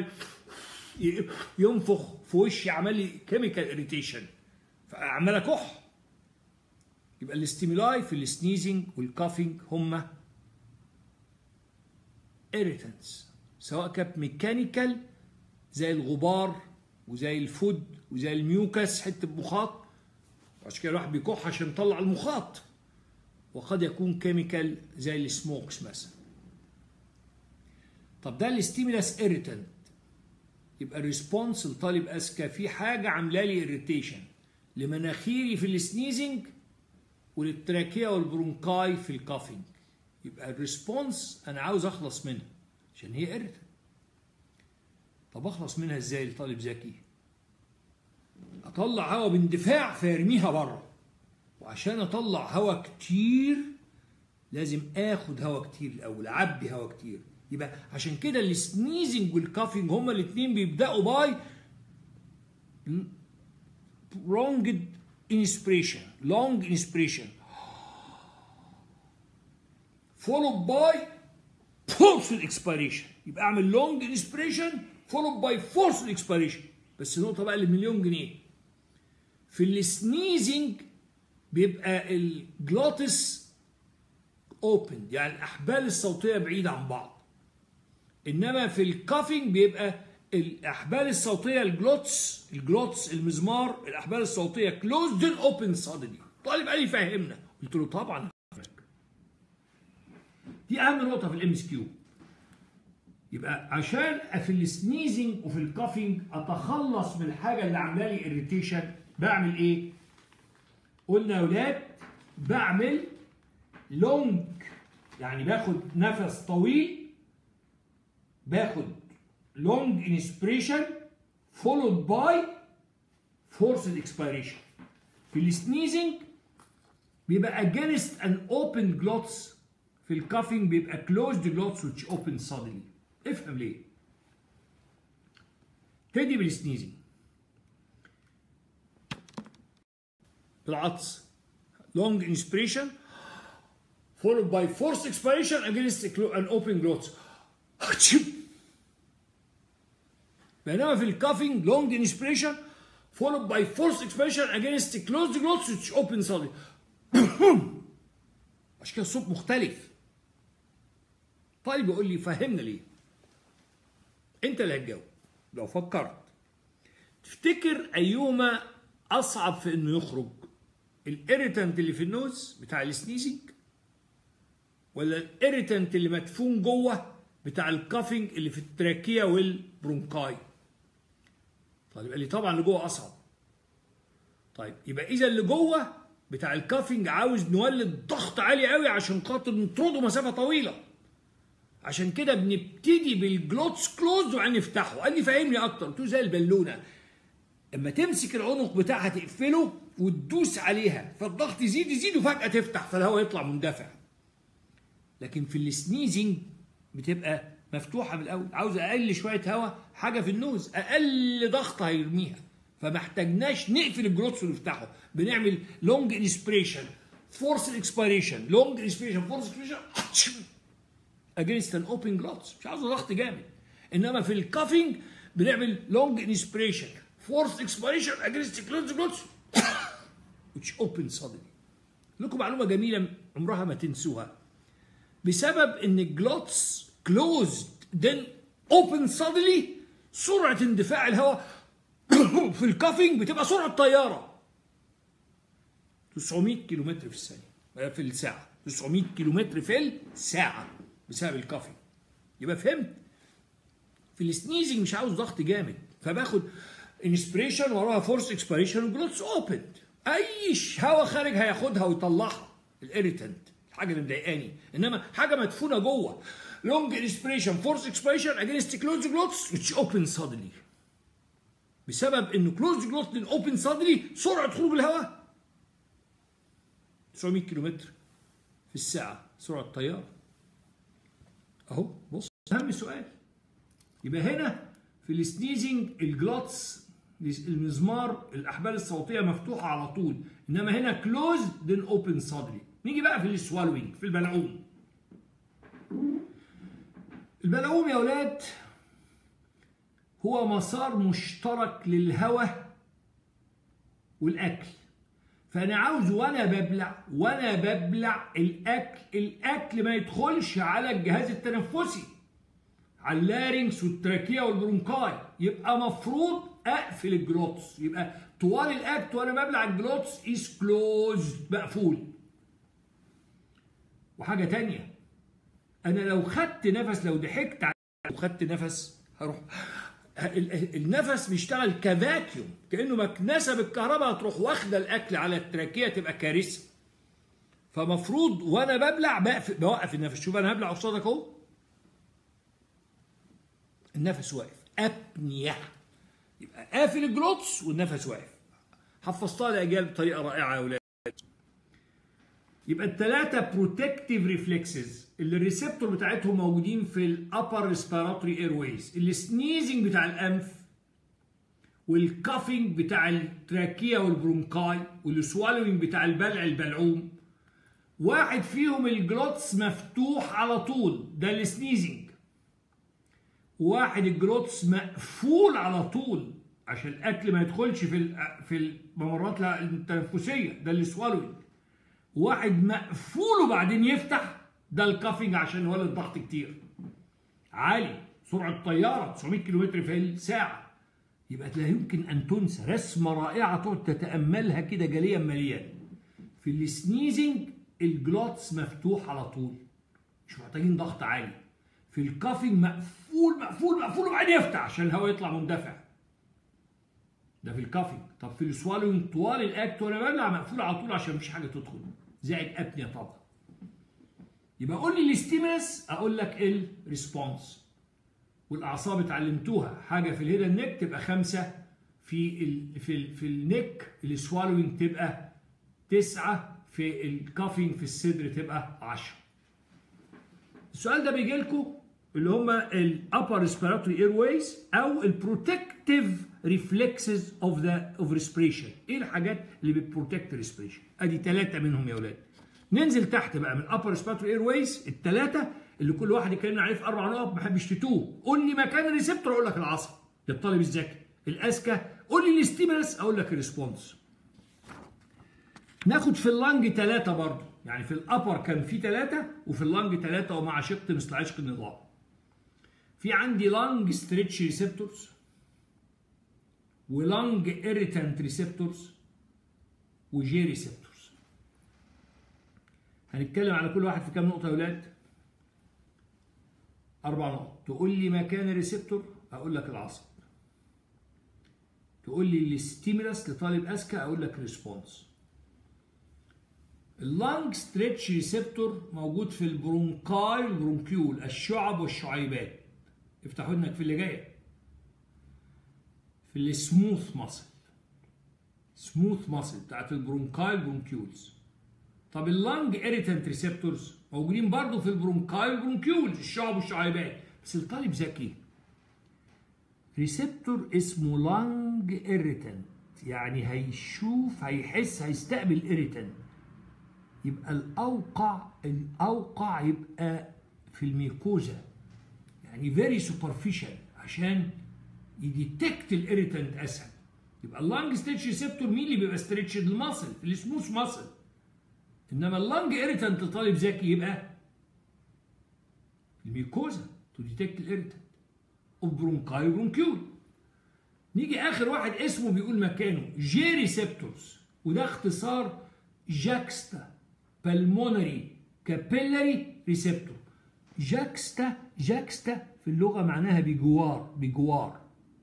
ينفخ في وشي عمل لي كيميكال اريتيشن فعمال اكح يبقى الاستيمولاي في السنيزنج والكافينج هم irritants سواء كانت ميكانيكال زي الغبار وزي الفود وزي الميوكس حته مخاط عشان كده الواحد بيكح عشان يطلع المخاط وقد يكون كيميكال زي السموكس مثلا طب ده الاستيمولاس irritant يبقى الريسبونس الطالب اذكى في حاجه عامله لي اريتيشن لمناخيري في السنيزنج وللتراكيه والبرونكاي في الكافينج يبقى الريسبونس انا عاوز اخلص منها عشان هي اريتنت طب اخلص منها ازاي لطالب ذكي اطلع هواء باندفاع فيرميها بره وعشان اطلع هواء كتير لازم اخد هواء كتير الاول اعبي هواء كتير يبقى عشان كده السنيزنج والكافينج هما الاثنين بيبداوا باي prolonged inspiration long inspiration followed by forced expiration يبقى اعمل long inspiration followed by forced expiration بس نقطه بقى اللي مليون جنيه في السنيزنج بيبقى الجلوتس اوبن يعني الاحبال الصوتيه بعيده عن بعض انما في الكافينج بيبقى الاحبال الصوتيه الجلوتس الجلوتس المزمار الاحبال الصوتيه كلوزد اوبن صادلي طالب قال لي فهمنا قلت له طبعا دي اهم نقطه في الام اس كيو يبقى عشان في السنيزنج وفي الكافينج اتخلص من الحاجه اللي عامله لي اريتيشن بعمل ايه قلنا يا اولاد بعمل لونج يعني باخد نفس طويل باخد long inspiration followed by forced expiration في السنيزنج بيبقى against an open glots في الكافينج بيبقى closed glots which open suddenly افهم ليه تدي بالسنيزنج العطس long inspiration followed by forced expiration against an open glots بينما في الكافينج لونج انسبريشن followed by forced expansion against closed glots which open solid عشان كده الصوت مختلف طالب يقول لي فهمنا ليه انت اللي هتجاوب لو فكرت تفتكر ايهما اصعب في انه يخرج الاريتنت اللي في النوز بتاع السنيزنج ولا الاريتنت اللي مدفون جوه بتاع الكافينج اللي في التراكيه والبرونكاي طيب قال لي طبعا اللي جوه اصعب طيب يبقى اذا اللي جوه بتاع الكافينج عاوز نولد ضغط عالي قوي عشان خاطر نطرده مسافه طويله عشان كده بنبتدي بالجلوتس كلوز وبعدين نفتحه قال لي فهمني اكتر قلت له زي البالونه اما تمسك العنق بتاعها تقفله وتدوس عليها فالضغط يزيد يزيد وفجاه تفتح فالهواء يطلع مندفع لكن في السنيزنج بتبقى مفتوحه من الاول عاوز اقل شويه هواء حاجه في النوز اقل ضغط هيرميها فما احتاجناش نقفل الجلوتس ونفتحه بنعمل لونج انسبريشن فورس اكسبيريشن لونج انسبريشن فورس اكسبيريشن اجينست ان اوبن جلوتس مش عاوز ضغط جامد انما في الكافينج بنعمل لونج انسبريشن فورس اكسبيريشن اجينست كلوز جلوتس which open suddenly لكم معلومه جميله عمرها ما تنسوها بسبب ان الجلوتس closed then open suddenly سرعة اندفاع الهواء في الكافينج بتبقى سرعة طيارة 900 كيلومتر في الثانيه في الساعه 900 كيلومتر في الساعه بسبب الكافي يبقى فهمت في السنيزنج مش عاوز ضغط جامد فباخد انسبريشن وراها فورس اكسبيريشن وجلوتس اوبن اي هواء خارج هياخدها ويطلعها الاريتنت الحاجه اللي مضايقاني انما حاجه مدفونه جوه لونج انسبريشن فورس اكسبيريشن اجينست كلوز جلوتس which اوبن suddenly بسبب انه كلوز جلوتس اوبن suddenly سرعه خروج الهواء 900 كيلومتر في الساعه سرعه الطياره اهو بص اهم سؤال يبقى هنا في السنيزنج الجلوتس المزمار الاحبال الصوتيه مفتوحه على طول انما هنا كلوز then اوبن suddenly نيجي بقى في السوالوينج في البلعوم البلعوم يا اولاد هو مسار مشترك للهواء والاكل فانا عاوز وانا ببلع وانا ببلع الاكل الاكل ما يدخلش على الجهاز التنفسي على اللارynx والتراكيه والبرونكاي يبقى مفروض اقفل الجلوتس يبقى طوال الاكت وانا ببلع الجلوتس از كلوزد مقفول وحاجه تانية انا لو خدت نفس لو ضحكت لو خدت نفس هروح النفس بيشتغل كفاكيوم كانه مكنسه بالكهرباء هتروح واخده الاكل على التراكيه تبقى كارثه فمفروض وانا ببلع بقف بوقف النفس شوف انا هبلع قصادك اهو النفس واقف ابنيه يبقى قافل الجلوتس والنفس واقف حفظتها لاجيال بطريقه رائعه يا اولاد يبقى الثلاثه بروتكتيف ريفلكسز اللي الريسبتور بتاعتهم موجودين في الابر ريسبيراتوري اير ويز السنيزنج بتاع الانف والكافينج بتاع التراكيه والبرونكاي والسوالوينج بتاع البلع البلعوم واحد فيهم الجلوتس مفتوح على طول ده السنيزنج واحد الجلوتس مقفول على طول عشان الاكل ما يدخلش في في الممرات التنفسيه ده السوالوينج واحد مقفول وبعدين يفتح ده الكافينج عشان يولد ضغط كتير عالي سرعه طياره 900 كيلومتر في الساعه يبقى لا يمكن ان تنسى رسمه رائعه تقعد تتاملها كده جليا مليا في السنيزنج الجلوتس مفتوح على طول مش محتاجين ضغط عالي في الكافينج مقفول مقفول مقفول وبعدين يفتح عشان الهواء يطلع مندفع ده في الكافينج طب في السوالوينج طوال الاكت وانا ببلع مقفول على طول عشان مفيش حاجه تدخل زائد ابنيه طبعا يبقى قول لي الاستيمس اقول لك الريسبونس والاعصاب اتعلمتوها حاجه في الهيد نيك تبقى خمسه في ال في ال في النيك السوالوينج تبقى تسعه في الكافينج في الصدر تبقى 10 السؤال ده بيجي لكم اللي هم الابر ريسبيراتوري اير ويز او البروتكتيف ريفلكسز اوف ذا اوف ريسبريشن ايه الحاجات اللي بتبروتكت ريسبريشن ادي ثلاثه منهم يا اولاد ننزل تحت بقى من الابر ريسبيراتوري اير ويز الثلاثه اللي كل واحد اتكلمنا عليه في اربع نقط ما بحبش تتوه قول لي مكان الريسبتور اقول لك العصب للطالب الذكي الاذكى قول لي الستيمولس اقول لك الريسبونس ناخد في اللنج ثلاثه برضه يعني في الابر كان في ثلاثه وفي اللنج ثلاثه ومع شق مثل عشق النظام في عندي لانج ستريتش ريسبتورز ولانج اريتانت ريسبتورز وجي ريسبتورز هنتكلم على كل واحد في كام نقطه يا اولاد اربع نقط تقول لي مكان الريسبتور اقول لك العصب تقول لي الستيمولس لطالب اذكى اقول لك ريسبونس اللانج ستريتش ريسبتور موجود في البرونكاي والبرونكيول الشعب والشعيبات افتحوا ودنك في اللي جايه في السموث ماسل سموث ماسل بتاعت البرونكاي برونكيولز طب اللانج اريتنت ريسبتورز موجودين برضو في البرونكاي والبرونكيولز الشعب والشعيبات بس الطالب ذكي ريسبتور اسمه لانج اريتنت يعني هيشوف هيحس هيستقبل اريتنت يبقى الاوقع الاوقع يبقى في الميكوزا يعني فيري سوبرفيشال عشان يديتكت الاريتنت اسهل يبقى اللانج ستريتش ريسبتور مين اللي بيبقى ستريتش الماسل السموث ماسل انما اللانج اريتنت لطالب ذكي يبقى الميكوزا تو ديتكت الاريتنت اوف برونكاي برونكيول نيجي اخر واحد اسمه بيقول مكانه جي ريسبتورز وده اختصار جاكستا بالمونري كابيلاري ريسبتور جاكستا جاكستا في اللغة معناها بجوار بجوار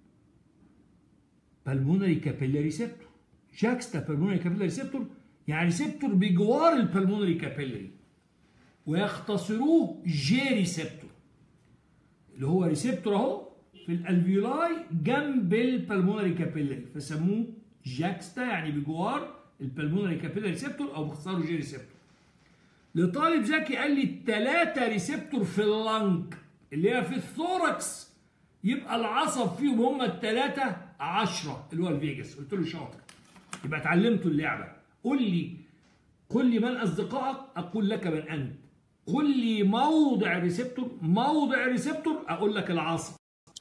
بالمونري كابيلاري ريسبتور جاكستا بالمونري كابيلاري ريسبتور يعني ريسبتور بجوار البلمونري كابيلاري ويختصروه جي ريسبتور اللي هو ريسبتور اهو في الالفيولاي جنب البلمونري كابيلاري فسموه جاكستا يعني بجوار البلمونري كابيلاري ريسبتور او باختصاره جي ريسبتور لطالب ذكي قال لي الثلاثه ريسبتور في اللنج اللي هي في الثوركس يبقى العصب فيهم هم الثلاثه 10 اللي هو الفيجاس قلت له شاطر يبقى اتعلمتوا اللعبه قل لي قل لي من اصدقائك اقول لك من انت قل لي موضع ريسبتور موضع ريسبتور اقول لك العصب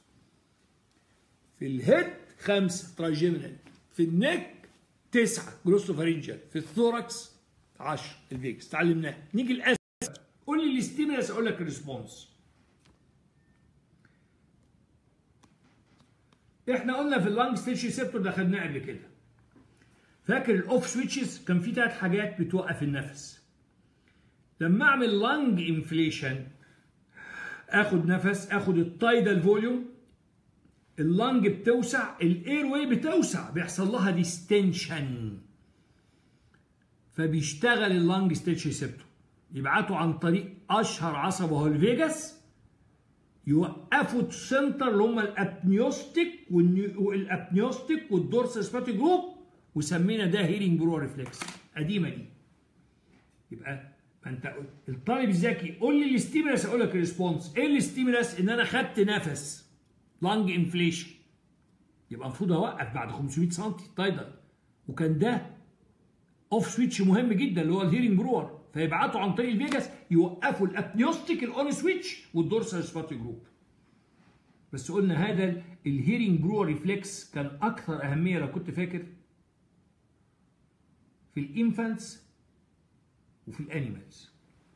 في الهيد خمسة تراجيمينال في النك تسعة جلوسوفارينجال في الثوركس 10 الفيكس اتعلمناها نيجي الاسف قول لي الاستيمولس اقول لك الريسبونس احنا قلنا في اللانج ستيتش ريسبتور ده خدناه قبل كده فاكر الاوف سويتشز كان في ثلاث حاجات بتوقف النفس لما اعمل لانج انفليشن اخد نفس اخد التايدال فوليوم اللنج بتوسع الاير واي بتوسع بيحصل لها ديستنشن فبيشتغل اللنج ستيتش ريسبتور يبعتوا عن طريق اشهر عصب وهو الفيجاس يوقفوا السنتر اللي هم الابنيوستيك والابنيوستيك والدورسال سباتيك جروب وسمينا ده هيرنج برو ريفلكس قديمه دي يبقى انت الطالب الذكي قول لي الاستيمولاس اقول لك الريسبونس ايه الاستيمولاس ان انا خدت نفس لانج انفليشن يبقى المفروض اوقف بعد 500 سم تايدل وكان ده اوف سويتش مهم جدا اللي هو الهيرنج برور فيبعتوا عن طريق الفيجاس يوقفوا الابنيوستيك الاون سويتش والدورسال سباتي جروب بس قلنا هذا الهيرنج برور ريفلكس كان اكثر اهميه لو كنت فاكر في الانفانتس وفي الانيمالز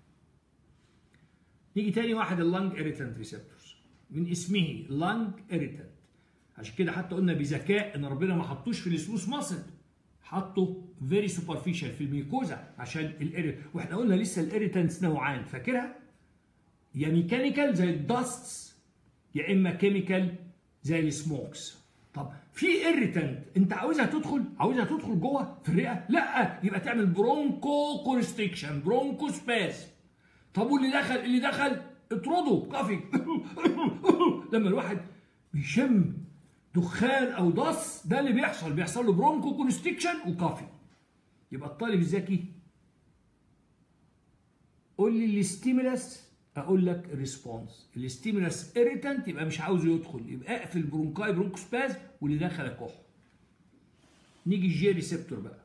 نيجي تاني واحد اللانج اريتنت ريسبتورز من اسمه لانج اريتنت عشان كده حتى قلنا بذكاء ان ربنا ما حطوش في السموث ماسل حطه فيري سوبرفيشال في الميكوزا عشان الاريت واحنا قلنا لسه الاريتنتس نوعان فاكرها يا ميكانيكال زي الداستس يا اما كيميكال زي السموكس طب في اريتنت انت عاوزها تدخل عاوزها تدخل جوه في الرئه لا يبقى تعمل برونكو كونستريكشن برونكو سباس طب واللي دخل اللي دخل اطرده كافي لما الواحد بيشم دخان او ضص ده اللي بيحصل بيحصل له برونكو كونستريكشن وكافي يبقى الطالب الذكي قول لي الاستيمولاس اقول لك الريسبونس الاستيمولاس اريتنت يبقى مش عاوزه يدخل يبقى اقفل برونكاي برونكوسباز واللي دخل كح نيجي الجي ريسبتور بقى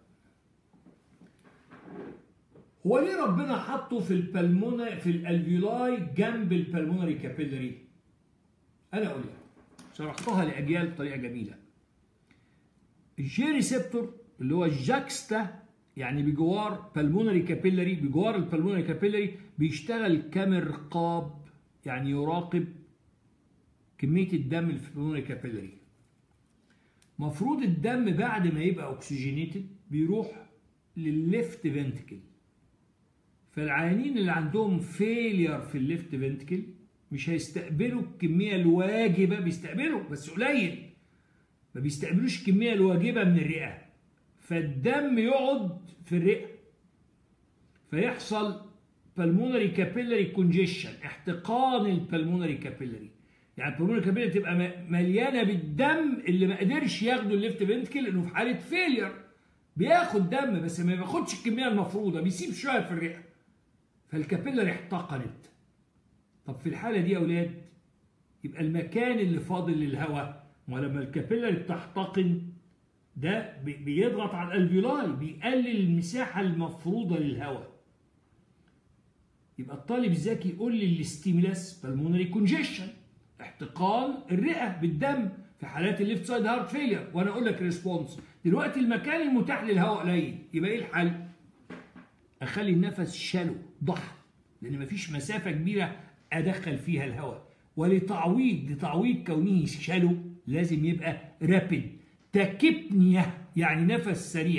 هو ليه ربنا حطه في البلمونا في الالفيولاي جنب البلمونري كابيلاري انا اقول لك شرحتها لاجيال بطريقه جميله الجي ريسبتور اللي هو الجاكستا يعني بجوار بالمونري كابيلاري بجوار البلمونري كابيلاري بيشتغل كمرقاب يعني يراقب كميه الدم اللي في البلمونري كابيلاري مفروض الدم بعد ما يبقى اوكسجينيتد بيروح للليفت فنتكل فالعيانين اللي عندهم فيلير في الليفت فنتكل مش هيستقبلوا الكميه الواجبه بيستقبلوا بس قليل ما بيستقبلوش الكميه الواجبه من الرئه فالدم يقعد في الرئه فيحصل pulmonary capillary congestion احتقان البلمونري كابيلاري يعني البلمونري كابيلاري تبقى مليانه بالدم اللي ما قدرش ياخده الليفت فنتكل لانه في حاله فيلير بياخد دم بس ما بياخدش الكميه المفروضه بيسيب شويه في الرئه فالكابيلاري احتقنت طب في الحاله دي يا اولاد يبقى المكان اللي فاضل للهواء ولما الكابيلاري بتحتقن ده بيضغط على الالفيولاي بيقلل المساحه المفروضه للهواء يبقى الطالب الذكي يقول لي الاستيمولاس بالمونري كونجيشن احتقان الرئه بالدم في حالات الليفت سايد هارت فيلير وانا اقول لك ريسبونس دلوقتي المكان المتاح للهواء قليل يبقى ايه الحل؟ اخلي النفس شالو ضح لان مفيش مسافه كبيره ادخل فيها الهواء ولتعويض لتعويض كونه شالو لازم يبقى رابيد تكبنية يعني نفس سريع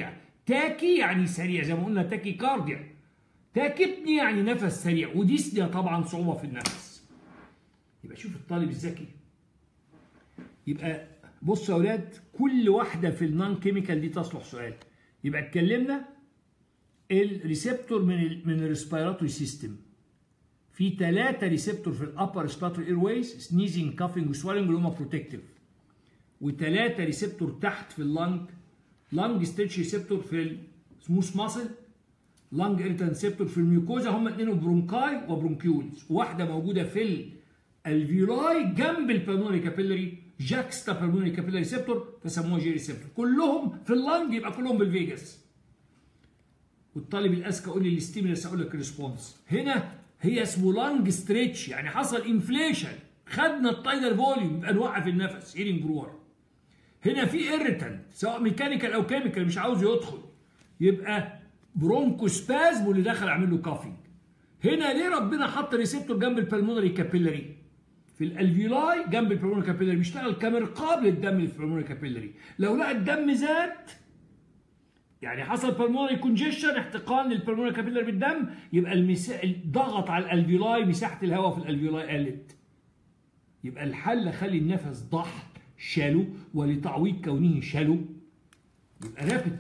تاكي يعني سريع زي ما قلنا تاكي كارديا تاكبني يعني نفس سريع وديسنيا طبعا صعوبة في النفس يبقى شوف الطالب الذكي يبقى بصوا يا اولاد كل واحده في النون كيميكال دي تصلح سؤال يبقى اتكلمنا الريسبتور من ال من الريسبيراتوري سيستم في ثلاثه ريسبتور في الابر ريسبيراتوري اير ويز سنيزنج كافينج وسوالنج اللي هم بروتكتيف وثلاثه ريسبتور تحت في اللنج لانج ستيتش ريسبتور في السموث ماسل لانج اريتان ريسبتور في الميوكوزا هم اثنين برونكاي وبرونكيولز واحده موجوده في الفيولاي جنب البلمونري كابيلاري جاكستا بالمونري كابيلاري ريسبتور فسموها جي ريسبتور كلهم في اللنج يبقى كلهم بالفيجاس والطالب الاذكى يقول لي الستيمولس اقول لك الريسبونس هنا هي اسمه لانج ستريتش يعني حصل انفليشن خدنا التايدر فوليوم يبقى نوقف النفس هيرنج جروور هنا في ايريتنت سواء ميكانيكال او كيميكال مش عاوز يدخل يبقى برونكو سبازم واللي دخل عامل له كافينج هنا ليه ربنا حط ريسبتور جنب البلمونري كابيلاري في الالفيولاي جنب البلمونري كابيلاري بيشتغل كمرقاب للدم اللي في البلمونري كابيلاري لو لقى الدم زاد يعني حصل بالمونري كونجيشن احتقان للبلمونري كابيلاري بالدم يبقى المسا... ضغط على الالفيولاي مساحه الهواء في الالفيولاي قلت يبقى الحل خلي النفس ضح شالو ولتعويض كونه شالو يبقى رابد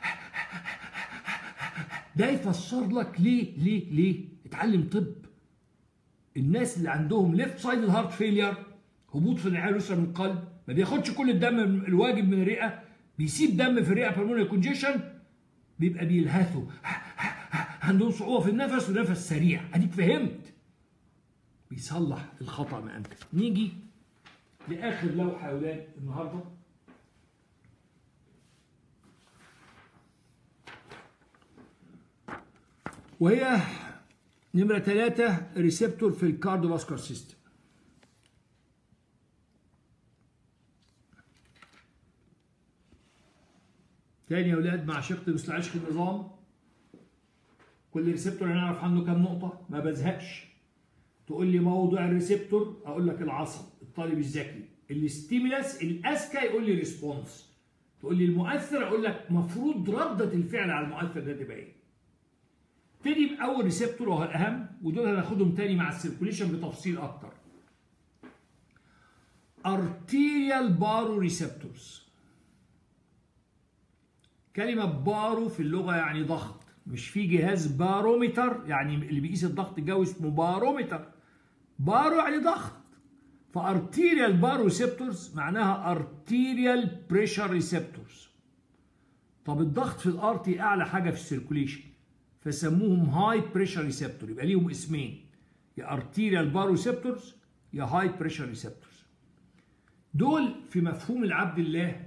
ده يفسر لك ليه ليه ليه اتعلم طب الناس اللي عندهم ليفت سايد الهارت فيلير هبوط في النعال اليسرى من القلب ما بياخدش كل الدم الواجب من الرئه بيسيب دم في الرئه بالمونري كونجيشن بيبقى بيلهثوا عندهم صعوبه في النفس ونفس سريع اديك فهمت بيصلح الخطا ما امكن نيجي لاخر لوحه يا اولاد النهارده وهي نمرة ثلاثة ريسبتور في الكارديوفاسكولار سيستم تاني يا اولاد مع شق مستعشق النظام كل ريسبتور هنعرف عنه كام نقطة ما بزهقش تقول لي موضع الريسبتور اقول لك العصب الطالب الذكي الاستيمولاس الاذكى يقول لي ريسبونس تقول لي المؤثر اقول لك مفروض ردة الفعل على المؤثر ده تبقى ايه ابتدي باول ريسبتور وهو الاهم ودول هناخدهم تاني مع السيركوليشن بتفصيل اكتر arterial baroreceptors كلمة بارو في اللغة يعني ضغط مش في جهاز بارومتر يعني اللي بيقيس الضغط الجوي اسمه بارومتر بارو يعني ضغط فارتيريال باروريسبتورز معناها ارتيريال بريشر ريسبتورز طب الضغط في الارتي اعلى حاجة في السيركوليشن فسموهم هاي بريشر ريسبتور يبقى ليهم اسمين يا ارتيريال باروريسبتورز يا هاي بريشر ريسبتورز دول في مفهوم العبد الله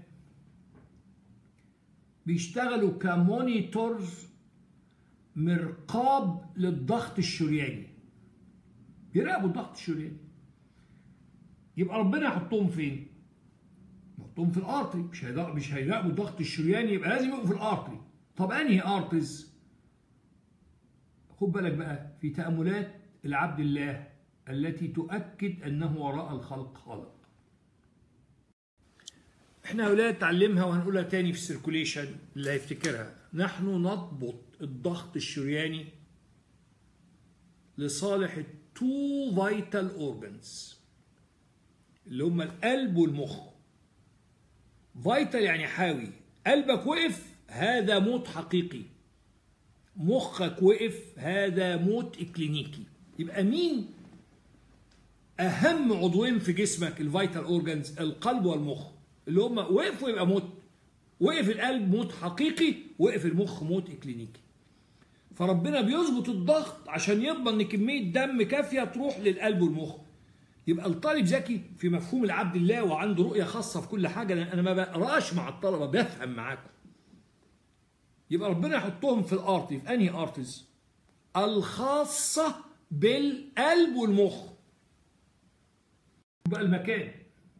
بيشتغلوا كمونيتورز مرقاب للضغط الشرياني بيراقبوا الضغط الشرياني يبقى ربنا يحطهم فين؟ يحطهم في الارتري مش هيراقبوا مش هيراقبوا الضغط الشرياني يبقى لازم يبقوا في الارتري طب انهي ارتريز؟ خد بالك بقى في تأملات العبد الله التي تؤكد أنه وراء الخلق خالق احنا اولاد تعلمها وهنقولها تاني في السيركوليشن اللي هيفتكرها نحن نضبط الضغط الشرياني لصالح التو فايتال اورجنز اللي هم القلب والمخ فايتال يعني حاوي قلبك وقف هذا موت حقيقي مخك وقف هذا موت اكلينيكي يبقى مين اهم عضوين في جسمك الفيتال اورجانز القلب والمخ اللي هم وقفوا يبقى موت وقف القلب موت حقيقي وقف المخ موت اكلينيكي فربنا بيظبط الضغط عشان يضمن ان كميه دم كافيه تروح للقلب والمخ يبقى الطالب ذكي في مفهوم العبد الله وعنده رؤيه خاصه في كل حاجه انا ما بقراش مع الطلبه بفهم معاكم يبقى ربنا يحطهم في الارتي في انهي ارتز الخاصه بالقلب والمخ بقى المكان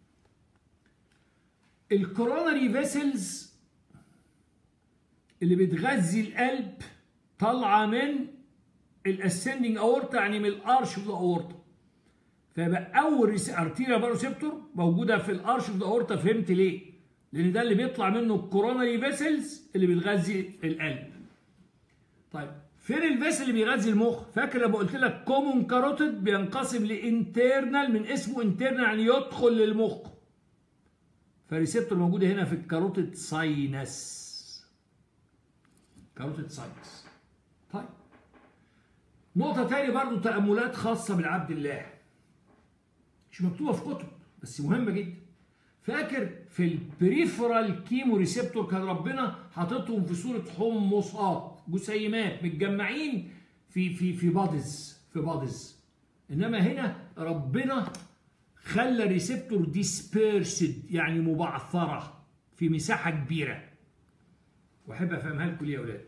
الكوروناري فيسلز اللي بتغذي القلب طالعه من الاسندنج اورتا يعني من الارش اوف ذا اورتا فيبقى اول ارتيريا باروسيبتور موجوده في الارش اوف ذا اورتا فهمت ليه لان ده اللي بيطلع منه الكوروناري فيسلز اللي بتغذي القلب طيب فين الفيسل اللي بيغذي المخ فاكر لما قلت لك كومون كاروتيد بينقسم لانترنال من اسمه انترنال يعني يدخل للمخ فريسبتور موجوده هنا في الكاروتيد ساينس كاروتيد ساينس طيب نقطة تانية برضو تأملات خاصة بالعبد الله مش مكتوبة في كتب بس مهمة جدا فاكر في البريفرال كيمو ريسبتور كان ربنا حاططهم في صورة حمصات جسيمات متجمعين في في في بادز في بادز انما هنا ربنا خلى ريسبتور ديسبيرسد يعني مبعثرة في مساحة كبيرة واحب افهمها لكم يا اولاد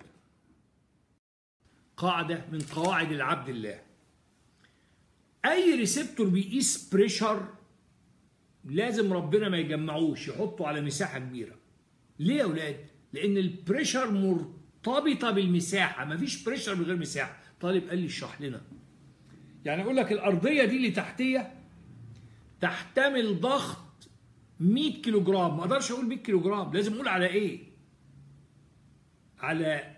قاعدة من قواعد العبد الله اي ريسبتور بيقيس بريشر لازم ربنا ما يجمعوش يحطه على مساحة كبيرة ليه يا اولاد لان البريشر مرتبطة بالمساحة مفيش بريشر من غير مساحة طالب قال لي اشرح لنا يعني اقول لك الارضية دي اللي تحتية تحتمل ضغط 100 كيلو جرام ما اقدرش اقول 100 كيلو جرام لازم اقول على ايه على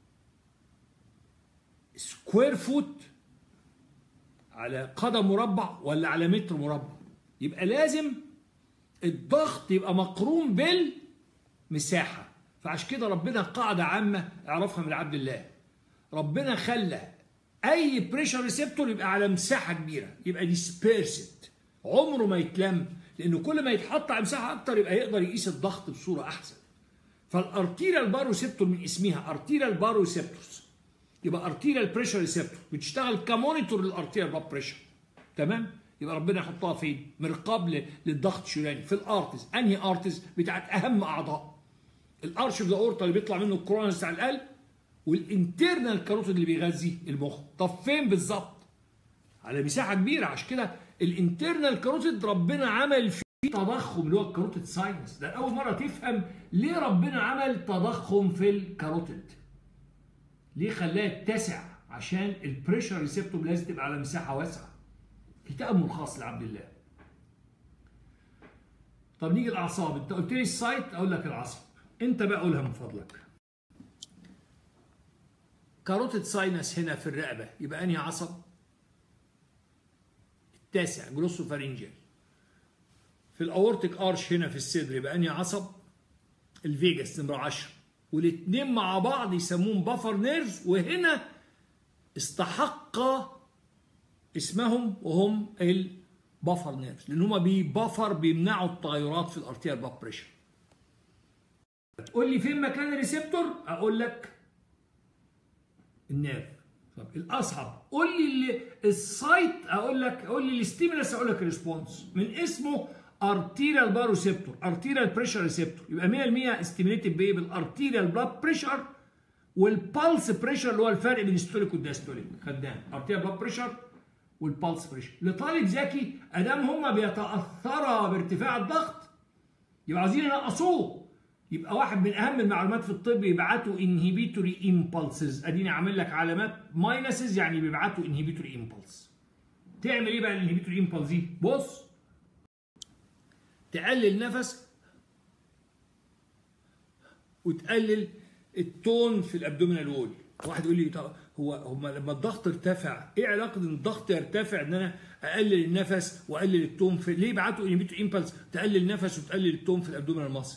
سكوير فوت على قدم مربع ولا على متر مربع يبقى لازم الضغط يبقى مقرون بالمساحة فعشان كده ربنا قاعدة عامة اعرفها من عبد الله ربنا خلى اي بريشر ريسبتور يبقى على مساحة كبيرة يبقى ديسبيرسد عمره ما يتلم لانه كل ما يتحط على مساحة اكتر يبقى يقدر يقيس الضغط بصورة احسن فالارتيريال باروسيبتور من اسمها ارتيريال باروسيبتورز يبقى ارتيريال بريشر ريسبتور بتشتغل كمونيتور للارتيريال بلاد بريشر تمام يبقى ربنا يحطها فين مرقاب للضغط الشرياني في الارتز انهي ارتز بتاعت اهم اعضاء الارش اوف ذا اورتا اللي بيطلع منه الكورونس بتاع القلب والانترنال كاروتيد اللي بيغذي المخ طب فين بالظبط على مساحه كبيره عشان كده الانترنال كاروتيد ربنا عمل فيه تضخم اللي هو الكاروتيد ساينس ده اول مره تفهم ليه ربنا عمل تضخم في الكاروتيد ليه خلاه يتسع عشان البريشر ريسبتور لازم تبقى على مساحه واسعه في تامل خاص لعبد الله طب نيجي الاعصاب انت قلت لي السايت اقول لك العصب انت بقى قولها من فضلك كاروتيد ساينس هنا في الرقبه يبقى انهي عصب التاسع جلوسوفارينجيال في الاورتيك ارش هنا في الصدر يبقى انهي عصب الفيجاس نمره 10 والاثنين مع بعض يسموهم بافر نيرز وهنا استحق اسمهم وهم البافر نيرز لان هم بيبفر بيمنعوا التغيرات في الارتيال بلاد بريشر تقول لي فين مكان الريسبتور اقول لك النيرف طب الاصعب قول لي السايت اقول لك قول لي الستيمولس اقول لك الريسبونس من اسمه ارتيريال باروسيبتور ارتيريال بريشر ريسبتور يبقى 100% استيميليتد بايه بالارتيريال بلاد بريشر والبالس بريشر اللي هو الفرق بين الستوليك والداستوليك خدام ارتيريال بلاد بريشر والبالس بريشر لطالب ذكي ادام هم بيتاثروا بارتفاع الضغط يبقى عايزين ينقصوه يبقى واحد من اهم المعلومات في الطب يبعتوا انهبيتوري امبلسز اديني عامل لك علامات ماينسز يعني بيبعتوا انهبيتوري امبلس تعمل ايه بقى الانهبيتوري امبلس دي بص تقلل نفس وتقلل التون في الابدومينال وول واحد يقول لي طب هو هم لما الضغط ارتفع ايه علاقه ان الضغط يرتفع ان انا اقلل النفس واقلل التون في ليه بعتوا انهبيتور امبلس تقلل النفس وتقلل التون في الابدومينال ماسل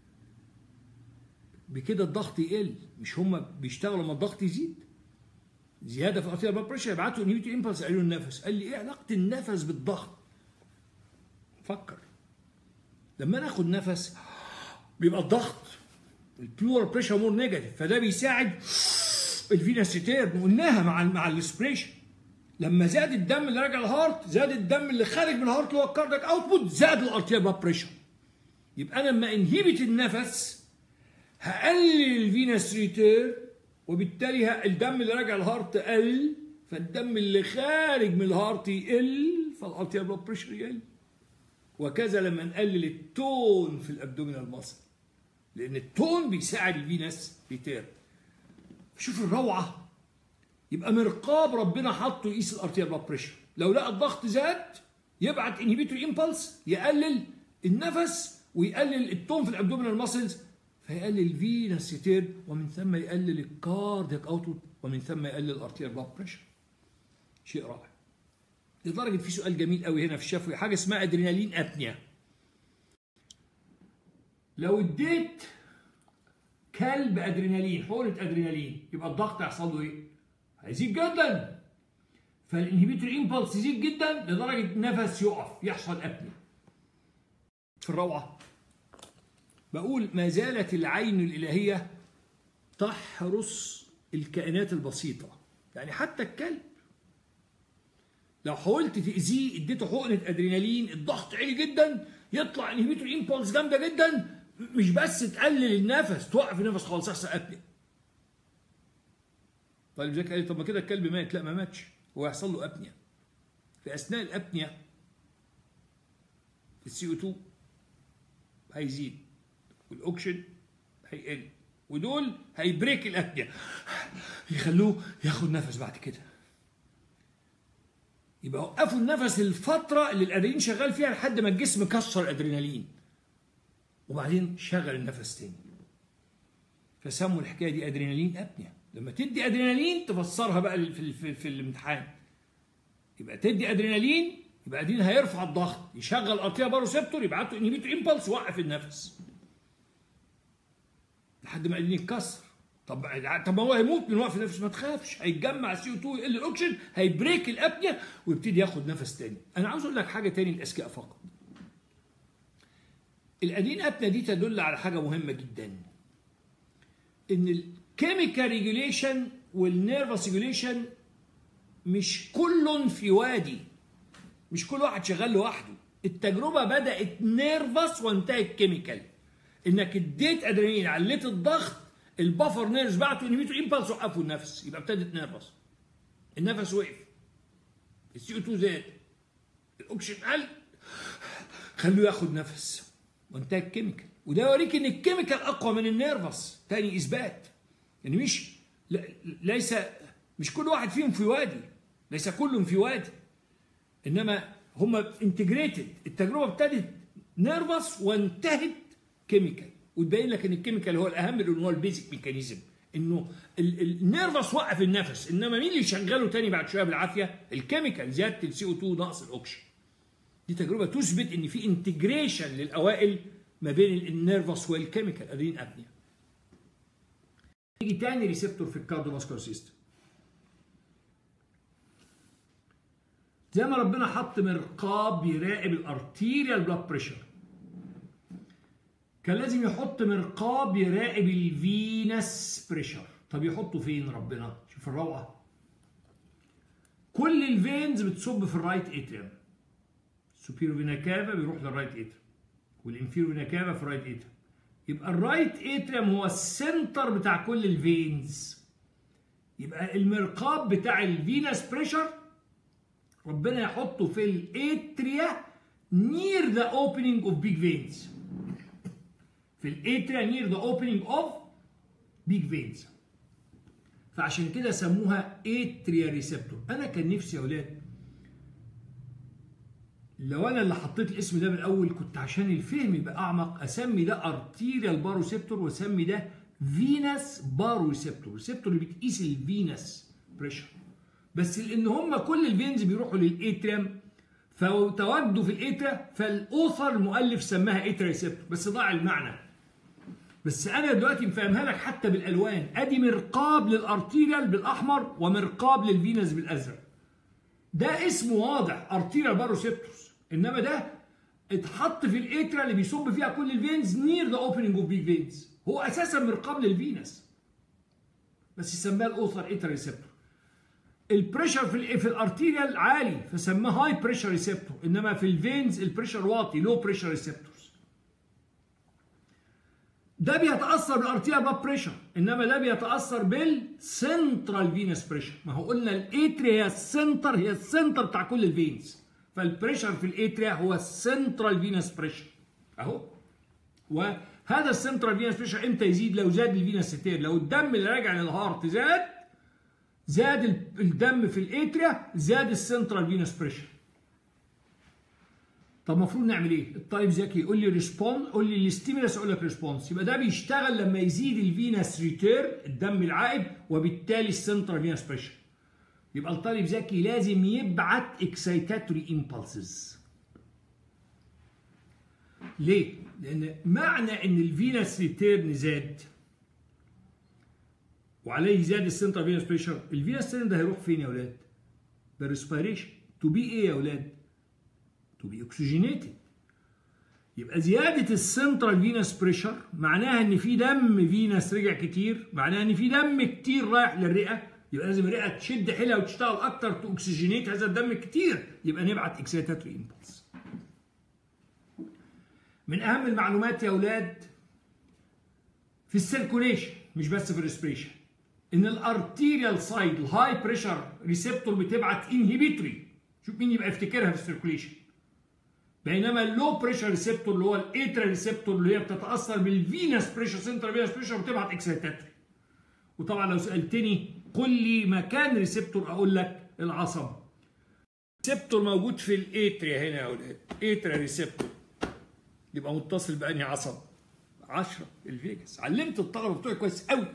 بكده الضغط يقل مش هم بيشتغلوا لما الضغط يزيد زياده في الارتيال بلاد بريشر يبعتوا انهبيتور امبلس يقللوا النفس قال لي ايه علاقه النفس بالضغط فكر لما ناخد نفس بيبقى الضغط البيور بريشر مور نيجاتيف فده بيساعد الفينس ريتيرن قلناها مع ال مع الاسبريشن لما زاد الدم اللي راجع الهارت زاد الدم اللي خارج من الهارت اللي هو الكاردياك اوتبوت زاد الارتيال بلاد بريشر يبقى انا لما انهبت النفس هقلل الفينس ريتيرن وبالتالي الدم اللي راجع الهارت قل فالدم اللي خارج من الهارت يقل فالارتيال بلاد بريشر يقل وكذا لما نقلل التون في الابدومينال ماسل لان التون بيساعد الفينس ريتيرن شوف الروعه يبقى مرقاب ربنا حطه يقيس الارتيال بلاد بريشر لو لقى الضغط زاد يبعت انهبيتور امبلس يقلل النفس ويقلل التون في الابدومينال ماسلز فيقلل الفينس ستير ومن ثم يقلل الكاردياك اوتبوت ومن ثم يقلل الارتير بلاد بريشر شيء رائع لدرجه في سؤال جميل قوي هنا في الشفوي حاجه اسمها ادرينالين ابنيا لو اديت كلب ادرينالين حقنه ادرينالين يبقى الضغط هيحصل له ايه؟ هيزيد جدا فالانهبيتور امبلس يزيد جدا لدرجه نفس يقف يحصل ابنيا في الروعه بقول ما زالت العين الالهيه تحرس الكائنات البسيطه يعني حتى الكلب لو حاولت تاذيه اديته حقنه ادرينالين الضغط عالي جدا يطلع انهبيتور امبلس جامده جدا مش بس تقلل النفس توقف النفس خالص يحصل ابنيا طيب زي قال طب ما كده الكلب مات لا ما ماتش هو هيحصل له ابنيا في اثناء الابنيا السي او 2 هيزيد والاكسجين هيقل ودول هيبريك الابنيا يخلوه ياخد نفس بعد كده يبقى وقفوا النفس الفتره اللي الادرينالين شغال فيها لحد ما الجسم كسر الادرينالين وبعدين شغل النفس تاني فسموا الحكايه دي ادرينالين ابنيا لما تدي ادرينالين تفسرها بقى في, في, في الامتحان يبقى تدي ادرينالين يبقى ادرينالين هيرفع الضغط يشغل ارتيا باروسيبتور يبعته انهبيتور امبلس يوقف النفس لحد ما الادرينالين يتكسر طب طب ما هو هيموت من وقف النفس ما تخافش هيتجمع سي او 2 يقل الاكسجين هيبريك الابنيا ويبتدي ياخد نفس تاني انا عاوز اقول لك حاجه تاني للاذكياء فقط الادين ابنيا دي تدل على حاجه مهمه جدا ان الكيميكال ريجوليشن والنيرفس ريجوليشن مش كل في وادي مش كل واحد شغال لوحده التجربه بدات نيرفس وانتهت كيميكال انك اديت ادرينالين عليت الضغط البفر نيرفز بعتوا انهبيتور امبلس وقفوا النفس يبقى ابتدت نيرفس النفس وقف السي او 2 زاد الاكسجين قل خلوه ياخد نفس وانتهى الكيميكال وده يوريك ان الكيميكال اقوى من النيرفس تاني اثبات يعني مش ليس مش كل واحد فيهم في وادي ليس كلهم في وادي انما هم انتجريتد التجربه ابتدت نيرفس وانتهت كيميكال وتبين لك ان الكيميكال هو الاهم لان هو البيزك ميكانيزم انه النيرفس وقف النفس انما مين اللي شغله تاني بعد شويه بالعافيه الكيميكال زياده السي او 2 نقص الاكسجين دي تجربه تثبت ان في انتجريشن للاوائل ما بين النيرفس والكيميكال ادرين ابنيا يجي تاني ريسبتور في الكارديوفاسكولار سيستم زي ما ربنا حط مرقاب بيراقب الارتيريال بلاد بريشر كان لازم يحط مرقاب يراقب الفينس بريشر طب يحطه فين ربنا شوف الروعه كل الفينز بتصب في الرايت اتريم السوبيرو فينا كافا بيروح للرايت اتريم والانفيرو فينا كافا في الرايت اتريم يبقى الرايت اتريم هو السنتر بتاع كل الفينز يبقى المرقاب بتاع الفينس بريشر ربنا يحطه في الاتريا near the opening of big veins في الاتريا near the opening of big veins فعشان كده سموها اتريا ريسبتور انا كان نفسي يا اولاد لو انا اللي حطيت الاسم ده من الاول كنت عشان الفهم يبقى اعمق اسمي ده ارتيريال باروسيبتور واسمي ده فينس باروسيبتور ريسبتور اللي بتقيس الفينس بريشر بس لان هم كل الفينز بيروحوا للاتريم فتواجدوا في الاترا فالاوثر المؤلف سماها اترا ريسبتور بس ضاع المعنى بس انا دلوقتي مفهمها لك حتى بالالوان ادي مرقاب للارتيريال بالاحمر ومرقاب للفينس بالازرق ده اسمه واضح ارتيريال باروسيبتورز انما ده اتحط في الاترا اللي بيصب فيها كل الفينز نير ذا اوبننج اوف بيج فينز هو اساسا مرقاب للفينس بس يسميها الاوثر اترا ريسبتور البريشر في في الارتيريال عالي فسماه هاي بريشر ريسبتور انما في الفينز البريشر واطي لو بريشر ريسبتورز ده بيتاثر بالارتيريال بلاد بريشر انما ده بيتاثر بالسنترال فينس بريشر ما هو قلنا الاتريا هي السنتر هي السنتر بتاع كل الفينز فالبريشر في الاتريا هو السنترال فينس بريشر اهو وهذا السنترال فينس بريشر امتى يزيد لو زاد الفينس ستير لو الدم اللي راجع للهارت زاد زاد الدم في الاتريا زاد السنترال فينس بريشر طب المفروض نعمل ايه؟ الطالب ذكي يقول لي ريسبونس قول لي الستيمولس اقول لك ريسبونس يبقى ده بيشتغل لما يزيد الفينس ريتير الدم العائد وبالتالي السنترال فينس بريشر يبقى الطالب ذكي لازم يبعت اكسيتاتوري امبulses ليه؟ لان معنى ان الفينس ريتيرن زاد وعليه زاد السنترال فينس بريشر الفينس ريتيرن ده هيروح فين يا اولاد؟ بالريسبيريشن تو بي ايه يا اولاد؟ تو بي اوكسجينيتد يبقى زياده السنترال فينس بريشر معناها ان في دم فينس رجع كتير معناها ان في دم كتير رايح للرئه يبقى لازم الرئه تشد حيلها وتشتغل اكتر تو اوكسجينيت هذا الدم الكتير يبقى نبعت اكسيتاتوري امبلس من اهم المعلومات يا اولاد في السيركوليشن مش بس في الريسبريشن ان الارتيريال سايد الهاي بريشر ريسبتور بتبعت انهبيتوري شوف مين يبقى يفتكرها في السيركوليشن بينما اللو بريشر ريسبتور اللي هو الاترا ريسبتور اللي هي بتتاثر بالفينس بريشر سنترال فينس بريشر بتبعت اكسيتاتوري وطبعا لو سالتني قل لي مكان ريسبتور اقول لك العصب ريسبتور موجود في الاتريا هنا يا اولاد اترا ريسبتور يبقى متصل بانهي عصب 10 الفيجاس علمت الطلبه بتوعي كويس قوي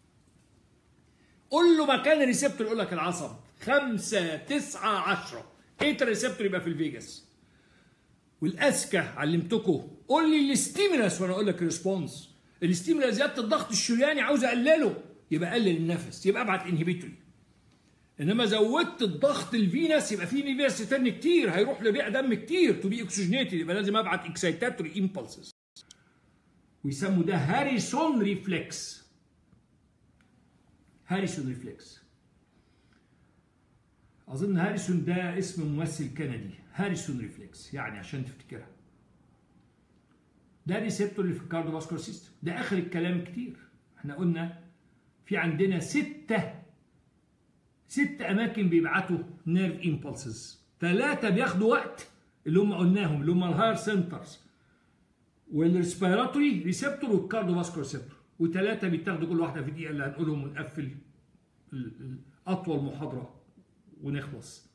قول له مكان الريسبتور يقول لك العصب 5 9 10 اترا ريسبتور يبقى في الفيجاس والاذكى علمتكم قول لي الاستيمولاس وانا اقول لك الريسبونس الاستيمولاس زياده الضغط الشرياني عاوز اقلله يبقى قلل النفس يبقى ابعت انهبيتوري انما زودت الضغط الفينس يبقى في فينس تاني كتير هيروح لبيع دم كتير تو بي اوكسجينيتد يبقى لازم ابعت اكسيتاتوري امبلسز ويسموا ده هاريسون ريفلكس هاريسون ريفلكس اظن هاريسون ده اسم ممثل كندي هاريسون ريفلكس يعني عشان تفتكرها ده ريسبتور اللي في الكارديوفاسكولار سيستم ده اخر الكلام كتير احنا قلنا في عندنا ستة ست أماكن بيبعتوا نيرف امبulses ثلاثة بياخدوا وقت اللي هم قلناهم اللي هم الهاير سنترز والريسبيراتوري ريسبتور والكارديوفاسكولار ريسبتور وثلاثة بيتاخدوا كل واحدة في دقيقة اللي هنقولهم ونقفل أطول محاضرة ونخلص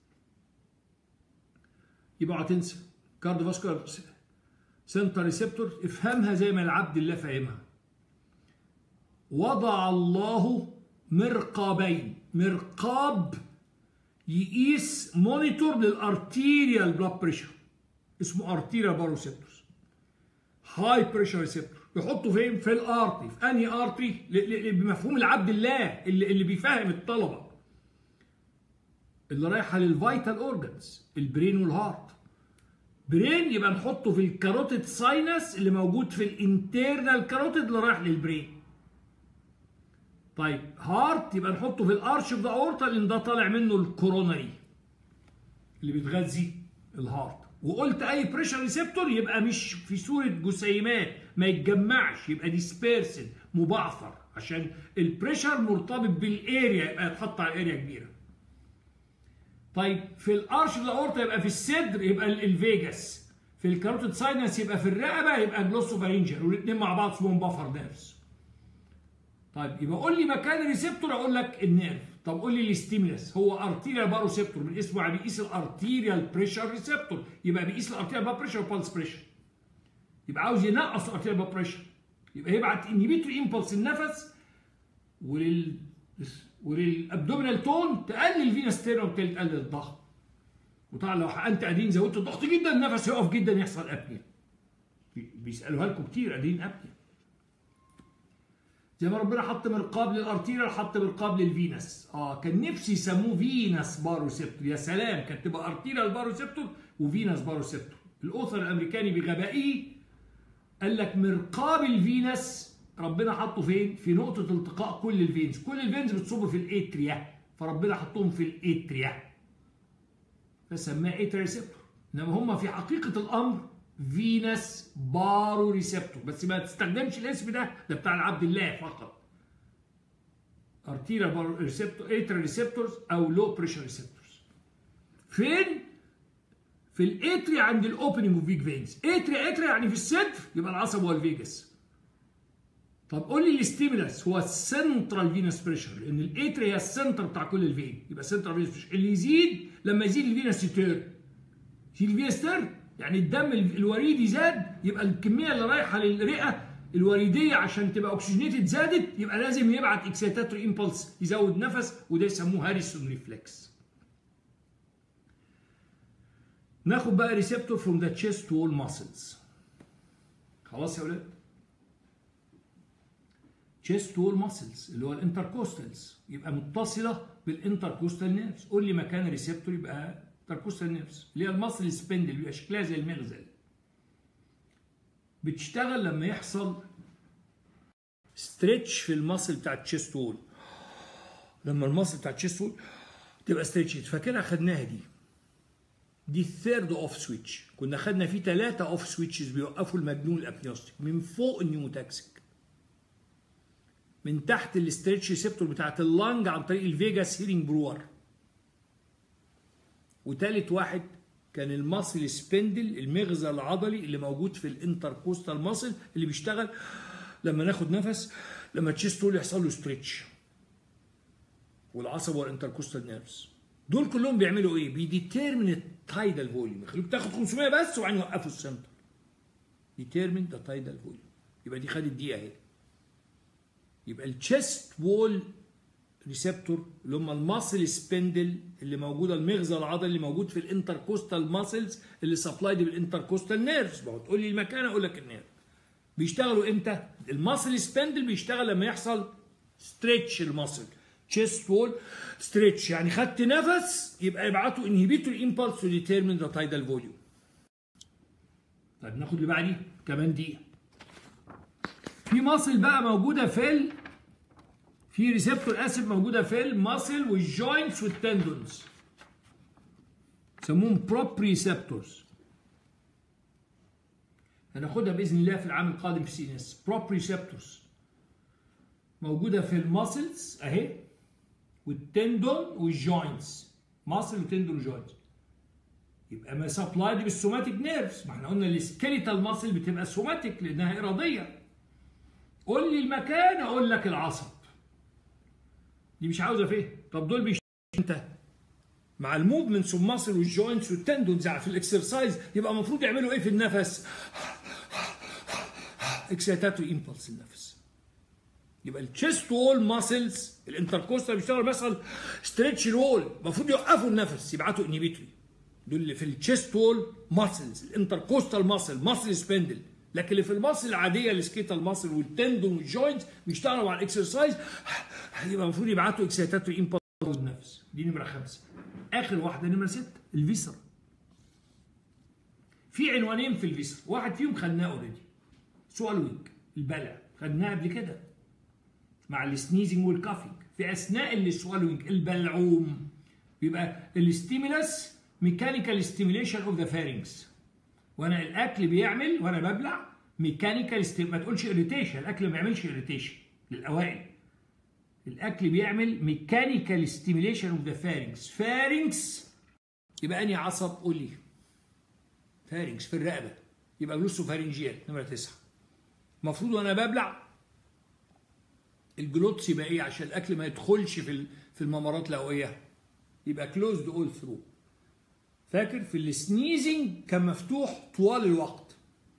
يبقى هتنسى كارديوفاسكولار سنتر ريسبتور افهمها زي ما العبد الله فاهمها وضع الله مرقابين مرقاب يقيس مونيتور للارتيريال بلاد بريشر اسمه ارتيريال باروسيبتورز هاي بريشر ريسبتور يحطه فين في الارتري في انهي ارتري بمفهوم العبد الله اللي, اللي بيفهم الطلبه اللي رايحه للفيتال اورجانز البرين والهارت برين يبقى نحطه في الكاروتيد ساينس اللي موجود في الانترنال كاروتيد اللي رايح للبرين طيب هارت يبقى نحطه في الارش اوف ذا اورتا لان ده طالع منه الكورونري اللي بتغذي الهارت وقلت اي بريشر ريسبتور يبقى مش في صوره جسيمات ما يتجمعش يبقى ديسبيرسد مبعثر عشان البريشر مرتبط بالاريا يبقى يتحط على اريا كبيره طيب في الارش اوف ذا اورتا يبقى في الصدر يبقى الفيجاس في الكاروتيد ساينس يبقى في الرقبه يبقى جلوسوفارينجر والاثنين مع بعض اسمهم بافر نيرفز طيب يبقى قول لي مكان الريسبتور اقول لك النيرف طب قول لي الاستيمولس هو ارتيريال باروسيبتور من اسمه يعني بيقيس الارتيريال بريشر ريسبتور يبقى بيقيس الارتيريال بلاد بريشر وبالس بريشر يبقى عاوز ينقص الارتيريال بلاد بريشر يبقى يبعت انهبيتوري امبلس النفس ولل وللابدومينال تون تقلل فينا ستيرن وبالتالي تقلل الضغط وطبعا لو حقنت ادين زودت الضغط جدا النفس يقف جدا يحصل ابنيا بيسالوها لكم كتير ادين ابنيا زي ما ربنا حط مرقاب للارتيريال حط مرقاب للفينس اه كان نفسي يسموه فينس باروسيبتور يا سلام كانت تبقى ارتيريال باروسيبتور وفينس باروسيبتور الاوثر الامريكاني بغبائه قال لك مرقاب الفينس ربنا حطه فين في نقطه التقاء كل الفينز كل الفينز بتصب في الاتريا فربنا حطهم في الاتريا فسماه اتريا ريسبتور انما هم في حقيقه الامر فينس بارو ريسبتور بس ما تستخدمش الاسم ده ده بتاع العبد الله فقط ارتيريا بارو ريسبتور اتريا ريسبتورز او لو بريشر ريسبتورز فين في الاتريا عند الاوبننج اوف فيج فينز اتريا اتريا يعني في الصدر يبقى العصب هو الفيجاس طب قول لي الاستيمولاس هو السنترال فينس بريشر لان الاتريا هي السنتر بتاع كل الفين يبقى سنترال فينس بريشر اللي يزيد لما يزيد الفينس تيرن يزيد الفينس تيرن يعني الدم الوريدي زاد يبقى الكميه اللي رايحه للرئه الوريديه عشان تبقى اوكسجينيتد زادت يبقى لازم يبعت اكسيتاتوري امبلس يزود نفس وده يسموه هاريسون ريفلكس ناخد بقى ريسبتور فروم ذا تشيست وول ماسلز خلاص يا ولاد تشيست وول ماسلز اللي هو الانتركوستالز يبقى متصله بالانتركوستال نيرفز قول لي مكان الريسبتور يبقى انتركوستال نيرفز اللي هي المصل سبندل بيبقى شكلها زي المغزل بتشتغل لما يحصل ستريتش في المصل بتاع التشيست وول لما المصل بتاع التشيست وول تبقى ستريتش فاكرها خدناها دي دي الثيرد اوف سويتش كنا خدنا فيه ثلاثة اوف سويتشز بيوقفوا المجنون الابنيوستيك من فوق النيوموتاكسيك من تحت الاستريتش ريسبتور بتاعت اللنج عن طريق الفيجاس هيرنج برور وتالت واحد كان الماسل سبندل المغزى العضلي اللي موجود في الانتركوستال ماسل اللي بيشتغل لما ناخد نفس لما تشيست تول يحصل له ستريتش والعصب والانتركوستال نيرفز دول كلهم بيعملوا ايه؟ بيديتيرمن التايدال فوليوم يخلوك تاخد 500 بس وبعدين يوقفوا السنتر ديتيرمن ذا تايدال فوليوم يبقى دي خدت دقيقه اهي يبقى التشيست وول ريسبتور اللي هم الماسل سبندل اللي موجوده المغزى العضلي اللي موجود في الانتركوستال ماسلز اللي سبلايد بالانتركوستال نيرفز بقعد تقول لي المكان اقول لك النيرف بيشتغلوا امتى؟ الماسل سبندل بيشتغل لما يحصل ستريتش الماسل تشيست وول ستريتش يعني خدت نفس يبقى يبعتوا انهبيتور امبلس تو ديترمين ذا تايدال فوليوم طيب ناخد اللي بعديه كمان دقيقه في ماسل بقى موجوده في ال في ريسبتور اسيد موجوده في الماسل والجوينتس والتندونز يسموهم بروب ريسبتورز هناخدها باذن الله في العام القادم في سي ان اس بروب ريسبتورز موجوده في الماسلز اهي والتندون والجوينتس ماسل وتندون وجوينتس يبقى ما سبلايد بالسوماتيك نيرفز ما احنا قلنا السكيليتال ماسل بتبقى سوماتيك لانها اراديه قول لي المكان اقول لك العصب دي مش عاوزه فين طب دول بيشتغلوا انت مع الموفمنتس والماسل والجوينتس والتندونز في الاكسرسايز يبقى المفروض يعملوا ايه في النفس اكسيتاتوري امبلس النفس يبقى التشيست وول ماسلز الانتركوستال بيشتغل مثلا ستريتش الوول المفروض يوقفوا النفس يبعتوا انهبيتوري دول اللي في التشيست وول ماسلز الانتركوستال ماسل ماسل سبندل لكن اللي في الماسل العاديه السكيتال ماسل والتندون والجوينت بيشتغلوا مع الاكسرسايز يبقى المفروض يبعتوا اكسيتاتوري امبلس النفس دي نمره خمسه اخر واحده نمره سته الفيسر في عنوانين في الفيسر واحد فيهم خدناه اوريدي سوالوينج البلع خدناه قبل كده مع السنيزنج والكافينج في اثناء السوالوينج البلعوم بيبقى الستيمولس ميكانيكال ستيميليشن اوف ذا فارنكس وانا الاكل بيعمل وانا ببلع ميكانيكال ما تقولش اريتيشن الاكل ما بيعملش اريتيشن للاوائل الاكل بيعمل ميكانيكال ستيميليشن اوف ذا فارنكس فارنكس يبقى انهي عصب قول لي فارنكس في الرقبه يبقى جلوسو فارنجيال نمره تسعه المفروض وانا ببلع الجلوتس يبقى ايه عشان الاكل ما يدخلش في في الممرات الهوائيه يبقى كلوزد اول ثرو فاكر في السنيزنج كان مفتوح طوال الوقت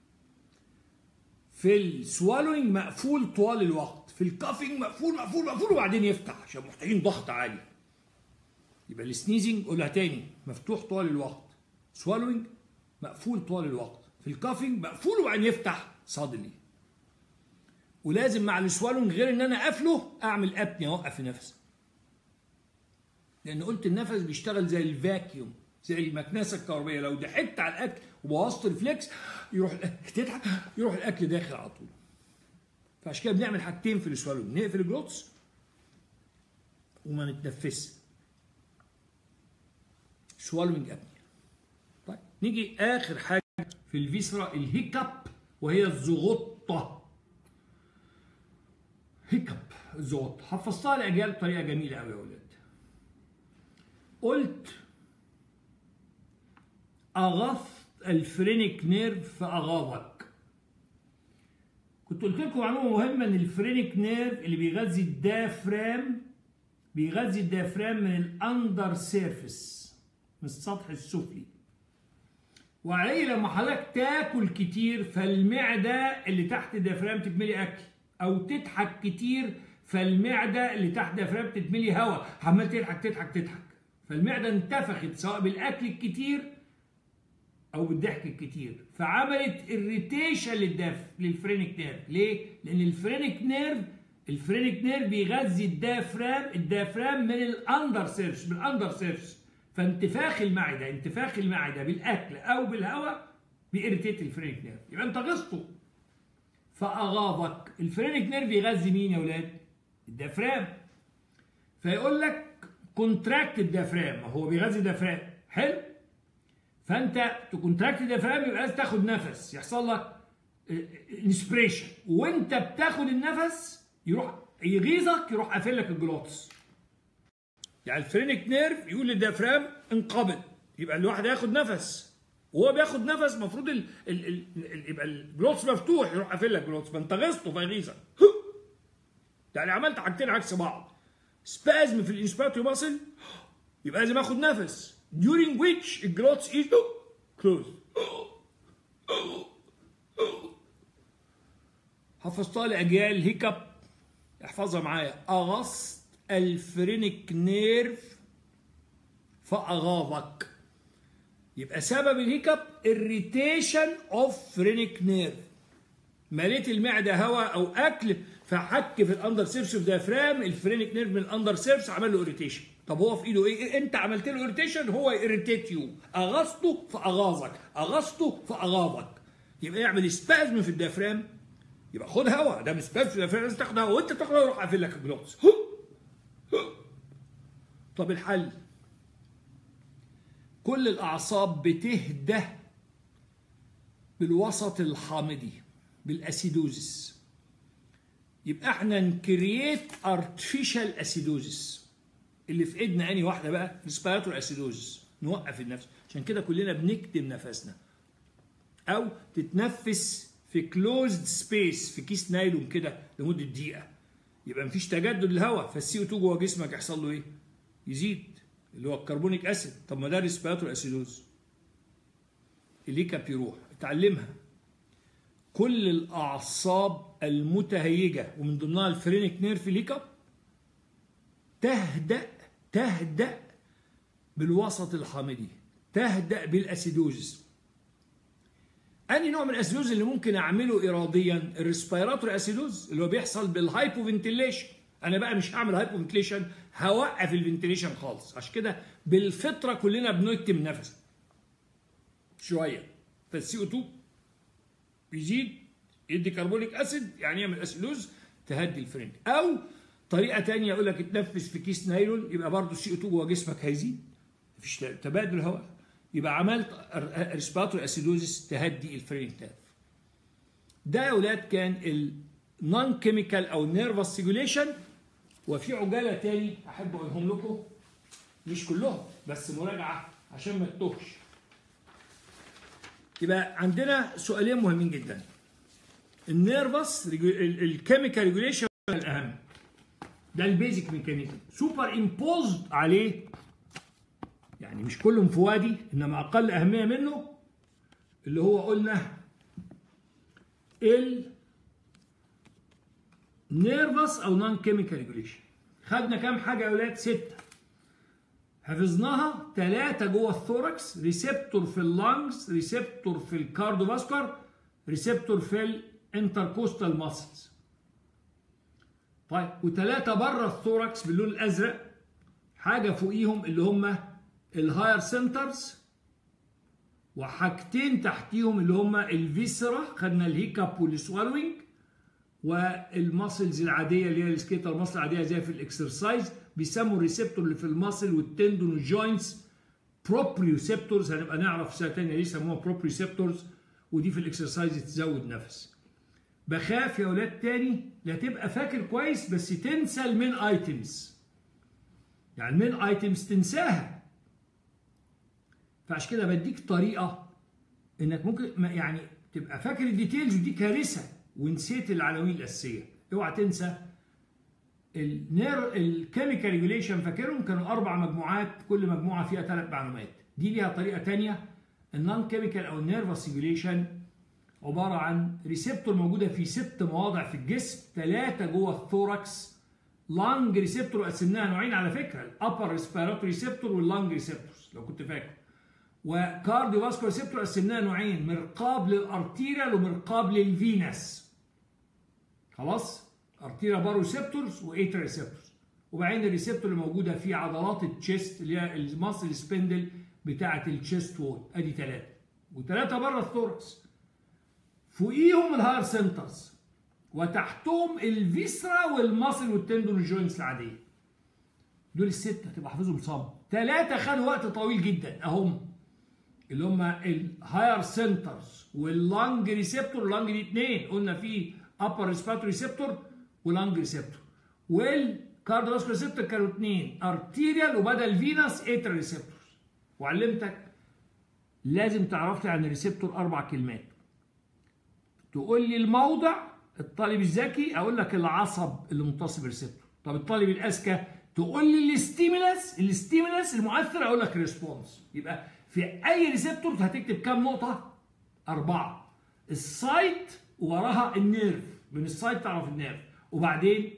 في السوالوينج مقفول طوال الوقت في الكافينج مقفول مقفول مقفول وبعدين يفتح عشان محتاجين ضغط عالي يبقى السنيزنج قولها تاني مفتوح طوال الوقت سوالوينج مقفول طوال الوقت في الكافينج مقفول وبعدين يفتح صادلي ولازم مع السوالوينج غير ان انا قافله اعمل ابني اوقف النفس لان قلت النفس بيشتغل زي الفاكيوم زي المكنسه الكهربائيه لو ضحكت على الاكل وبوظت الفليكس يروح تضحك يروح الاكل داخل على طول فعشان كده بنعمل حاجتين في السوالوينج نقفل الجلوتس وما نتنفسش سوالوينج ابني طيب نيجي اخر حاجه في الفيسرا الهيكب وهي الزغطه هيكب الزغطه حفظتها لاجيال بطريقه جميله قوي يا اولاد قلت أغث الفرينك نيرف فأغاظك كنت قلت لكم معلومة مهمة إن الفرينك نيرف اللي بيغذي الدافرام بيغذي الدافرام من الأندر سيرفيس من السطح السفلي وعليه لما حضرتك تاكل كتير فالمعده اللي تحت الديافرام تتملي اكل او تضحك كتير فالمعده اللي تحت الديافرام تتملي هواء عمال تضحك تضحك تضحك فالمعده انتفخت سواء بالاكل الكتير او بالضحك الكتير فعملت اريتيشن للدف للفرينك نيرف ليه لان الفرينك نيرف الفرينك نيرف بيغذي الديافرام الديافرام من الاندر سيرفس من الاندر سيرفس فانتفاخ المعده انتفاخ المعده بالاكل او بالهواء بيريتيت الفرينك نيرف يبقى انت غصته فاغاظك الفرينك نيرف يغذي مين يا ولاد الديافرام فيقول لك كونتراكت الديافرام هو بيغذي الديافرام حلو فانت تكونتراكت الديافرام يبقى لازم تاخد نفس يحصل لك انسبريشن وانت بتاخد النفس يروح يغيظك يروح قافل لك الجلوتس يعني الفرينك نيرف يقول للديافرام انقبض يبقى الواحد هياخد نفس وهو بياخد نفس المفروض ال... ال... ال... ال... يبقى الجلوتس مفتوح يروح قافل لك الجلوتس فانت غيظته فيغيظك يعني عملت حاجتين عكس بعض سبازم في الانسبيراتوري ماسل يبقى لازم اخد نفس during which الجلوتس is closed حفظتها لاجيال هيكب احفظها معايا اغصت الفرينك نيرف فاغاظك يبقى سبب الهيكب irritation of فرينك نيرف مليت المعده هواء او اكل فحك في الاندر سيرفس اوف ديافرام الفرينك نيرف من الاندر سيرفس عمل له اريتيشن طب هو في ايده ايه انت عملت له اريتيشن هو اريتيت يو اغصته فاغاظك اغصته فاغاظك يبقى يعمل سبازم في الديافرام يبقى خد هواء ده مش سبازم في الديافرام لازم تاخد هواء وانت تاخد هواء يروح قافل لك الجلوتس طب الحل كل الاعصاب بتهدى بالوسط الحامضي بالاسيدوزس يبقى احنا نكرييت ارتفيشال اسيدوزس اللي في ايدنا انهي واحده بقى ريسبيراتور اسيدوزس نوقف النفس عشان كده كلنا بنكتم نفسنا او تتنفس في كلوزد سبيس في كيس نايلون كده لمده دقيقه يبقى مفيش تجدد للهواء فالسي او 2 جوه جسمك يحصل له ايه؟ يزيد اللي هو الكربونيك اسيد طب ما ده ريسبيراتور اسيدوز الليكاب يروح اتعلمها كل الاعصاب المتهيجه ومن ضمنها الفرينك نيرف ليكاب تهدأ تهدأ بالوسط الحامضي تهدأ بالاسيدوزس أنهي نوع من الاسيدوز اللي ممكن اعمله اراديا الريسبيراتوري اسيدوز اللي هو بيحصل بالهايبو فنتيليشن انا بقى مش هعمل هايبو فنتيليشن هوقف الفنتيليشن خالص عشان كده بالفطره كلنا بنكتم نفس شويه فالسي او 2 بيزيد يدي كربونيك اسيد يعني يعمل اسيدوز تهدي الفرينك او طريقه ثانيه يقول لك اتنفس في كيس نايلون يبقى برضه السي او 2 جوه جسمك هيزيد مفيش تبادل هواء يبقى عملت ريسبيراتوري اسيدوزس تهدي الفرينك نيرف ده يا اولاد كان النون كيميكال او نيرفس سيجوليشن وفي عجاله تاني احب اقولهم لكم مش كلهم بس مراجعه عشان ما تتوهش يبقى عندنا سؤالين مهمين جدا النيرفس الكيميكال ريجوليشن الاهم ده البيزك ميكانيزم سوبر امبوزد عليه يعني مش كله انفوادي انما اقل اهميه منه اللي هو قلنا ال نيرفس او نون كيميكال ريجوليشن خدنا كام حاجه يا اولاد سته حفظناها ثلاثه جوه الثوركس ريسبتور في اللانجز ريسبتور في الكارديوفاسكولار ريسبتور في الانتركوستال ماسلز طيب وثلاثه بره الثوركس باللون الازرق حاجه فوقيهم اللي هم الهاير سنترز وحاجتين تحتيهم اللي هم الفيسرا خدنا الهيكاب والسوالوينج والماسلز العاديه اللي هي السكيتر ماسل العاديه زي في الاكسرسايز بيسموا الريسبتور اللي في الماسل والتندون والجوينتس بروبريوسبتورز هنبقى نعرف سنه ثانيه ليه سموها بروبريوسبتورز ودي في الاكسرسايز تزود نفس بخاف يا اولاد تاني لا تبقى فاكر كويس بس تنسى المين ايتمز يعني المين ايتمز تنساها فعشان كده بديك طريقه انك ممكن يعني تبقى فاكر الديتيلز ودي كارثه ونسيت العناوين الاساسيه اوعى تنسى النير الكيميكال ريجوليشن فاكرهم كانوا اربع مجموعات كل مجموعه فيها ثلاث معلومات دي ليها طريقه ثانيه النون كيميكال او النيرفس سيجوليشن عباره عن ريسبتور موجوده في ست مواضع في الجسم ثلاثه جوه الثوركس لانج ريسبتور قسمناها نوعين على فكره الابر ريسبيراتوري ريسبتور واللانج ريسبتورز لو كنت فاكر وكارديو فاسكولار ريسبتور قسمناها نوعين مرقاب للارتيريال ومرقاب للفينس خلاص ارتيريال بارو ريسبتورز وايتر ريسبتورز وبعدين الريسبتور اللي موجوده في عضلات التشيست اللي هي الماسل سبندل بتاعه التشيست وول ادي ثلاثه وثلاثه بره الثوركس فوقيهم الهاير سنترز وتحتهم الفيسرا والماسل والتندون والجوينتس العاديه دول السته تبقى حافظهم صم ثلاثه خدوا وقت طويل جدا اهم اللي هم الهاير سنترز واللانج ريسبتور اللانج دي اثنين قلنا في ابر ريسبيراتوري ريسبتور ولانج ريسبتور والكارديوفاسكولار ريسبتور كانوا اثنين ارتيريال وبدل فينس ايتر ريسبتورز وعلمتك لازم تعرف لي عن الريسبتور اربع كلمات تقول لي الموضع الطالب الذكي اقول لك العصب اللي متصل بالريسبتور طب الطالب الاذكى تقول لي الاستيمولاس الاستيمولاس المؤثر اقول لك ريسبونس يبقى في اي ريسبتور هتكتب كام نقطه اربعه السايت وراها النيرف من السايت تعرف النيرف وبعدين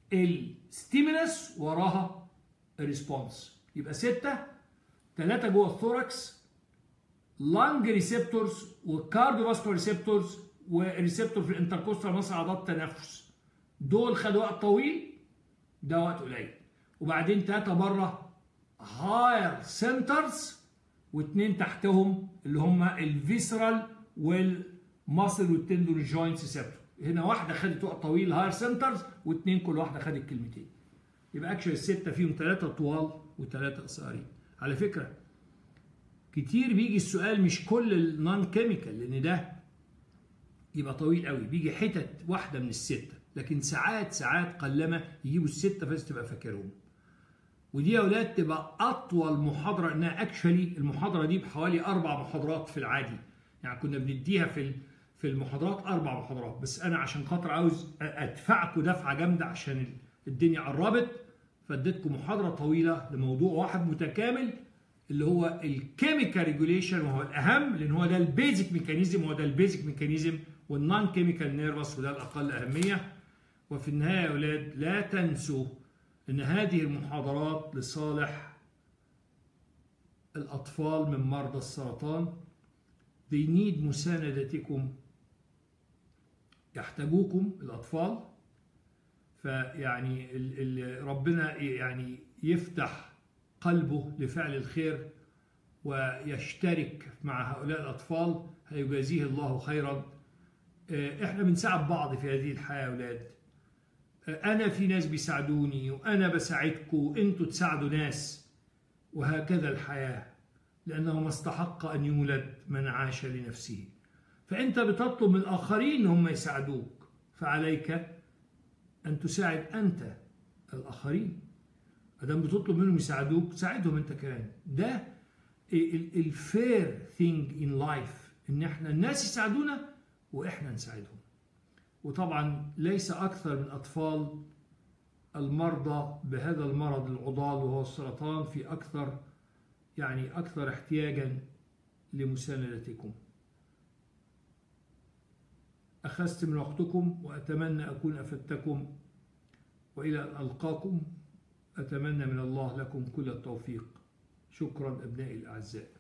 الستيمولاس وراها الريسبونس يبقى سته ثلاثه جوه الثوركس لانج ريسبتورز وكارديو فاسكولار ريسبتورز وريسبتور في الانتركوستال مصر عضلات التنفس دول خدوا وقت طويل ده وقت قليل وبعدين ثلاثه بره هاير سنترز واثنين تحتهم اللي هم الفيسرال والماسل والتندون جوينت ريسبتور هنا واحده خدت وقت طويل هاير سنترز واثنين كل واحده خدت كلمتين يبقى اكشن السته فيهم ثلاثه طوال وثلاثه قصيرين على فكره كتير بيجي السؤال مش كل النون كيميكال لان ده يبقى طويل قوي بيجي حتت واحده من السته لكن ساعات ساعات قلما يجيبوا السته بس تبقى فاكرهم ودي يا اولاد تبقى اطول محاضره انها اكشولي المحاضره دي بحوالي اربع محاضرات في العادي يعني كنا بنديها في في المحاضرات اربع محاضرات بس انا عشان خاطر عاوز ادفعكم دفعه جامده عشان الدنيا قربت فاديتكم محاضره طويله لموضوع واحد متكامل اللي هو الكيميكال ريجوليشن وهو الاهم لان هو ده البيزك ميكانيزم وهو ده البيزك ميكانيزم والنون كيميكال نيرفس وده الاقل اهميه وفي النهايه يا اولاد لا تنسوا ان هذه المحاضرات لصالح الاطفال من مرضى السرطان they need مساندتكم يحتاجوكم الاطفال فيعني ربنا يعني يفتح قلبه لفعل الخير ويشترك مع هؤلاء الأطفال هيجازيه الله خيرا احنا بنساعد بعض في هذه الحياة يا أولاد أنا في ناس بيساعدوني وأنا بساعدكم أنتوا تساعدوا ناس وهكذا الحياة لأنه ما استحق أن يولد من عاش لنفسه فأنت بتطلب من الآخرين هم يساعدوك فعليك أن تساعد أنت الآخرين ادام بتطلب منهم يساعدوك ساعدهم انت كمان ده الفير ثينج ان لايف ان احنا الناس يساعدونا واحنا نساعدهم وطبعا ليس اكثر من اطفال المرضى بهذا المرض العضال وهو السرطان في اكثر يعني اكثر احتياجا لمساندتكم اخذت من وقتكم واتمنى اكون افدتكم والى ان القاكم أتمنى من الله لكم كل التوفيق شكرا أبنائي الأعزاء